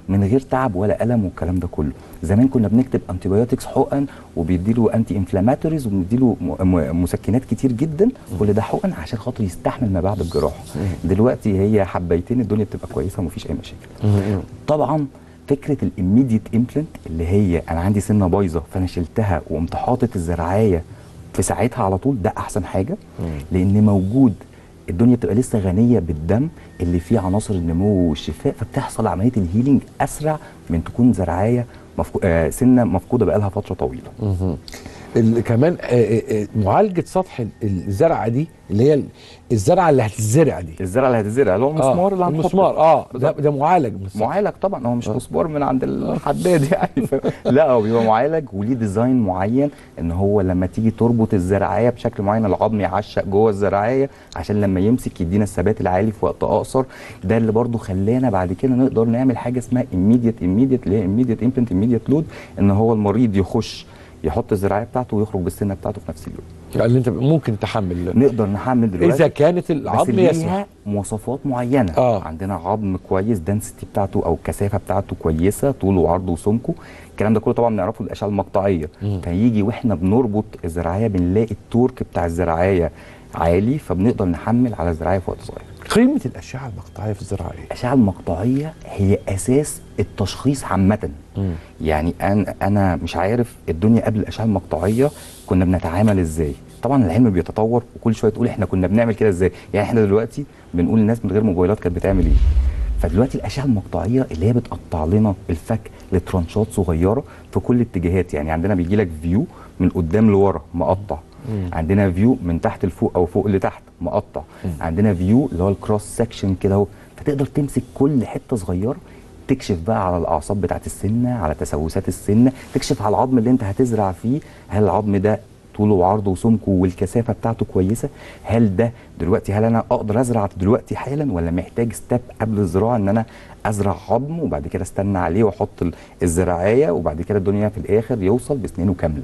من غير تعب ولا الم والكلام ده كله زمان كنا بنكتب انتيبيوتكس حقن وبيديله انتي انفلاماتوريز وبنديله م- م- مسكنات كتير جدا كل ده حقن عشان خاطر يستحمل ما بعد الجراحه دلوقتي هي حبيتين الدنيا بتبقى كويسه ومفيش اي مشاكل طبعا فكره الاميديت امبلانت اللي هي انا عندي سنه بايظه فانا شلتها وقمت حاطط الزراعيه في ساعتها على طول ده احسن حاجه لان موجود الدنيا بتبقى لسه غنيه بالدم اللي فيه عناصر النمو والشفاء فبتحصل عمليه الهيلينج اسرع من تكون زراعيه مفكو... آه سنه مفقوده بقالها فتره طويله ال- كمان آه، آه، آه، معالجه سطح ال- الزرعه دي اللي هي ال- الزرعه اللي هتتزرع دي الزرع اللي هتزرع اللي هو المسمار اللي هنحطه. المسمار اه ده, بالظبط. ده معالج من السطح. معالج طبعا هو مش مسمار من عند الحداد يعني ف... لا هو بيبقى معالج وليه ديزاين معين ان هو لما تيجي تربط الزراعيه بشكل معين العظم يعشق جوه الزراعيه عشان لما يمسك يدينا الثبات العالي في وقت اقصر ده اللي برضو خلانا بعد كده نقدر نعمل حاجه اسمها immediate immediate اللي هي immediate implant immediate load ان هو المريض يخش يحط الزراعيه بتاعته ويخرج بالسنه بتاعته في نفس اليوم اللي انت ممكن تحمل نقدر نحمل دلوقتي اذا كانت بس العظم يسمح ليها مواصفات معينه آه. عندنا عظم كويس دنسيتي بتاعته او الكثافه بتاعته كويسه طوله وعرضه وسمكه الكلام ده كله طبعا بنعرفه الاشعه المقطعيه فيجي واحنا بنربط الزراعيه بنلاقي التورك بتاع الزراعيه عالي فبنقدر نحمل على الزراعيه في وقت صغير قيمه الاشعه المقطعيه في الزراعه ايه؟ الاشعه المقطعيه هي اساس التشخيص عامه يعني انا انا مش عارف الدنيا قبل الاشعه المقطعيه كنا بنتعامل ازاي طبعا العلم بيتطور وكل شويه تقول احنا كنا بنعمل كده ازاي يعني احنا دلوقتي بنقول للناس من غير موبايلات كانت بتعمل ايه فدلوقتي الاشعه المقطعيه اللي هي بتقطع لنا الفك لترانشات صغيره في كل اتجاهات يعني عندنا بيجي لك فيو من قدام لورا مقطع عندنا فيو من تحت لفوق او فوق لتحت مقطع عندنا فيو اللي هو الكروس سكشن كده اهو فتقدر تمسك كل حته صغيره تكشف بقى على الاعصاب بتاعت السنه على تسوسات السنه تكشف على العظم اللي انت هتزرع فيه هل العظم ده طوله وعرضه وسمكه والكثافه بتاعته كويسه هل ده دلوقتي هل انا اقدر ازرع دلوقتي حالا ولا محتاج ستيب قبل الزراعه ان انا ازرع عظم وبعد كده استنى عليه واحط ال- الزراعيه وبعد كده الدنيا في الاخر يوصل بسنينه كامله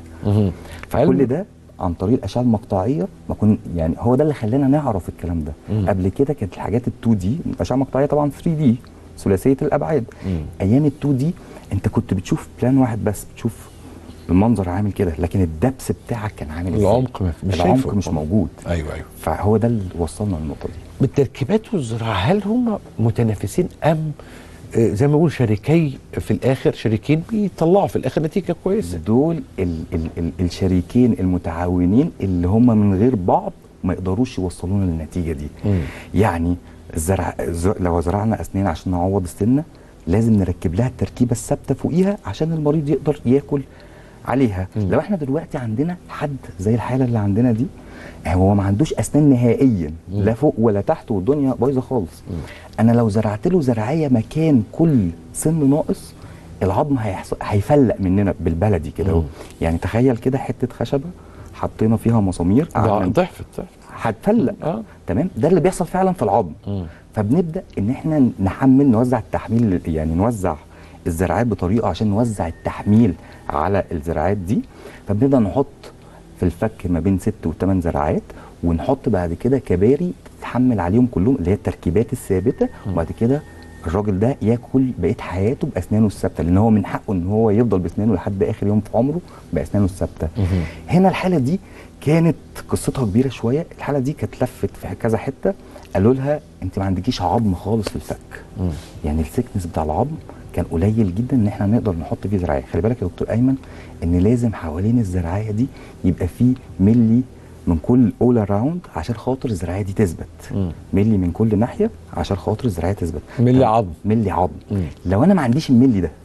فكل ده عن طريق الاشعه المقطعيه ما كن يعني هو ده اللي خلانا نعرف الكلام ده مم. قبل كده كانت الحاجات ال2 دي الاشعه المقطعيه طبعا 3 دي ثلاثيه الابعاد ايام ال2 دي انت كنت بتشوف بلان واحد بس بتشوف المنظر عامل كده لكن الدبس بتاعك كان عامل ازاي العمق ما- مش العمق شايفه. مش موجود ايوه ايوه فهو ده اللي وصلنا للنقطه دي بالتركيبات والزراعه هل هم متنافسين ام آه، زي ما بقول شريكي في الاخر شريكين بيطلعوا في الاخر نتيجه كويسه دول ال ال ال الشريكين المتعاونين اللي هم من غير بعض ما يقدروش يوصلونا للنتيجه دي يعني الزرع ز- لو زرعنا اسنان عشان نعوض السنه لازم نركب لها التركيبه الثابته فوقيها عشان المريض يقدر ياكل عليها مم. لو احنا دلوقتي عندنا حد زي الحاله اللي عندنا دي هو ما عندوش اسنان نهائيا لا فوق ولا تحت والدنيا بايظه خالص انا لو زرعت له زراعيه مكان كل سن ناقص العظم هيحصل هيفلق مننا بالبلدي كده اهو يعني تخيل كده حته خشبه حطينا فيها مسامير ده قعدنا- ضعف ضعف هتفلق اه تمام ده اللي بيحصل فعلا في العظم فبنبدا ان احنا نحمل نوزع التحميل يعني نوزع الزراعات بطريقه عشان نوزع التحميل على الزراعات دي فبنبدا نحط في الفك ما بين ست وثمان زراعات ونحط بعد كده كباري تتحمل عليهم كلهم اللي هي التركيبات الثابته وبعد كده الراجل ده ياكل بقيه حياته باسنانه الثابته لان هو من حقه ان هو يفضل باسنانه لحد اخر يوم في عمره باسنانه الثابته هنا الحاله دي كانت قصتها كبيره شويه الحاله دي كانت لفت في كذا حته قالوا لها انت ما عندكيش عظم خالص في الفك يعني الثيكنس بتاع العظم كان قليل جدا ان احنا نقدر نحط فيه زراعيه خلي بالك يا دكتور ايمن ان لازم حوالين الزراعيه دي يبقى فيه ملي من كل اول اراوند عشان خاطر الزراعيه دي تثبت ملي من كل ناحيه عشان خاطر الزراعيه تثبت ملي طب عظم. ملي عظم لو انا ما عنديش الملي ده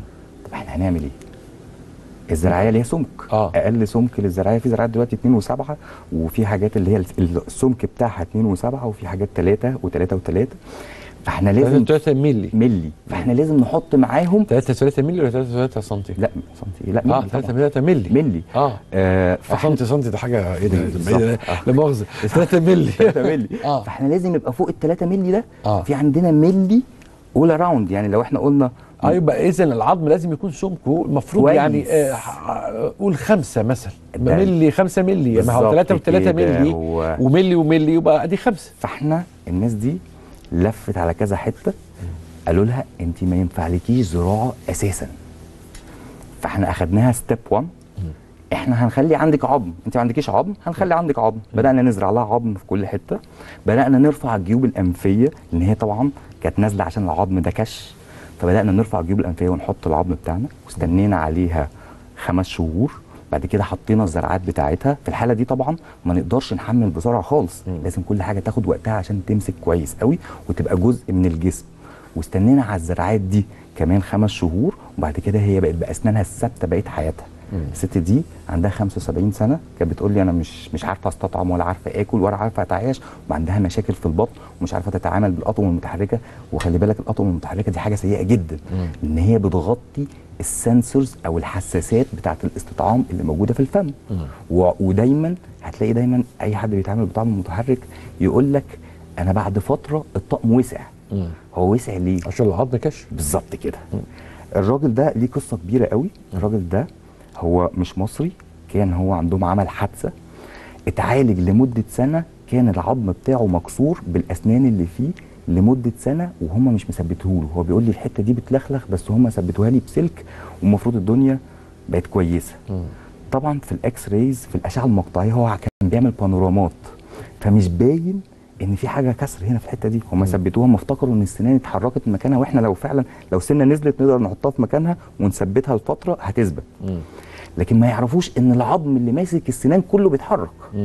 طب احنا هنعمل ايه الزراعيه ليها سمك آه. اقل سمك للزراعيه في زراعات دلوقتي 2 و7 وفي حاجات اللي هي السمك بتاعها 2 و7 وفي حاجات 3 و3 و3 فاحنا لازم 3 ملي ملي فاحنا لازم نحط معاهم 3 3 ملي ولا 3 3 سم لا سنتي لا اه ملي 3 طبعاً. 3 ملي ملي اه آه فاحنا سنتي سنتي ده حاجه ايه ده بالظبط. لا مؤاخذه 3 ملي 3 ملي اه فاحنا لازم يبقى فوق ال 3 ملي ده آه. في عندنا ملي اول اراوند يعني لو احنا قلنا اه يبقى اذا العظم لازم يكون سمكه المفروض كويس. يعني آه ح- قول خمسة مثلا ده- ملي خمسة ملي ما هو بالظبط 3 و3 كده، ملي و- وملي وملي يبقى ادي خمسة فاحنا الناس دي لفت على كذا حته قالوا لها انت ما ينفعلكيش زراعه اساسا فاحنا اخدناها ستيب 1 احنا هنخلي عندك عظم انت ما عندكيش عظم هنخلي عندك عظم بدانا نزرع لها عظم في كل حته بدانا نرفع الجيوب الانفيه لان هي طبعا كانت نازله عشان العظم ده كش فبدانا نرفع الجيوب الانفيه ونحط العظم بتاعنا واستنينا عليها خمس شهور بعد كده حطينا الزرعات بتاعتها في الحاله دي طبعا ما نقدرش نحمل بسرعه خالص لازم كل حاجه تاخد وقتها عشان تمسك كويس قوي وتبقى جزء من الجسم واستنينا على الزرعات دي كمان خمس شهور وبعد كده هي بقت باسنانها الثابته بقيه حياتها الست دي عندها 75 سنه كانت بتقول لي انا مش مش عارفه استطعم ولا عارفه اكل ولا عارفه اتعايش وعندها مشاكل في البطن ومش عارفه تتعامل بالاطقم المتحركه وخلي بالك الاطقم المتحركه دي حاجه سيئه جدا لان هي بتغطي السنسورز او الحساسات بتاعه الاستطعام اللي موجوده في الفم و... ودايما هتلاقي دايما اي حد بيتعامل بطعم متحرك يقول لك انا بعد فتره الطقم وسع هو وسع ليه عشان العظم كش بالظبط كده الراجل ده ليه قصه كبيره قوي الراجل ده هو مش مصري كان هو عندهم عمل حادثه اتعالج لمده سنه كان العظم بتاعه مكسور بالاسنان اللي فيه لمده سنه وهم مش مثبتهوله هو بيقول لي الحته دي بتلخلخ بس هم ثبتوها لي بسلك والمفروض الدنيا بقت كويسه طبعا في الاكس رايز في الاشعه المقطعيه هو كان بيعمل بانورامات فمش باين ان في حاجه كسر هنا في الحته دي هم ثبتوها هم افتكروا ان السنان اتحركت من مكانها واحنا لو فعلا لو سنه نزلت نقدر نحطها في مكانها ونثبتها لفتره هتثبت لكن ما يعرفوش ان العظم اللي ماسك السنان كله بيتحرك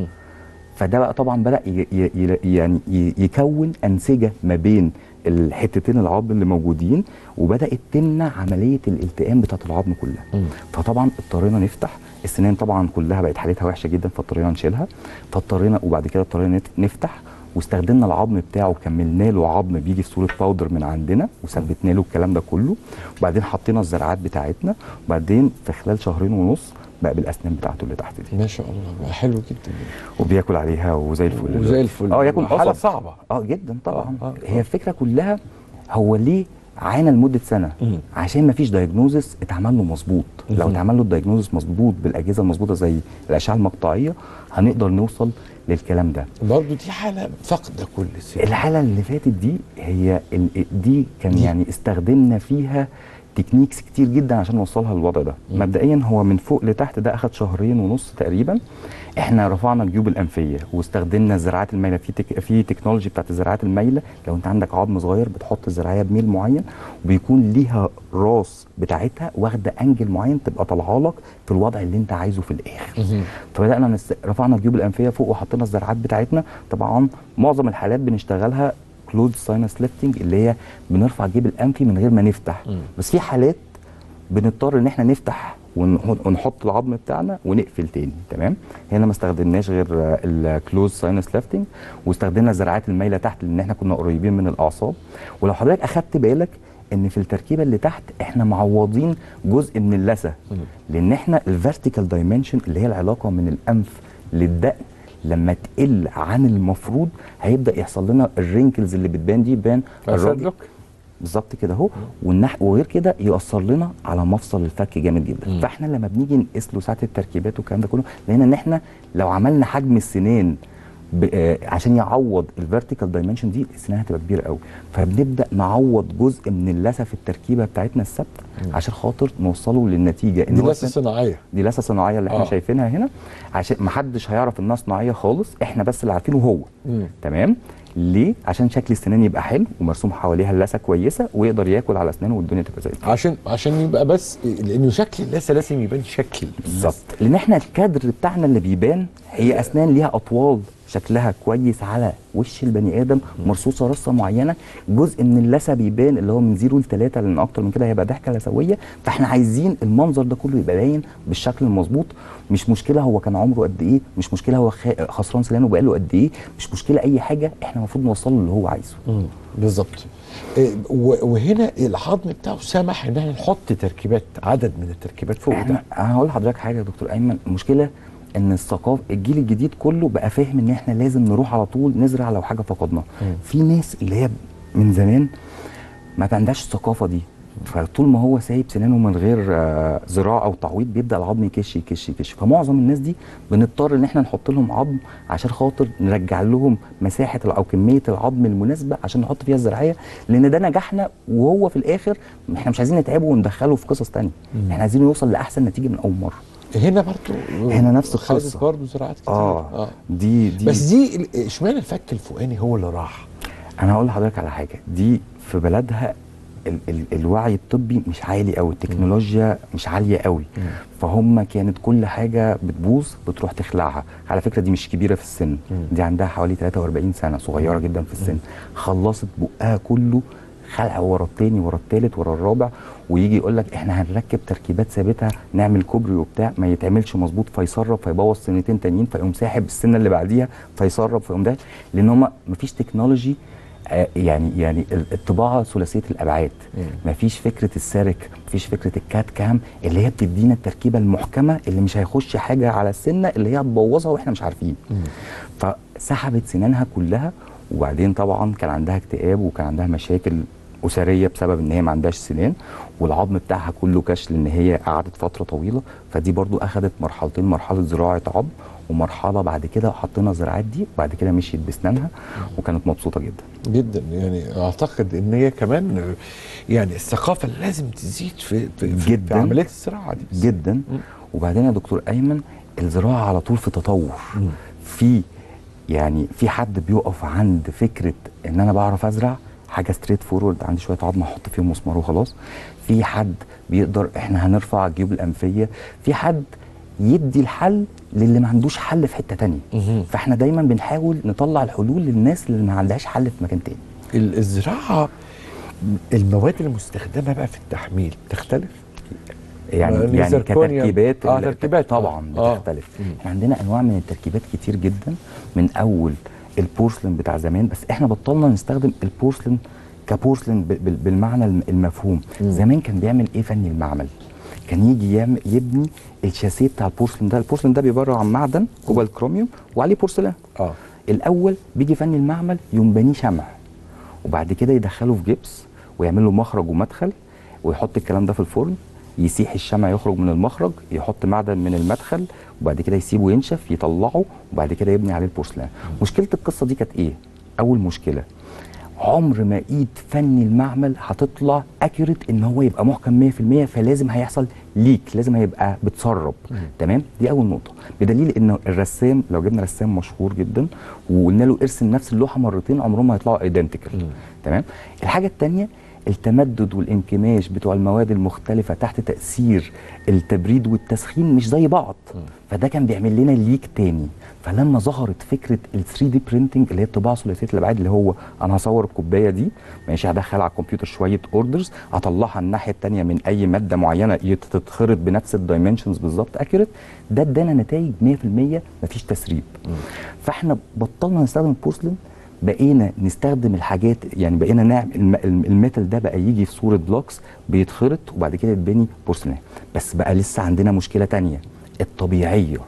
فده بقى طبعا بدا ي ي ي يعني ي يكون انسجه ما بين الحتتين العظم اللي موجودين وبدات تمنع عمليه الالتئام بتاعه العظم كلها فطبعا اضطرينا نفتح السنان طبعا كلها بقت حالتها وحشه جدا فاضطرينا نشيلها فاضطرينا وبعد كده اضطرينا نت- نفتح واستخدمنا العظم بتاعه وكملنا له عظم بيجي في صوره باودر من عندنا وثبتنا له الكلام ده كله وبعدين حطينا الزرعات بتاعتنا وبعدين في خلال شهرين ونص بقى بالاسنان بتاعته اللي تحت دي ما شاء الله بقى حلو جدا وبياكل عليها وزي الفل وزي الفل اه ياكل حاله قصب صعبه اه جدا طبعا آه، آه، هي الفكره كلها هو ليه عانى لمده سنه مم. عشان ما فيش دايجنوزس اتعمل له مظبوط لو مم. اتعمل له الدايجنوزس مظبوط بالاجهزه المظبوطه زي الاشعه المقطعيه هنقدر نوصل للكلام ده برضه دي حاله فاقده كل سنه الحاله اللي فاتت دي هي ال- دي كان يعني استخدمنا فيها تكنيكس كتير جدا عشان نوصلها للوضع ده مبدئيا هو من فوق لتحت ده اخد شهرين ونص تقريبا احنا رفعنا الجيوب الانفيه واستخدمنا الزراعات المايله في تك... في تكنولوجي بتاعت الزراعات المايله لو انت عندك عظم صغير بتحط الزراعيه بميل معين وبيكون ليها راس بتاعتها واخده انجل معين تبقى طالعه لك في الوضع اللي انت عايزه في الاخر فبدانا نست... رفعنا الجيوب الانفيه فوق وحطينا الزراعات بتاعتنا طبعا معظم الحالات بنشتغلها كلوز ساينس ليفتنج اللي هي بنرفع الجيب الانفي من غير ما نفتح بس في حالات بنضطر ان احنا نفتح ون- ونحط العظم بتاعنا ونقفل تاني تمام هنا ما استخدمناش غير الكلوز ساينس ليفتنج واستخدمنا الزراعات المايله تحت لان احنا كنا قريبين من الاعصاب ولو حضرتك اخدت بالك ان في التركيبه اللي تحت احنا معوضين جزء من اللثه لان احنا الفيرتيكال دايمنشن اللي هي العلاقه من الانف للدقن لما تقل عن المفروض هيبدا يحصل لنا الرينكلز اللي بتبان دي بان الراجل بالظبط كده اهو والنح وغير كده يأثر لنا على مفصل الفك جامد جدا مم. فاحنا لما بنيجي نقيس له ساعه التركيبات والكلام ده كله لقينا ان احنا لو عملنا حجم السنان ب... آه عشان يعوض الفيرتيكال دايمنشن دي السنان هتبقى كبيره قوي فبنبدا نعوض جزء من اللثه في التركيبه بتاعتنا الثابته عشان خاطر نوصله للنتيجه دي هو لسه صناعيه دي لثه صناعيه اللي احنا آه. آه. شايفينها هنا عشان ما حدش هيعرف انها صناعيه خالص احنا بس اللي عارفينه هو مم. تمام ليه عشان شكل السنان يبقى حلو ومرسوم حواليها اللثه كويسه ويقدر ياكل على اسنانه والدنيا تبقى زي الفل عشان عشان يبقى بس لانه شكل اللثه لازم يبان شكل بالظبط لان احنا الكادر بتاعنا اللي بيبان هي اسنان ليها اطوال شكلها كويس على وش البني ادم مرصوصه رصه معينه جزء من اللثه بيبان اللي هو من 0 ل 3 لان اكتر من كده هيبقى ضحكه لثويه فاحنا عايزين المنظر ده كله يبقى باين بالشكل المظبوط مش مشكله هو كان عمره قد ايه مش مشكله هو خ- خسران سنانه بقاله قد ايه مش مشكله اي حاجه احنا المفروض نوصله اللي هو عايزه مم. بالظبط إيه، و- وهنا العظم بتاعه سمح ان احنا نحط تركيبات عدد من التركيبات فوق احنا ده انا هقول لحضرتك حاجه يا دكتور ايمن المشكله ان الثقافه الجيل الجديد كله بقى فاهم ان احنا لازم نروح على طول نزرع لو حاجه فقدناها مم. في ناس اللي هي من زمان ما عندهاش الثقافه دي فطول ما هو سايب سنانه من غير آه، زراعه او تعويض بيبدا العظم يكش يكش يكش فمعظم الناس دي بنضطر ان احنا نحط لهم عظم عشان خاطر نرجع لهم مساحه او كميه العظم المناسبه عشان نحط فيها الزراعيه لان ده نجحنا وهو في الاخر احنا مش عايزين نتعبه وندخله في قصص تانية احنا عايزين يوصل لاحسن نتيجه من اول مره هنا برضو هنا نفس خدت القصه برضو زراعات كتير اه دي دي بس دي ال- اشمعنى الفك الفوقاني هو اللي راح انا هقول لحضرتك على حاجه دي في بلدها ال ال الوعي الطبي مش عالي قوي التكنولوجيا مش عاليه قوي فهم كانت كل حاجه بتبوظ بتروح تخلعها على فكره دي مش كبيره في السن دي عندها حوالي 43 سنه صغيره جدا في السن خلصت بقها كله خلع ورا التاني ورا التالت ورا الرابع ويجي يقول لك احنا هنركب تركيبات ثابته نعمل كوبري وبتاع ما يتعملش مظبوط فيسرب فيبوظ سنتين تانيين فيقوم ساحب السنه اللي بعديها فيسرب فيقوم ده لان هم مفيش تكنولوجي آه، يعني يعني ال- الطباعه ثلاثيه الابعاد مفيش فكره السارك مفيش فكره الكات كام اللي هي بتدينا التركيبه المحكمه اللي مش هيخش حاجه على السنه اللي هي هتبوظها واحنا مش عارفين فسحبت سنانها كلها وبعدين طبعا كان عندها اكتئاب وكان عندها مشاكل اسريه بسبب ان هي ما عندهاش سنان والعظم بتاعها كله كش لان هي قعدت فتره طويله فدي برضو اخذت مرحلتين مرحله زراعه عظم ومرحله بعد كده حطينا الزراعات دي وبعد كده مشيت بسنانها وكانت مبسوطه جدا جدا يعني اعتقد ان هي كمان يعني الثقافه لازم تزيد في في, في, جدا في عمليه الزراعه دي جدا وبعدين يا دكتور ايمن الزراعه على طول في تطور في يعني في حد بيقف عند فكره ان انا بعرف ازرع حاجه ستريت فورورد عندي شويه عظم احط فيهم مسمار وخلاص في حد بيقدر احنا هنرفع الجيوب الانفيه في حد يدي الحل للي ما عندوش حل في حته تانية فاحنا دايما بنحاول نطلع الحلول للناس اللي ما عندهاش حل في مكان تاني ال- الزراعه المواد المستخدمه بقى في التحميل تختلف يعني يعني يعني زركونيا. كتركيبات آه، ال- تركيبات. طبعا آه. بتختلف احنا عندنا انواع من التركيبات كتير جدا من اول البورسلين بتاع زمان بس احنا بطلنا نستخدم البورسلين كبورسلين ب- بال- بالمعنى الم- المفهوم زمان كان بيعمل ايه فني المعمل كان يجي يعمل يبني الشاسيه بتاع البورسلين ده البورسلين ده بيبقى عن معدن كوبالت كروميوم وعليه بورسلين اه الاول بيجي فني المعمل يقوم بنيه شمع وبعد كده يدخله في جبس ويعمل له مخرج ومدخل ويحط الكلام ده في الفرن يسيح الشمع يخرج من المخرج يحط معدن من المدخل وبعد كده يسيبه ينشف يطلعه وبعد كده يبني عليه البورسلان مشكله القصه دي كانت ايه اول مشكله عمر ما ايد فني المعمل هتطلع اكيوريت ان هو يبقى محكم 100% فلازم هيحصل ليك لازم هيبقى بتسرب تمام دي اول نقطه بدليل ان الرسام لو جبنا رسام مشهور جدا وقلنا له ارسم نفس اللوحه مرتين عمرهم ما هيطلعوا ايدنتيكال تمام الحاجه الثانيه التمدد والانكماش بتوع المواد المختلفه تحت تاثير التبريد والتسخين مش زي بعض فده كان بيعمل لنا ليك تاني فلما ظهرت فكره ال 3 دي برينتنج اللي هي الطباعه ثلاثيه الابعاد اللي هو انا هصور الكوبايه دي ماشي هدخل على الكمبيوتر شويه اوردرز اطلعها الناحيه الثانيه من اي ماده معينه يت- تتخرط بنفس الدايمنشنز بالظبط اكيوريت ده ادانا نتائج 100% مفيش تسريب فاحنا بطلنا نستخدم البورسلين بقينا نستخدم الحاجات يعني بقينا نعمل الم- الم- الميتال ده بقى يجي في صوره بلوكس بيتخرط وبعد كده يتبني بورسلين بس بقى لسه عندنا مشكله تانية الطبيعيه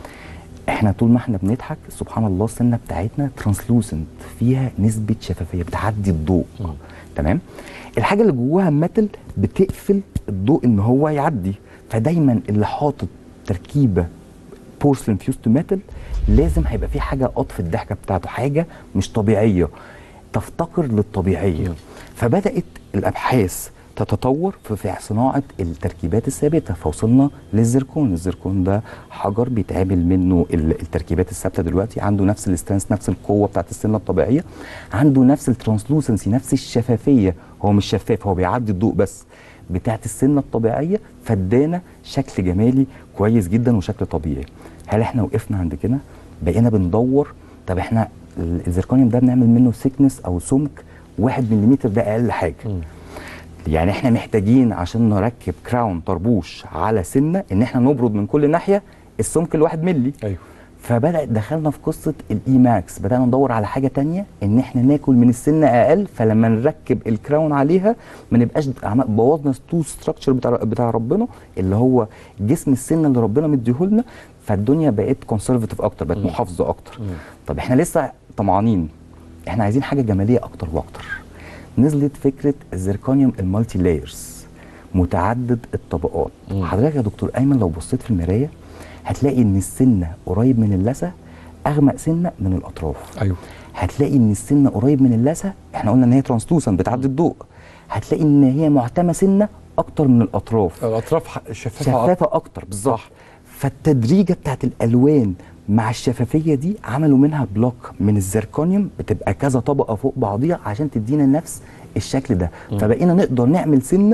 احنا طول ما احنا بنضحك سبحان الله السنه بتاعتنا ترانسلوسنت فيها نسبه شفافيه بتعدي الضوء تمام الحاجه اللي جواها ميتال بتقفل الضوء ان هو يعدي فدايما اللي حاطط تركيبه بورسلين فيوز تو ميتال لازم هيبقى في حاجه قطف الضحكه بتاعته حاجه مش طبيعيه تفتقر للطبيعيه فبدات الابحاث تتطور في في صناعه التركيبات الثابته فوصلنا للزركون الزركون ده حجر بيتعمل منه ال- التركيبات الثابته دلوقتي عنده نفس الستانس نفس القوه بتاعت السنه الطبيعيه عنده نفس الترانسلوسنسي نفس الشفافيه هو مش شفاف هو بيعدي الضوء بس بتاعت السنه الطبيعيه فادانا شكل جمالي كويس جدا وشكل طبيعي هل احنا وقفنا عند كده بقينا بندور طب احنا ال- الزركونيوم ده بنعمل منه سيكنس او سمك واحد ملم ده اقل حاجه يعني احنا محتاجين عشان نركب كراون طربوش على سنه ان احنا نبرد من كل ناحيه السمك الواحد ملي ايوه فبدأ دخلنا في قصة الإي ماكس بدأنا ندور على حاجة تانية إن إحنا ناكل من السنة أقل فلما نركب الكراون عليها ما نبقاش عم- بوظنا تو ستراكشر بتاع بتاع ربنا اللي هو جسم السنة اللي ربنا مديهولنا فالدنيا بقت كونسرفتيف أكتر بقت محافظة أكتر طب إحنا لسه طمعانين إحنا عايزين حاجة جمالية أكتر وأكتر نزلت فكرة الزركونيوم المالتي لايرز متعدد الطبقات حضرتك يا دكتور ايمن لو بصيت في المرايه هتلاقي ان السنه قريب من اللثه اغمق سنه من الاطراف ايوه هتلاقي ان السنه قريب من اللثه احنا قلنا ان هي ترانسلوسن بتعدي الضوء هتلاقي ان هي معتمه سنه اكتر من الاطراف الاطراف ح- شفافه شفافه اكتر بالظبط فالتدريجه بتاعت الالوان مع الشفافيه دي عملوا منها بلوك من الزركونيوم بتبقى كذا طبقه فوق بعضيها عشان تدينا نفس الشكل ده مم. فبقينا نقدر نعمل سنه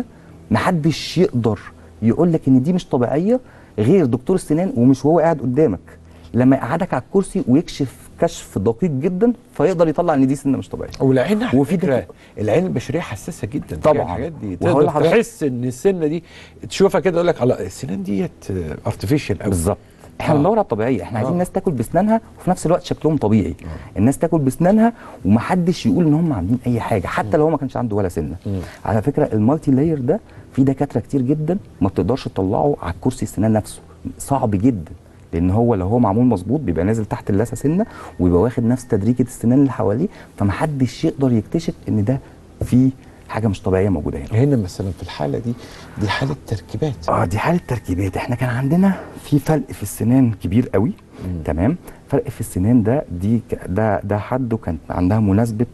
محدش يقدر يقول لك ان دي مش طبيعيه غير دكتور السنان ومش وهو قاعد قدامك لما يقعدك على الكرسي ويكشف كشف دقيق جدا فيقدر يطلع ان دي سنه مش طبيعيه والعين على وفي فكره العين البشريه حساسه جدا طبعاً. الحاجات دي وهقول تقدر لحضرتك- تحس ان السنه دي تشوفها كده يقول لك على السنان ديت ارتفيشال قوي بالظبط احنا آه. بندور على الطبيعيه احنا عايزين آه. الناس تاكل باسنانها وفي نفس الوقت شكلهم طبيعي الناس تاكل باسنانها ومحدش يقول ان هم عاملين اي حاجه حتى لو هو ما كانش عنده ولا سنه على فكره المالتي لاير ده في دكاتره كتير جدا ما بتقدرش تطلعه على الكرسي السنان نفسه صعب جدا لان هو لو هو معمول مظبوط بيبقى نازل تحت اللثه سنه ويبقى واخد نفس تدريجه السنان اللي حواليه فمحدش يقدر يكتشف ان ده في حاجه مش طبيعيه موجوده هنا هنا مثلا في الحاله دي دي حاله تركيبات اه دي حاله تركيبات احنا كان عندنا في فرق في السنان كبير قوي تمام فرق في السنان ده دي ك- ده ده حد وكان عندها مناسبه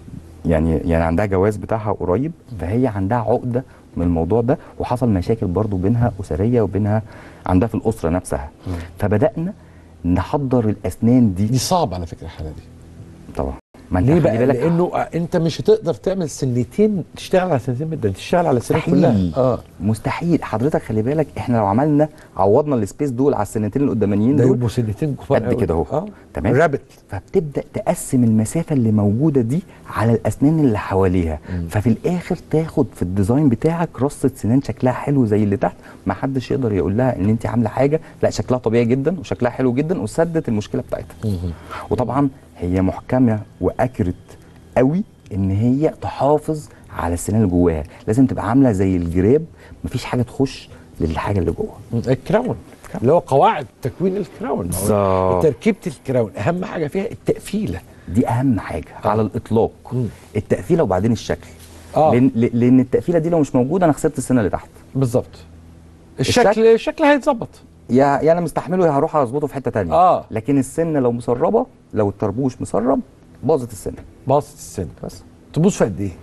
يعني يعني عندها جواز بتاعها قريب فهي عندها عقده من الموضوع ده وحصل مشاكل برضو بينها اسريه وبينها عندها في الاسره نفسها فبدانا نحضر الاسنان دي دي صعب على فكره الحاله دي طبعا ما انت ليه خلي بقى بالك لانه انت مش هتقدر تعمل سنتين تشتغل على سنتين ده انت تشتغل على السنين كلها مستحيل اه مستحيل حضرتك خلي بالك احنا لو عملنا عوضنا السبيس دول على السنتين القدامانيين ده دول يبقوا سنتين كبار قد قوي. كده اهو اه تمام رابط فبتبدا تقسم المسافه اللي موجوده دي على الاسنان اللي حواليها ففي الاخر تاخد في الديزاين بتاعك رصه سنان شكلها حلو زي اللي تحت ما حدش يقدر يقول لها ان انت عامله حاجه لا شكلها طبيعي جدا وشكلها حلو جدا وسدت المشكله بتاعتها وطبعا هي محكمه واكرت قوي ان هي تحافظ على السنان اللي جواها لازم تبقى عامله زي الجراب مفيش حاجه تخش للحاجه اللي جوه الكراون اللي هو قواعد تكوين الكراون بالظبط. تركيبه الكراون اهم حاجه فيها التقفيله دي اهم حاجه آه. على الاطلاق التقفيله وبعدين الشكل آه. لان ل- لان التقفيله دي لو مش موجوده انا خسرت السنه اللي تحت بالظبط الشكل الشكل هيتظبط يا يا انا مستحمله يا هروح اظبطه في حته تانية آه. لكن السنه لو مسربه لو الطربوش مسرب باظت السنه باظت السن بس تبوظ في قد ايه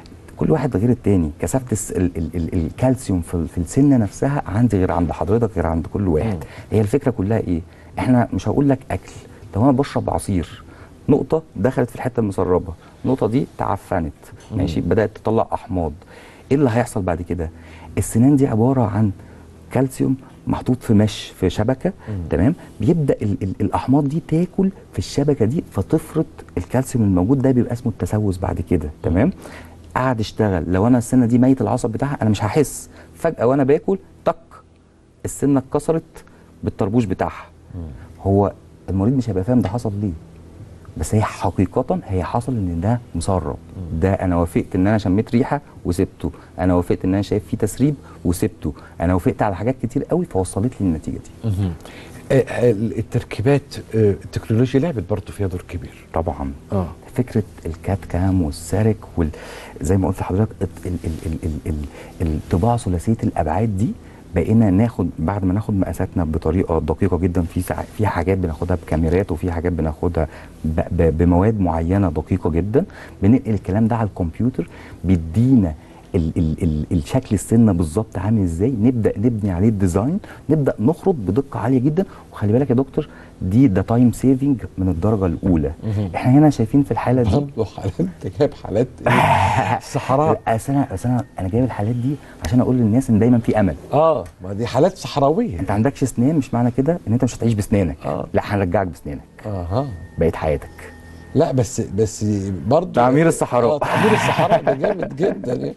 كل واحد غير التاني كثافه الس- ال ال ال الكالسيوم في, ال- في السنه نفسها عندي غير عند حضرتك غير عند كل واحد هي الفكره كلها ايه احنا مش هقول لك اكل لو انا بشرب عصير نقطه دخلت في الحته المسربه النقطه دي تعفنت ماشي بدات تطلع احماض ايه اللي هيحصل بعد كده السنان دي عباره عن كالسيوم محطوط في مش في شبكه تمام بيبدا ال ال الاحماض دي تاكل في الشبكه دي فتفرط الكالسيوم الموجود ده بيبقى اسمه التسوس بعد كده تمام قعد يشتغل لو انا السنه دي ميت العصب بتاعها انا مش هحس فجاه وانا باكل طق السنه اتكسرت بالطربوش بتاعها هو المريض مش هيبقى فاهم ده حصل ليه بس هي حقيقة هي حصل ان ده مسرب ده انا وافقت ان انا شميت ريحة وسبته انا وافقت ان انا شايف فيه تسريب وسبته انا وافقت على حاجات كتير قوي فوصلت لي النتيجة دي آه، آه، التركيبات آه، التكنولوجيا لعبت برضه فيها دور كبير طبعا اه فكره الكات كام والسارك وال... زي ما قلت لحضرتك ال... ال... ال... ال... ال... ال... الطباعه ثلاثيه الابعاد دي بقينا ناخد بعد ما ناخد مقاساتنا بطريقه دقيقه جدا في سع... في حاجات بناخدها بكاميرات وفي حاجات بناخدها ب... ب... بمواد معينه دقيقه جدا بننقل الكلام ده على الكمبيوتر بيدينا ال ال ال الشكل السنه بالظبط عامل ازاي نبدا نبني عليه الديزاين نبدا نخرط بدقه عاليه جدا وخلي بالك يا دكتور دي ده تايم سيفنج من الدرجه الاولى احنا هنا شايفين في الحاله دي برضه حالات انت جايب حالات إيه؟ صحراء لا، أصل انا أصل انا انا جايب الحالات دي عشان اقول للناس ان دايما في امل اه ما دي حالات صحراويه انت عندكش اسنان مش معنى كده ان انت مش هتعيش باسنانك آه. لا هنرجعك باسنانك اها بقيت حياتك لا بس بس برضه تعمير الصحراء. آه تعمير الصحراء ده جامد جدا يعني.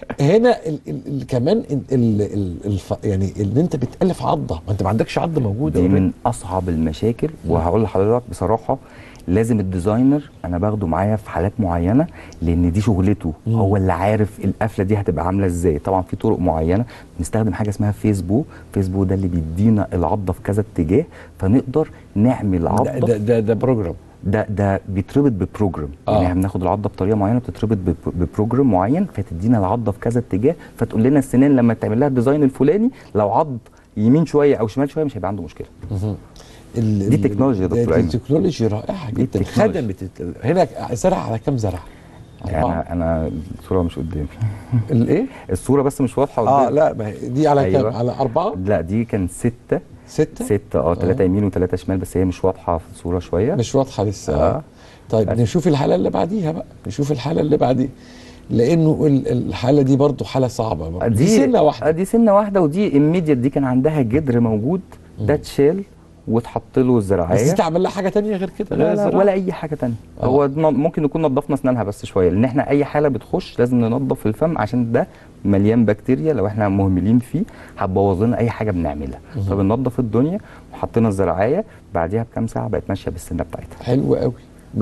هنا ال ال ال كمان ال ال ال الف يعني ان انت بتالف عضه ما انت ما عندكش عضه موجوده دي already. من اصعب المشاكل وهقول لحضرتك بصراحه لازم الديزاينر انا باخده معايا في حالات معينه لان دي شغلته هو اللي عارف القفله دي هتبقى عامله ازاي طبعا في طرق معينه بنستخدم حاجه اسمها فيسبوك فيسبوك ده اللي بيدينا العضه في كذا اتجاه فنقدر نعمل ده عضه ده ده, ده بروجرام ده ده بيتربط ببروجرام آه. يعني احنا بناخد العضه بطريقه معينه بتتربط بب- ببروجرام معين فتدينا العضه في كذا اتجاه فتقول لنا السنان لما تعمل لها الديزاين الفلاني لو عض يمين شويه او شمال شويه مش هيبقى عنده مشكله ال- دي ال- تكنولوجيا يا ده- دكتور دي أيمن. تكنولوجيا رائعه دي جدا تكنولوجيا. خدمت الت- هنا زرع على كام زرع؟ أربعة. انا انا الصوره مش قدامي الايه؟ الصوره بس مش واضحه اه قدامي لا ما هي دي على كام؟ أيوة. على أربعة؟ لا دي كان ستة ستة؟ ستة اه ثلاثة يمين وثلاثة شمال بس هي مش واضحة في الصورة شوية مش واضحة لسه آه. آه. طيب نشوف الحالة اللي بعديها بقى نشوف الحالة اللي بعديها لأنه ال- الحالة دي برضو حالة صعبة برضو. دي, سنة واحدة آه، دي سنة واحدة ودي immediate دي كان عندها جدر موجود ده اتشال واتحط له الزراعية بس دي تعمل لها حاجة تانية غير كده غير لا لا الزراعة؟ ولا اي حاجه تانية آه. هو ن- ممكن نكون نظفنا اسنانها بس شويه لان احنا اي حاله بتخش لازم ننظف الفم عشان ده مليان بكتيريا لو احنا مهملين فيه هتبوظ لنا اي حاجه بنعملها مهم. فبننظف الدنيا وحطينا الزراعيه بعديها بكام ساعه بقت ماشيه بالسنه بتاعتها حلو قوي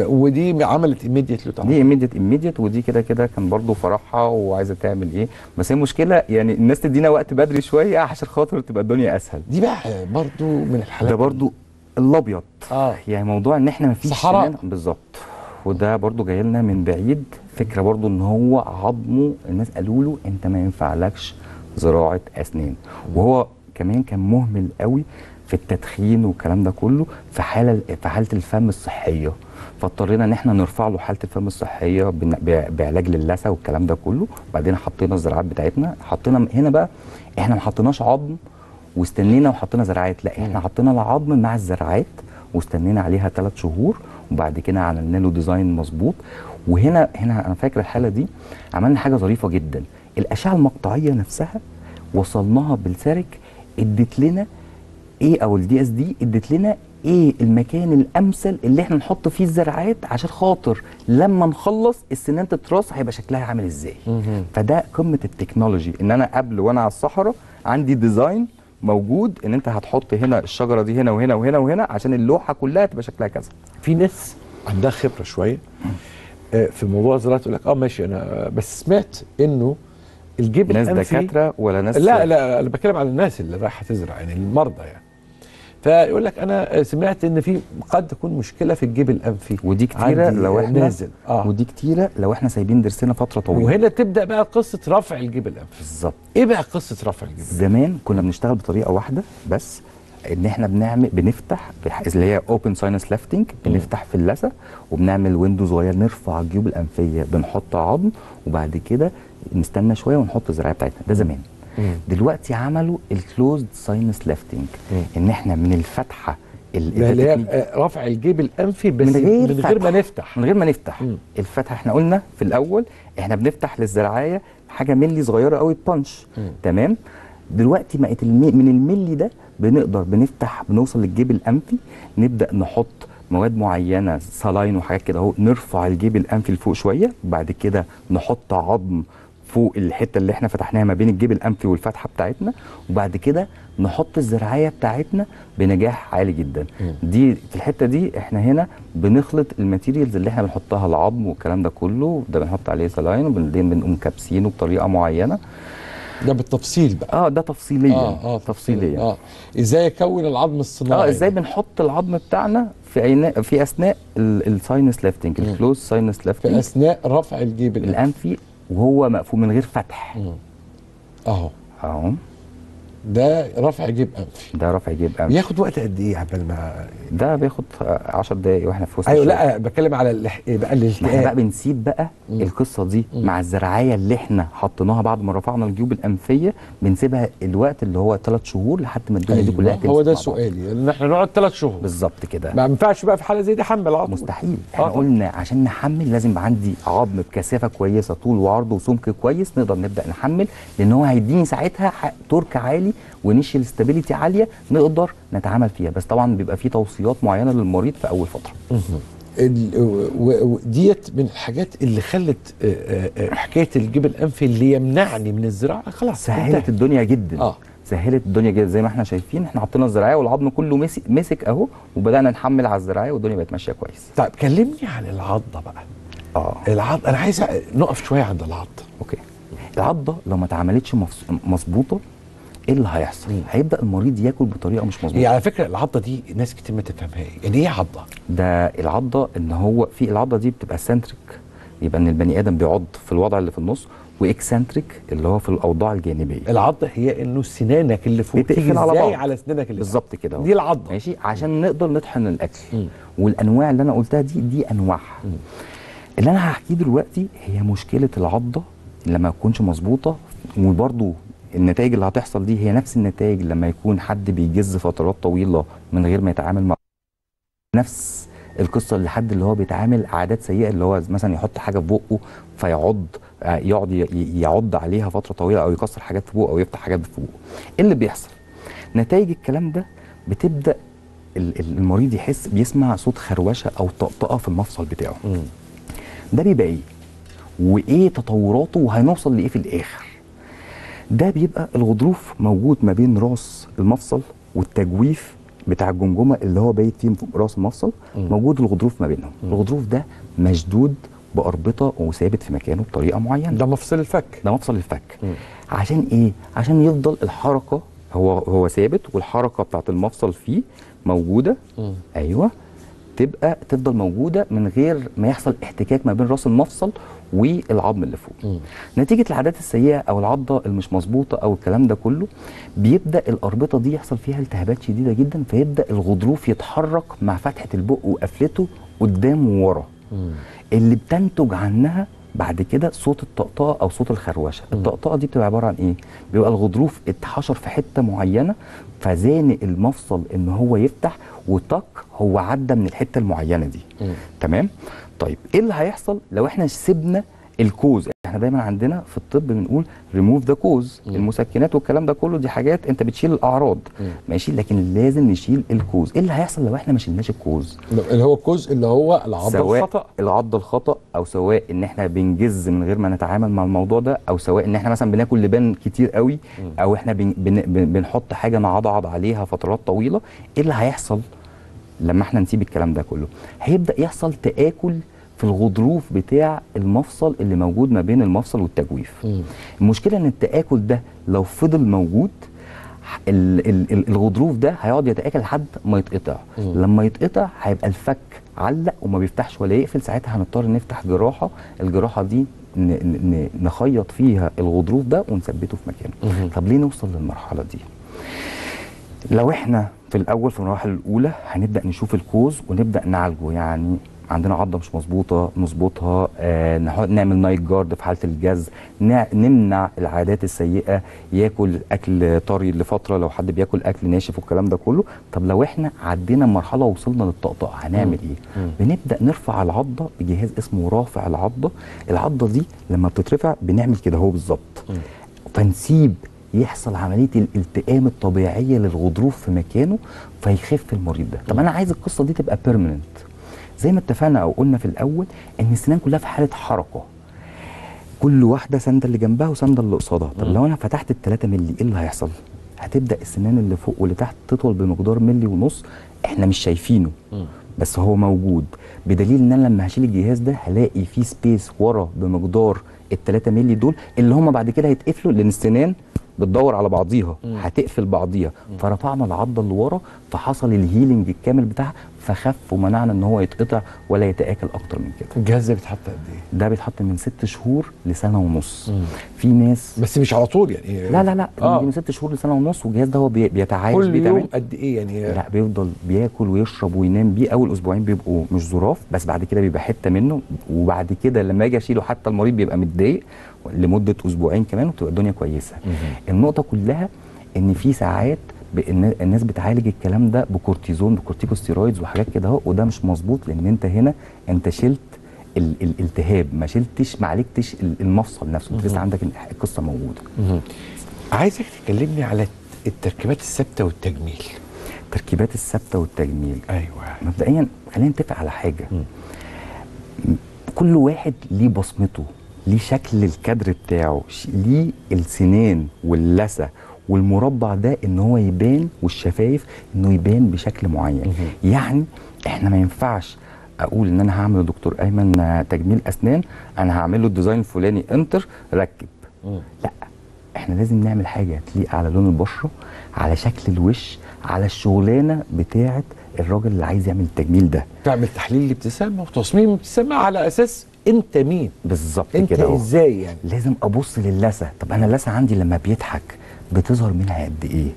ودي عملت immediate له دي immediate immediate ودي كده كده كان برضو فرحها وعايزه تعمل ايه بس هي المشكله يعني الناس تدينا وقت بدري شويه عشان خاطر تبقى الدنيا اسهل دي بقى برضو من الحالات ده برضو الابيض اه يعني موضوع ان احنا مفيش صحراء. سنان بالظبط وده برضو جاي لنا من بعيد فكره برضو ان هو عظمه الناس قالوا له انت ما ينفعلكش زراعه اسنان وهو كمان كان مهمل قوي في التدخين والكلام ده كله في حاله في حاله الفم الصحيه فاضطرينا ان احنا نرفع له حاله الفم الصحيه بن- ب- بعلاج للثه والكلام ده كله وبعدين حطينا الزراعات بتاعتنا حطينا هنا بقى احنا ما حطيناش عظم واستنينا وحطينا زراعات لا احنا حطينا العظم مع الزراعات واستنينا عليها ثلاث شهور وبعد كده عملنا له ديزاين مظبوط وهنا هنا انا فاكر الحاله دي عملنا حاجه ظريفه جدا الاشعه المقطعيه نفسها وصلناها بالسارك ادت لنا ايه او الدي اس دي ادت لنا ايه المكان الامثل اللي احنا نحط فيه الزراعات عشان خاطر لما نخلص السنان تتراص هيبقى شكلها عامل ازاي فده قمه التكنولوجي ان انا قبل وانا على الصحراء عندي ديزاين موجود ان انت هتحط هنا الشجره دي هنا وهنا وهنا وهنا عشان اللوحه كلها تبقى شكلها كذا في ناس عندها خبره شويه آه، في موضوع الزراعه تقول لك اه ماشي انا آه، بس سمعت انه الجيب ناس الانفي دكاتره ولا ناس لا لا انا بتكلم على الناس اللي رايحه تزرع يعني المرضى يعني فيقول لك انا سمعت ان في قد تكون مشكله في الجيب الانفي ودي كتيره عندي لو احنا نازل اه ودي كتيره لو احنا سايبين ضرسنا فتره طويله وهنا تبدا بقى قصه رفع الجيب الانفي بالظبط ايه بقى قصه رفع الجيب زمان كنا بنشتغل بطريقه واحده بس ان احنا بنعمل بنفتح بح- اللي هي اوبن ساينس لافتنج بنفتح في اللثه وبنعمل ويندو صغير نرفع الجيوب الانفيه بنحط عظم وبعد كده نستنى شويه ونحط الزراعه بتاعتنا ده زمان دلوقتي عملوا الكلوزد ساينس لافتنج ان احنا من الفتحه ال- ده اللي هي التكنيك- آه، رفع الجيب الانفي بس من غير من غير ما فتح. نفتح من غير ما نفتح الفتحه احنا قلنا في الاول احنا بنفتح للزراعيه حاجه ملي صغيره قوي بانش تمام دلوقتي بقت المي من الملي ده بنقدر بنفتح بنوصل للجيب الانفي نبدا نحط مواد معينه سلاين وحاجات كده اهو نرفع الجيب الانفي لفوق شويه وبعد كده نحط عظم فوق الحته اللي احنا فتحناها ما بين الجيب الانفي والفتحه بتاعتنا وبعد كده نحط الزراعيه بتاعتنا بنجاح عالي جدا دي في الحته دي احنا هنا بنخلط الماتيريالز اللي احنا بنحطها العظم والكلام ده كله ده بنحط عليه سلاين وبعدين بنقوم كابسينه بطريقه معينه ده بالتفصيل بقى اه ده تفصيليا اه اه تفصيليا اه ازاي اكون العظم الصناعي اه ازاي بنحط العظم بتاعنا في عينا في اثناء الساينس لافتنج الكلوز ساينس لافتنج في اثناء رفع الجيب الانفي الانفي وهو مقفول من غير فتح اهو اهو ده رفع جيب انفي ده رفع جيب انفي بياخد وقت قد ايه عبال ما ده بياخد 10 دقايق واحنا في وسط ايوه الشغل. لا بتكلم على الح... بقى ما احنا بقى الالتئام بنسيب بقى القصه دي مع الزراعيه اللي احنا حطيناها بعد ما رفعنا الجيوب الانفيه بنسيبها الوقت اللي هو ثلاث شهور لحد ما الدنيا دي كلها أيوة. هو ده تمسك مع بعض. سؤالي ان احنا نقعد ثلاث شهور بالظبط كده ما ينفعش بقى في حاله زي دي حمل عظم مستحيل احنا آه. قلنا عشان نحمل لازم يبقى عندي عظم بكثافه كويسه طول وعرض وسمك كويس نقدر نبدا نحمل لان هو هيديني ساعتها ح- تورك عالي ونيشال ستابيليتي عاليه نقدر نتعامل فيها بس طبعا بيبقى في توصيات معينه للمريض في اول فتره ال- و- و- ديت من الحاجات اللي خلت آه، آه، آه، حكايه الجيب الانفي اللي يمنعني من الزراعه خلاص سهلت انتهت. الدنيا جدا اه سهلت الدنيا جدا زي ما احنا شايفين احنا حطينا الزراعيه والعظم كله مسك, مسك اهو وبدانا نحمل على الزراعيه والدنيا بقت ماشيه كويس طيب كلمني عن العضه بقى اه العض انا عايز أ- نقف شويه عند العض اوكي العضه لو ما اتعملتش مفص- مظبوطه ايه اللي هيحصل هيبدا المريض ياكل بطريقه مش مظبوطه هي على فكره العضه دي ناس كتير ما تفهمها يعني ايه عضه ده العضه ان هو في العضه دي بتبقى سنتريك يبقى ان البني ادم بيعض في الوضع اللي في النص واكسنتريك اللي هو في الاوضاع الجانبيه العضه هي انه سنانك اللي فوق بتقفل تيجي على ازاي بعض. على سنانك اللي بالظبط كده أهو. دي العضه ماشي عشان نقدر نطحن الاكل والانواع اللي انا قلتها دي دي انواعها اللي انا هحكيه دلوقتي هي مشكله العضه لما تكونش مظبوطه وبرضو النتائج اللي هتحصل دي هي نفس النتائج لما يكون حد بيجز فترات طويله من غير ما يتعامل مع نفس القصه اللي حد اللي هو بيتعامل عادات سيئه اللي هو مثلا يحط حاجه في بقه فيعض آه، يقعد ي- ي- يعض عليها فتره طويله او يكسر حاجات في بقه او يفتح حاجات في بقه ايه اللي بيحصل نتائج الكلام ده بتبدا ال- ال- المريض يحس بيسمع صوت خروشه او طقطقه في المفصل بتاعه ده بيبقى ايه وايه تطوراته وهنوصل لايه في الاخر ده بيبقى الغضروف موجود ما بين راس المفصل والتجويف بتاع الجمجمه اللي هو بايت فيه فوق راس المفصل موجود الغضروف ما بينهم الغضروف ده مشدود باربطه وثابت في مكانه بطريقه معينه ده مفصل الفك ده مفصل الفك عشان ايه عشان يفضل الحركه هو هو ثابت والحركه بتاعت المفصل فيه موجوده ايوه تبقى تفضل موجوده من غير ما يحصل احتكاك ما بين راس المفصل والعظم اللي فوق نتيجه العادات السيئه او العضه المش مظبوطه او الكلام ده كله بيبدا الاربطه دي يحصل فيها التهابات شديده جدا فيبدا الغضروف يتحرك مع فتحه البق وقفلته قدام وورا اللي بتنتج عنها بعد كده صوت الطقطقه او صوت الخروشه الطقطقه دي بتبقى عباره عن ايه بيبقى الغضروف اتحشر في حته معينه فزانق المفصل ان هو يفتح وطق هو عدى من الحته المعينه دي تمام طيب ايه اللي هيحصل لو احنا سيبنا الكوز احنا دايما عندنا في الطب بنقول ريموف ذا كوز المسكنات والكلام ده كله دي حاجات انت بتشيل الاعراض ماشي لكن لازم نشيل الكوز ايه اللي هيحصل لو احنا ما شلناش الكوز اللي هو الجزء اللي هو العضه سواء الخطا العضه الخطا او سواء ان احنا بنجز من غير ما نتعامل مع الموضوع ده او سواء ان احنا مثلا بناكل لبان كتير قوي او احنا بن بن بن بنحط حاجه نعضعض عليها فترات طويله ايه اللي هيحصل لما احنا نسيب الكلام ده كله هيبدا يحصل تاكل في الغضروف بتاع المفصل اللي موجود ما بين المفصل والتجويف المشكله ان التاكل ده لو فضل موجود ال- ال- ال- الغضروف ده هيقعد يتاكل لحد ما يتقطع لما يتقطع هيبقى الفك علق وما بيفتحش ولا يقفل ساعتها هنضطر نفتح جراحه الجراحه دي ن- ن- ن- نخيط فيها الغضروف ده ونثبته في مكانه طب ليه نوصل للمرحله دي لو احنا في الاول في المراحل الاولى هنبدا نشوف الكوز ونبدا نعالجه يعني عندنا عضه مش مظبوطه نظبطها آه نح- نعمل نايت جارد في حاله الجز نع- نمنع العادات السيئه ياكل اكل طري لفتره لو حد بياكل اكل ناشف والكلام ده كله طب لو احنا عدينا مرحله وصلنا للطقطقه هنعمل ايه بنبدا نرفع العضه بجهاز اسمه رافع العضه العضه دي لما بتترفع بنعمل كده هو بالظبط فنسيب يحصل عمليه الالتئام الطبيعيه للغضروف في مكانه فيخف المريض ده طب انا عايز القصه دي تبقى بيرمننت زي ما اتفقنا او قلنا في الاول ان السنان كلها في حاله حركه كل واحده سنده اللي جنبها وسنده اللي قصادها طب لو انا فتحت ال 3 مللي ايه اللي هيحصل هتبدا السنان اللي فوق واللي تحت تطول بمقدار ملي ونص احنا مش شايفينه بس هو موجود بدليل ان انا لما هشيل الجهاز ده هلاقي فيه سبيس ورا بمقدار ال 3 مللي دول اللي هم بعد كده هيتقفلوا لان السنان بتدور على بعضيها هتقفل بعضيها فرفعنا العضه اللي ورا فحصل الهيلينج الكامل بتاعها فخف ومنعنا ان هو يتقطع ولا يتاكل اكتر من كده الجهاز ده بيتحط قد ايه ده بيتحط من ست شهور لسنه ونص في ناس بس مش على طول يعني لا لا لا آه. آه. من ست شهور لسنه ونص والجهاز ده هو بي- بيتعايش كل بيه يوم تمام. قد ايه يعني لا بيفضل بياكل ويشرب وينام بيه اول اسبوعين بيبقوا مش ظراف بس بعد كده بيبقى حته منه وبعد كده لما اجي اشيله حتى المريض بيبقى متضايق لمده اسبوعين كمان وتبقى الدنيا كويسه النقطه كلها ان في ساعات ب- النا- الناس بتعالج الكلام ده بكورتيزون بكورتيكوستيرويدز وحاجات كده اهو وده مش مظبوط لان انت هنا انت شلت ال- الالتهاب ما شلتش ما عالجتش ال- المفصل نفسه انت لسه مهم. عندك ال- القصه موجوده عايزك تكلمني على التركيبات الثابته والتجميل التركيبات الثابته والتجميل ايوه مبدئيا خلينا نتفق على حاجه م. كل واحد ليه بصمته ليه شكل الكادر بتاعه ش- ليه السنان واللثه والمربع ده ان هو يبان والشفايف انه يبان بشكل معين يعني احنا ما ينفعش اقول ان انا هعمل لدكتور ايمن آه، تجميل اسنان انا هعمل له الديزاين الفلاني انتر ركب لا احنا لازم نعمل حاجه تليق على لون البشره على شكل الوش على الشغلانه بتاعه الراجل اللي عايز يعمل التجميل ده تعمل تحليل الابتسامه وتصميم الابتسامه على اساس انت مين بالظبط انت كده أهو. ازاي يعني لازم ابص للثه طب انا اللثه عندي لما بيضحك بتظهر منها قد ايه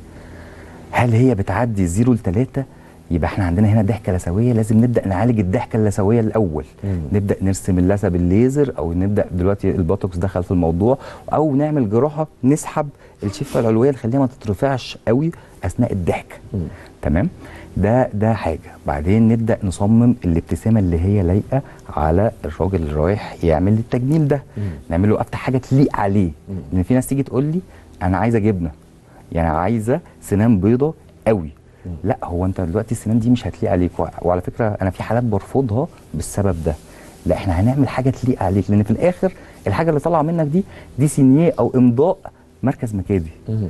هل هي بتعدي 0 ل 3 يبقى احنا عندنا هنا ضحكه لثويه لازم نبدا نعالج الضحكه اللثويه الاول مم. نبدا نرسم اللثه بالليزر او نبدا دلوقتي البوتوكس دخل في الموضوع او نعمل جراحه نسحب الشفه العلويه نخليها ما تترفعش قوي اثناء الضحك تمام ده ده حاجه بعدين نبدا نصمم الابتسامه اللي هي لايقه على الراجل اللي رايح يعمل التجميل ده نعمل له اكتر حاجه تليق عليه لان في ناس تيجي تقول لي انا عايزه جبنه يعني عايزه سنان بيضه قوي لا هو انت دلوقتي السنان دي مش هتليق عليك وع- وعلى فكره انا في حالات برفضها بالسبب ده لا احنا هنعمل حاجه تليق عليك لان في الاخر الحاجه اللي طالعه منك دي دي سينيه او امضاء مركز مكادي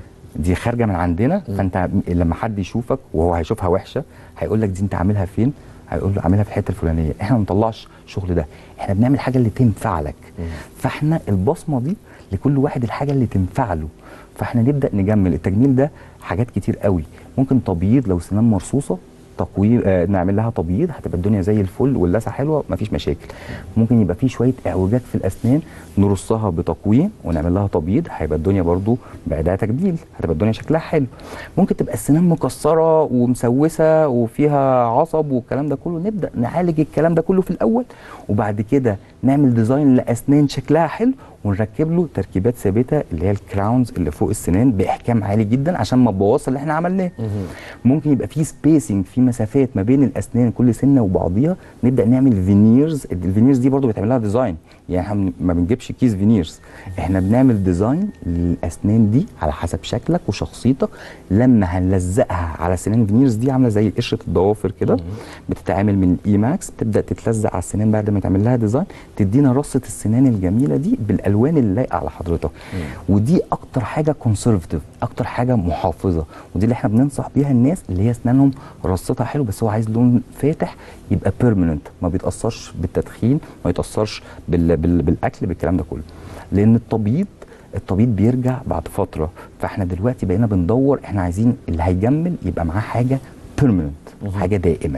دي خارجه من عندنا فانت م- لما حد يشوفك وهو هيشوفها وحشه هيقول لك دي انت عاملها فين هيقول له عاملها في الحته الفلانيه احنا ما بنطلعش الشغل ده احنا بنعمل حاجه اللي تنفع لك فاحنا البصمه دي لكل واحد الحاجه اللي تنفع له فاحنا نبدا نجمل التجميل ده حاجات كتير قوي ممكن تبييض لو سنان مرصوصه تقويم آه نعمل لها تبييض هتبقى الدنيا زي الفل واللثه حلوه مفيش مشاكل ممكن يبقى في شويه اعوجاج في الاسنان نرصها بتقويم ونعمل لها تبييض هيبقى الدنيا برضو بعدها تجميل هتبقى الدنيا شكلها حلو ممكن تبقى السنان مكسره ومسوسه وفيها عصب والكلام ده كله نبدا نعالج الكلام ده كله في الاول وبعد كده نعمل ديزاين لاسنان شكلها حلو ونركب له تركيبات ثابته اللي هي الكراونز اللي فوق السنان باحكام عالي جدا عشان ما تبوظش اللي احنا عملناه ممكن يبقى في سبيسنج في مسافات ما بين الاسنان كل سنه وبعضيها نبدا نعمل فينيرز الفينيرز دي برضو بيتعمل لها ديزاين يعني احنا ما بنجيبش كيس فينيرز احنا بنعمل ديزاين للاسنان دي على حسب شكلك وشخصيتك لما هنلزقها على سنان فينيرز دي عامله زي قشره الضوافر كده بتتعمل من الاي ماكس بتبدا تتلزق على السنان بعد ما تعمل لها ديزاين تدينا رصه السنان الجميله دي بالالوان اللي لايقه على حضرتك ودي اكتر حاجه كونسرفتيف اكتر حاجه محافظه ودي اللي احنا بننصح بيها الناس اللي هي اسنانهم رصتها حلو بس هو عايز لون فاتح يبقى بيرمننت ما بيتاثرش بالتدخين ما يتاثرش بال... بال... بالاكل بالكلام ده كله لان التبييض التبييض بيرجع بعد فتره فاحنا دلوقتي بقينا بندور احنا عايزين اللي هيجمل يبقى معاه حاجه بيرمننت حاجه دائمه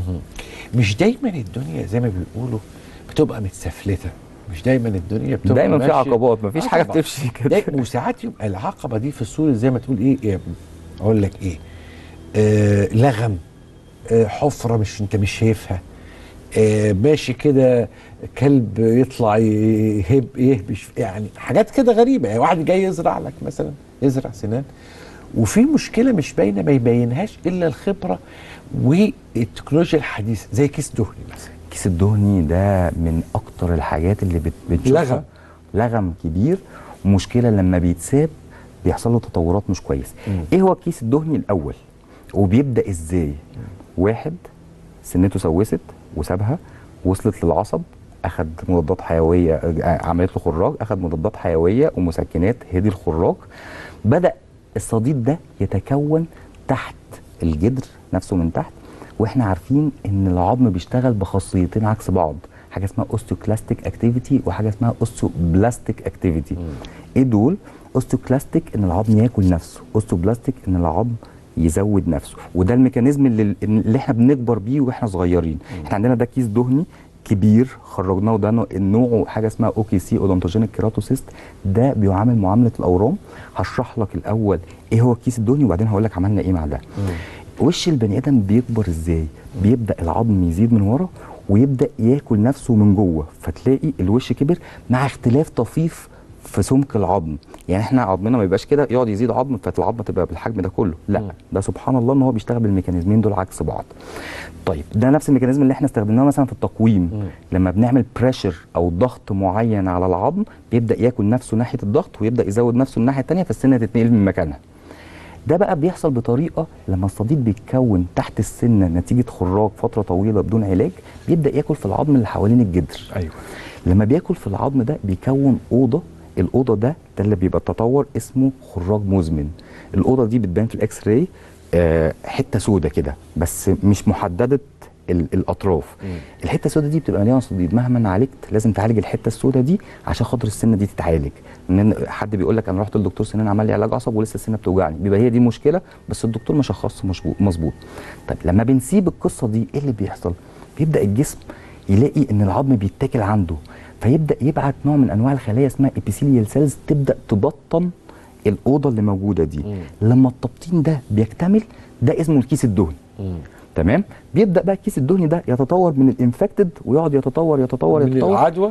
مش دايما الدنيا زي ما بيقولوا بتبقى متسفلته مش دايما الدنيا بتبقى دايما في ماشية- عقبات مفيش آه حاجه طبعاً. بتمشي كده دايما وساعات يبقى العقبه دي في الصوره زي ما تقول ايه, إيه اقول لك ايه آه لغم آه حفره مش انت مش شايفها آه ماشي كده كلب يطلع يهب يهبش يعني حاجات كده غريبه يعني واحد جاي يزرع لك مثلا يزرع سنان وفي مشكله مش باينه ما يبينهاش الا الخبره والتكنولوجيا الحديثه زي كيس دهني مثلا الكيس الدهني ده من اكتر الحاجات اللي بت- بنشوفها لغم. لغم كبير ومشكله لما بيتساب بيحصل له تطورات مش كويس ايه هو الكيس الدهني الاول وبيبدا ازاي واحد سنته سوست وسابها وصلت للعصب اخد مضادات حيويه آه، عملت له خراج اخد مضادات حيويه ومسكنات هدي الخراج بدا الصديد ده يتكون تحت الجدر نفسه من تحت واحنا عارفين ان العظم بيشتغل بخاصيتين عكس بعض حاجه اسمها اوستيوكلاستيك اكتيفيتي وحاجه اسمها اوستيوبلاستيك اكتيفيتي ايه دول اوستيوكلاستيك ان العظم ياكل نفسه اوستيوبلاستيك ان العظم يزود نفسه وده الميكانيزم اللي, اللي احنا بنكبر بيه واحنا صغيرين احنا عندنا ده كيس دهني كبير خرجناه وده نوع- نوعه حاجه اسمها اوكي سي اودونتوجينيك كيراتوسيست ده بيعامل معامله الاورام هشرح لك الاول ايه هو الكيس الدهني وبعدين هقول لك عملنا ايه مع ده وش البني ادم بيكبر ازاي بيبدا العظم يزيد من ورا ويبدا ياكل نفسه من جوه فتلاقي الوش كبر مع اختلاف طفيف في سمك العظم يعني احنا عظمنا ما يبقاش كده يقعد يزيد عظم فالعظمه تبقى بالحجم ده كله لا ده سبحان الله ان هو بيشتغل بالميكانيزمين دول عكس بعض طيب ده نفس الميكانيزم اللي احنا استخدمناه مثلا في التقويم لما بنعمل بريشر او ضغط معين على العظم بيبدا ياكل نفسه ناحيه الضغط ويبدا يزود نفسه الناحيه الثانيه فالسنه تتنقل من مكانها ده بقى بيحصل بطريقه لما الصديد بيتكون تحت السنه نتيجه خراج فتره طويله بدون علاج بيبدا ياكل في العظم اللي حوالين الجدر ايوه لما بياكل في العظم ده بيكون اوضه الاوضه ده ده اللي بيبقى التطور اسمه خراج مزمن الاوضه دي بتبان في الاكس راي آه حته سودة كده بس مش محدده ال- الاطراف الحته السوداء دي بتبقى مليانه صديد مهما عالجت لازم تعالج الحته السوداء دي عشان خاطر السنه دي تتعالج ان حد بيقول لك انا رحت للدكتور سنان عمل لي علاج عصب ولسه السنه بتوجعني بيبقى هي دي مشكله بس الدكتور ما شخصش مشبو- مظبوط طيب لما بنسيب القصه دي ايه اللي بيحصل بيبدا الجسم يلاقي ان العظم بيتاكل عنده فيبدا يبعت نوع من انواع الخلايا اسمها ابيثيليال سيلز تبدا تبطن الاوضه اللي موجوده دي لما التبطين ده بيكتمل ده اسمه الكيس الدهني تمام بيبدا بقى الكيس الدهني ده يتطور من الانفكتد ويقعد يتطور يتطور من يتطور العدوى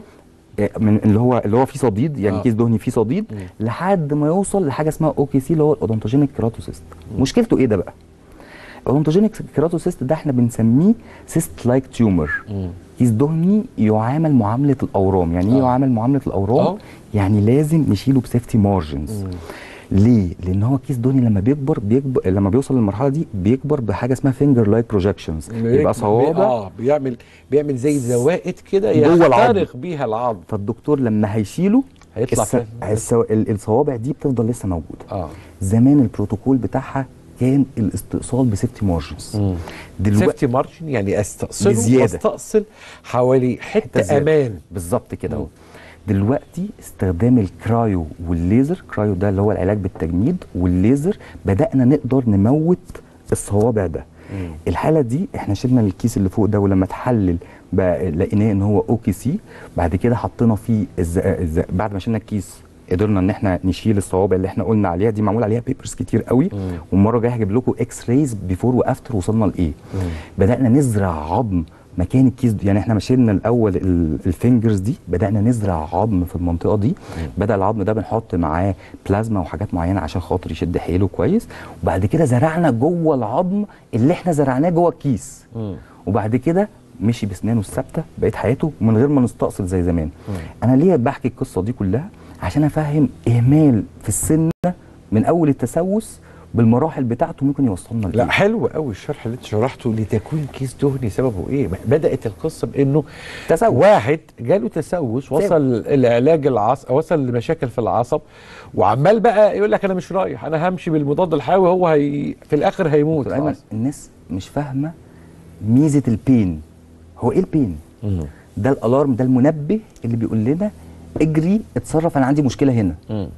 من اللي هو اللي هو فيه صديد يعني آه. آه. كيس دهني فيه صديد لحد ما يوصل لحاجه اسمها اوكي سي اللي هو الاودونتوجينيك كيراتوسيست مشكلته ايه ده بقى الاودونتوجينيك كيراتوسيست ده احنا بنسميه سيست لايك تيومر كيس دهني يعامل معامله الاورام يعني ايه آه. يعامل معامله الاورام آه. يعني لازم نشيله بسيفتي مارجنز ليه؟ لان هو كيس دهني لما بيكبر بيكبر لما بيوصل للمرحله دي بيكبر بحاجه اسمها فينجر لايك بروجكشنز يبقى صوابع اه بيعمل بيعمل زي زوائد كده جوه العظم. يخترق بيها العظم فالدكتور لما هيشيله هيطلع الس... فين؟ السو... ال- الصوابع دي بتفضل لسه موجوده اه زمان البروتوكول بتاعها كان الاستئصال بسيفتي مارجنز دلوقتي سيفتي مارجن يعني استأصله بزيادة. واستأصل حوالي حته زيادة. امان بالظبط كده اهو دلوقتي استخدام الكرايو والليزر كرايو ده اللي هو العلاج بالتجميد والليزر بدأنا نقدر نموت الصوابع ده الحاله دي احنا شلنا الكيس اللي فوق ده ولما اتحلل بقى لقيناه ان هو اوكي سي بعد كده حطينا فيه الز... الز... بعد ما شلنا الكيس قدرنا ان احنا نشيل الصوابع اللي احنا قلنا عليها دي معمول عليها بيبرز كتير قوي والمره الجايه هجيب لكم اكس رايز بيفور وافتر وصلنا لايه بدانا نزرع عظم مكان الكيس دي يعني احنا شلنا الاول ال- الفينجرز دي بدانا نزرع عظم في المنطقه دي بدا العظم ده بنحط معاه بلازما وحاجات معينه عشان خاطر يشد حيله كويس وبعد كده زرعنا جوه العظم اللي احنا زرعناه جوه الكيس وبعد كده مشي بسنانه الثابته بقيت حياته من غير ما نستأصل زي زمان انا ليه بحكي القصه دي كلها عشان افهم اهمال في السن من اول التسوس بالمراحل بتاعته ممكن يوصلنا لا لإيه. حلو قوي الشرح اللي انت شرحته لتكوين كيس دهني سببه ايه بدات القصه بانه تسوس. واحد جاله تسوس وصل العلاج العصب وصل لمشاكل في العصب وعمال بقى يقول لك انا مش رايح انا همشي بالمضاد الحيوي هو هي في الاخر هيموت دكتور أيمن خلاص. الناس مش فاهمه ميزه البين هو ايه البين ده الالارم ده المنبه اللي بيقول لنا اجري اتصرف انا عندي مشكله هنا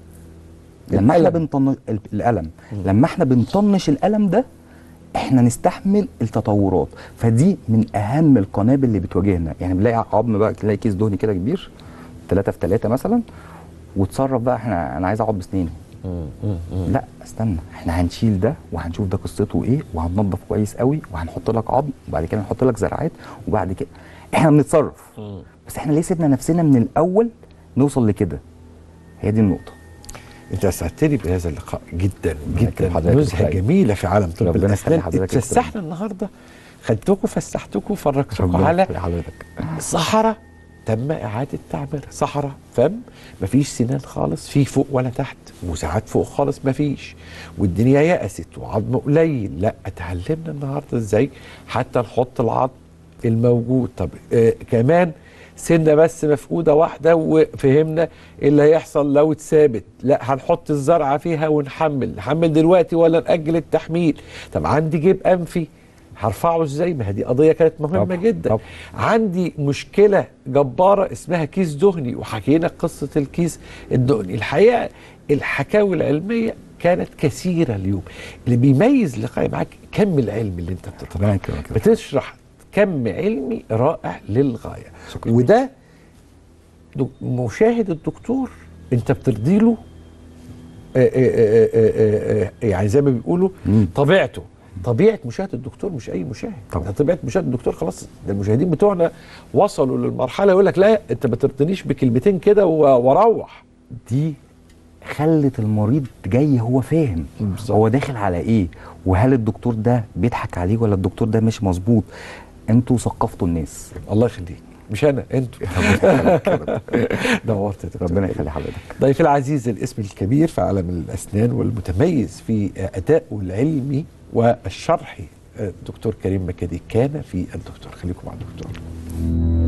لما احنا بنطنش ال- الالم لما احنا بنطنش الالم ده احنا نستحمل التطورات فدي من اهم القنابل اللي بتواجهنا يعني بنلاقي عظم بقى تلاقي كيس دهني كده كبير 3 في 3 مثلا وتصرف بقى احنا انا عايز اقعد بسنيني لا استنى احنا هنشيل ده وهنشوف ده قصته ايه وهننضف كويس قوي وهنحط لك عظم وبعد كده نحط لك زرعات وبعد كده احنا بنتصرف بس احنا ليه سيبنا نفسنا من الاول نوصل لكده هي دي النقطه انت اسعدتني بهذا اللقاء جدا يكرم جدا حضرتك نزهه وخير. جميله في عالم طب ربنا الاسنان يخلي حضرتك يا دكتور. اتفسحنا النهارده خدتكم فسحتكم فرجتكم ربنا على يخلي حضرتك صحراء تم اعاده تعميرها صحراء فم مفيش سنان خالص في فوق ولا تحت وساعات فوق خالص مفيش والدنيا يأست وعظم قليل لا اتعلمنا النهارده ازاي حتى نحط العظم الموجود طب آه كمان سنه بس مفقوده واحده وفهمنا ايه اللي هيحصل لو اتثابت لا هنحط الزرعه فيها ونحمل نحمل دلوقتي ولا ناجل التحميل طب عندي جيب انفي هرفعه ازاي ما هي دي قضيه كانت مهمه طبعا، جدا طبعا. عندي مشكله جباره اسمها كيس دهني وحكينا قصه الكيس الدهني الحقيقه الحكاوي العلميه كانت كثيره اليوم اللي بيميز لقائي معاك كم العلم اللي انت ربنا بتطرحه يكرمك. بتشرح كم علمي رائع للغايه وده دك- مشاهد الدكتور انت بترضي له آه، آه، آه، آه، آه، يعني زي ما بيقولوا مم. طبيعته طبيعه مشاهد الدكتور مش اي مشاهد طبعا. ده طبيعه مشاهد الدكتور خلاص ده المشاهدين بتوعنا وصلوا للمرحله يقول لك لا انت ما ترضنيش بكلمتين كده و- واروح دي خلت المريض جاي هو فاهم بالظبط. هو داخل على ايه وهل الدكتور ده بيضحك عليه ولا الدكتور ده مش مظبوط انتوا ثقفتوا الناس الله يخليك مش انا انتوا دورت يا دكتور ربنا يخلي حضرتك ضيفي العزيز الاسم الكبير في عالم الاسنان والمتميز في ادائه العلمي والشرحي الدكتور كريم مكادي كان في الدكتور خليكم مع الدكتور